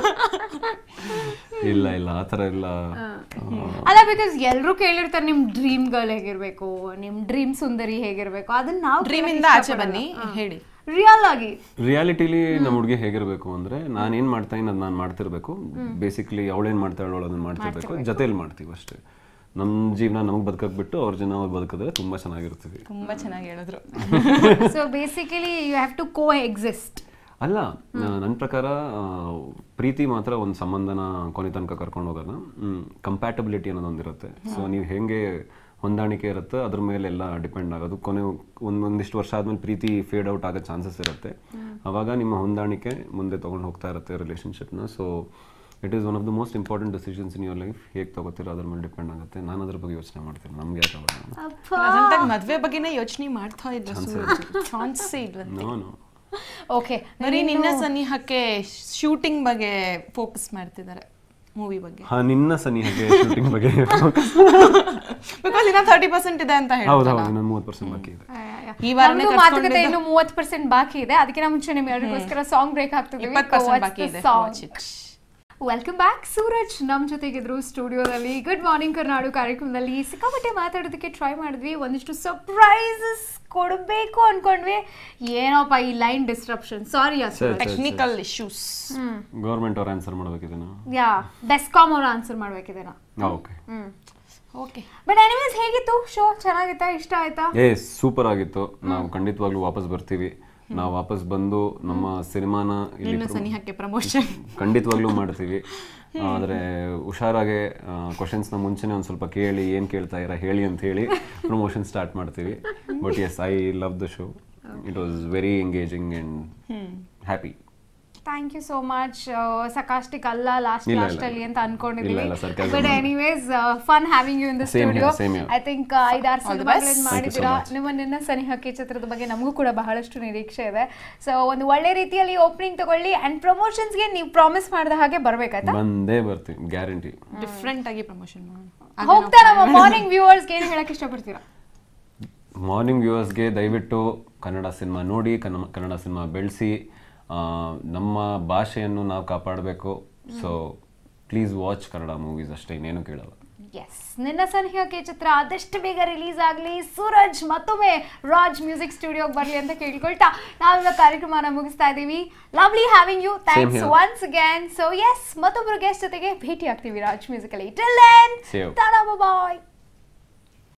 Speaker 2: ಇಲ್ಲ ಇಲ್ಲ ಆ ಥರ ಇಲ್ಲ
Speaker 1: ಅಲ್ಲ ಬಿಕಾಸ್ ಎಲ್ರು ಕೇಳಿರ್ತಾರೆ ನಿಮ್ ಡ್ರೀಮ್ ಗರ್ಲ್ ಹೇಗಿರ್ಬೇಕು ನಿಮ್ ಡ್ರೀಮ್ ಸುಂದರಿ ಹೇಗಿರ್ಬೇಕು ಅದನ್ನ ನಾವು
Speaker 3: ಡ್ರೀಮ್ ಇಂದ ಆಚೆ ಬನ್ನಿ ಹೇಳಿ
Speaker 1: ರಿಯಲ್ ಆಗಿ
Speaker 2: ರಿಯಾಲಿಟಿಲಿ ನಮ್ಮ ಹುಡುಗಿ ಹೇಗಿರ್ಬೇಕು ಅಂದ್ರೆ ನಾನು ಏನ್ ಮಾಡ್ತಾ ಇದ್ದೀನಿ ಅದು ನಾನು ಮಾಡ್ತಿರ್ಬೇಕು ಬೇಸಿಕ್ಲಿ ಅವಳೇನ್ ಮಾಡ್ತಾಳೆ ಅವಳು ಅದನ್ನ ಮಾಡ್ತಿರ್ಬೇಕು ಜೊತೆಲಿ ಮಾಡ್ತೀವಿ ಅಷ್ಟೇ ನಮ್ಮ ಜೀವನ ನಮಗೆ ಬದುಕಕ್ ಬಿಟ್ಟು ಅವ್ರ ಜನ ಅವ್ರು ಬದುಕಿದ್ರೆ ತುಂಬಾ ಚೆನ್ನಾಗಿರ್ತೀವಿ
Speaker 3: ತುಂಬಾ ಚೆನ್ನಾಗಿ ಹೇಳಿದ್ರು
Speaker 1: so basically you have to coexist
Speaker 2: ಅಲ್ಲ ನನ್ನ ಪ್ರಕಾರ ಆ, ಪ್ರೀತಿ ಮಾತ್ರ ಒಂದು ಸಂಬಂಧನ ಕೊನೆ ತನಕ ಕರ್ಕೊಂಡು ಹೋಗೋಣ ಕಂಪ್ಯಾಟಬಿಲಿಟಿ ಅನ್ನೋದೊಂದಿರುತ್ತೆ ಸೊ ನೀವು ಹೆಂಗೆ ಹೊಂದಾಣಿಕೆ ಇರುತ್ತೆ ಅದ್ರ ಮೇಲೆ ಎಲ್ಲ ಡಿಪೆಂಡ್ ಆಗೋದು ಕೊನೆ ಒಂದ್ ಒಂದಿಷ್ಟು ವರ್ಷ ಆದ್ಮೇಲೆ ಪ್ರೀತಿ ಫೇಡ್ ಔಟ್ ಆಗೋ ಚಾನ್ಸಸ್ ಇರುತ್ತೆ ಅವಾಗ ನಿಮ್ಮ ಹೊಂದಾಣಿಕೆ ಮುಂದೆ ತೊಗೊಂಡು ಹೋಗ್ತಾ ಇರುತ್ತೆ ರಿಲೇಷನ್ಶಿಪ್ನ so it is one of the most important decisions in your life ಹೇಗೆ ತಗೋತೀರೋ ಅದ್ರ ಮೇಲೆ ಡಿಪೆಂಡ್ ಆಗುತ್ತೆ ನಾನು ಅದ್ರ ಬಗ್ಗೆ ಯೋಚನೆ ಮಾಡ್ತೀನಿ ನಮ್ಗೆ ಯಾಕೆ
Speaker 3: ಪ್ರೆಸೆಂಟ್ ಆಗಿ ಮದ್ವೆ ಬಗ್ಗೆನೇ ಯೋಚನೆ ಮಾಡ್ತಾ ಇಲ್ಲ ಚಾನ್ಸೇ ಇಲ್ಲ
Speaker 2: ನೋ ನೋ
Speaker 1: ಓಕೆ
Speaker 3: ಬರೀ ನಿನ್ನ ಸನಿಹಕ್ಕೆ ಶೂಟಿಂಗ್ ಬಗ್ಗೆ ಫೋಕಸ್ ಮಾಡ್ತಿದ್ದಾರೆ ಮೂವಿ ಬಗ್ಗೆ
Speaker 2: ಹಾ ನಿನ್ನ ಸನಿಹಕ್ಕೆ ಶೂಟಿಂಗ್ ಬಗ್ಗೆ
Speaker 3: ಬಿಕಾಸ್ ಇನ್ನ ತರ್ಟಿ ಪರ್ಸೆಂಟ್ ಇದೆ ಅಂತ ಹೇಳಿ
Speaker 2: ಹೌದು ಹೌದು ಇನ್ನೊಂದು ಮೂವತ್ತು ಪರ್ಸೆಂಟ್ ಬಾಕಿ ಇದೆ
Speaker 3: ಈ ವಾರನೇ
Speaker 1: ನಮ್ದು ಮಾತುಕತೆ ಇನ್ನು ಮೂವತ್ತು ಪರ್ಸೆಂಟ್ ಬಾಕಿ ಇದೆ ಅದಕ್ಕೆ ಮುಂಚೆ ನಿಮ್ ಎರಡಕ್ಕೋಸ್ಕರ ಸಾಂಗ್ ಬ್ರೇಕ್ ಆಗ್ತಿದ್ದೀವಿ
Speaker 3: ಇಪ್ಪತ್ತು ಪರ್ಸೆಂಟ್ ಬಾಕಿ ಇದೆ watch it
Speaker 1: welcome back Suraj ನಮ್ಮ ಜೊತೆಗಿದ್ರು ಸ್ಟುಡಿಯೋದಲ್ಲಿ ಗುಡ್ ಮಾರ್ನಿಂಗ್ ಕರ್ನಾಡು ಕಾರ್ಯಕ್ರಮದಲ್ಲಿ ಸಿಕ್ಕಾಪಟ್ಟೆ ಮಾತಾಡೋದಕ್ಕೆ ಟ್ರೈ ಮಾಡಿದ್ವಿ ಒಂದಿಷ್ಟು ಸರ್ಪ್ರೈಸಸ್ ಕೊಡಬೇಕು ಅನ್ಕೊಂಡ್ವಿ ಏನೋಪ್ಪ ಈ line disruption sorry
Speaker 3: technical issues
Speaker 2: government ಅವ್ರು ಆನ್ಸರ್ ಮಾಡ್ಬೇಕಿದೆ
Speaker 1: ಯಾ ಬೆಸ್ಕಾಮ್ ಅವ್ರು ಆನ್ಸರ್ ಮಾಡ್ಬೇಕಿದೆ ನಾ
Speaker 2: okay
Speaker 1: hmm
Speaker 3: okay
Speaker 1: but anyways ಹೇಗಿತ್ತು ಶೋ ಚೆನ್ನಾಗಿತ್ತಾ ಇಷ್ಟ ಆಯ್ತಾ
Speaker 2: ಏ ಸೂಪರ್ ಆಗಿತ್ತು ನಾವು ಖಂಡಿತವಾಗ್ಲೂ ವಾಪಸ್ ಬರ್ತೀವಿ ನಾವು ವಾಪಸ್ ಬಂದು ನಮ್ಮ ಸಿನಿಮಾನ ಇಲ್ಲಿ
Speaker 3: ನಿನ್ನ ಸನಿಹಕ್ಕೆ ಪ್ರಮೋಷನ್
Speaker 2: ಖಂಡಿತವಾಗ್ಲೂ ಮಾಡ್ತೀವಿ ಆದರೆ ಹುಷಾರಾಗೆ ಕ್ವಶನ್ಸ್ನ ಮುಂಚೆನೆ ಒಂದು ಸ್ವಲ್ಪ ಕೇಳಿ ಏನು ಕೇಳ್ತಾ ಇರ ಹೇಳಿ ಅಂತ ಹೇಳಿ ಪ್ರಮೋಷನ್ ಸ್ಟಾರ್ಟ್ ಮಾಡ್ತೀವಿ but yes I love the show it was very engaging and happy
Speaker 1: thank you so much sarcastic ಅಲ್ಲ ಲಾಸ್ಟ್
Speaker 2: ಇಲ್ಲ,
Speaker 1: ಲಾಸ್ಟ್
Speaker 2: ಇಲ್ಲ.
Speaker 1: ಅಲ್ಲಿ ಅಂತ ಅನ್ಕೊಂಡಿದೀವಿ
Speaker 2: ಇಲ್ಲ, ಇಲ್ಲ, sarcasm
Speaker 1: ಬಟ್
Speaker 2: ಇಲ್ಲ.
Speaker 1: Anyways fun having you in the
Speaker 2: Same here,
Speaker 1: studio
Speaker 2: same here.
Speaker 1: I think ಐದಾರು
Speaker 3: All the
Speaker 1: ಸಿನಿಮಾಗಳನ್ನ
Speaker 3: best.
Speaker 2: Thank you so
Speaker 1: ಮಾಡಿದ್ದೀರಾ
Speaker 2: much.
Speaker 1: ನಿಮ್ಮ ನಿನ್ನ ಸನಿಹಕ್ಕೆ ಚಿತ್ರದ ಬಗ್ಗೆ ನಮಗೂ ಕೂಡ ಬಹಳಷ್ಟು ನಿರೀಕ್ಷೆ ಇದೆ ಸೊ ಒಂದು ಒಳ್ಳೆ ರೀತಿಯಲ್ಲಿ ಓಪನಿಂಗ್ ತಗೊಳ್ಳಿ ಅಂಡ್ ಪ್ರಮೋಷನ್ಸ್ಗೆ ನೀವು ಪ್ರಾಮಿಸ್ ಮಾಡಿದ ಹಾಗೆ ಬರ್ಬೇಕಾಯ್ತಾ
Speaker 2: ಬಂದೇ ಬರ್ತೀವಿ ಗ್ಯಾರಂಟಿ
Speaker 3: ಡಿಫ್ರೆಂಟ್ ಆಗಿ ಪ್ರಮೋಷನ್
Speaker 1: ಹೋಗ್ತಾ ನಮ್ಮ ಮಾರ್ನಿಂಗ್ ವ್ಯೂವರ್ಸ್ಗೆ ಏನು ಹೇಳಕ್ ಇಷ್ಟಪಡ್ತೀರಾ
Speaker 2: ಮಾರ್ನಿಂಗ್ ವ್ಯೂವರ್ಸ್ಗೆ ದಯವಿಟ್ಟು ಕನ್ನಡ ಸಿನಿಮಾ ನೋಡಿ ಕನ್ನಡ ಕನ್ನಡ ಸಿನಿಮಾ ಬೆಳೆಸಿ ನಮ್ಮ ಭಾಷೆಯನ್ನು ನಾವು ಕಾಪಾಡಬೇಕು so please watch Kannada movies ಅಷ್ಟೇ ಇನ್ನೇನು ಕೇಳಲ್ಲ
Speaker 1: ಎಸ್ ನಿನ್ನ ಸನಿಹಕ್ಕೆ ಚಿತ್ರ ಆದಷ್ಟು ಬೇಗ ರಿಲೀಸ್ ಆಗಲಿ ಸೂರಜ್ ಮತ್ತೊಮ್ಮೆ ರಾಜ್ ಮ್ಯೂಸಿಕ್ ಸ್ಟುಡಿಯೋಗೆ ಬರಲಿ ಅಂತ ಕೇಳ್ಕೊಳ್ತಾ ನಾವಿವಾಗ ಕಾರ್ಯಕ್ರಮನ ಮುಗಿಸ್ತಾ ಇದ್ದೀವಿ lovely having you thanks
Speaker 2: here.
Speaker 1: Once again so yes ಮತ್ತೊಬ್ಬರು ಗೆಸ್ಟ್ ಜೊತೆಗೆ ಭೇಟಿ ಆಗ್ತೀವಿ ರಾಜ್ ಮ್ಯೂಸಿಕಲ್ಲಿ till then
Speaker 2: See you.
Speaker 1: Tada bye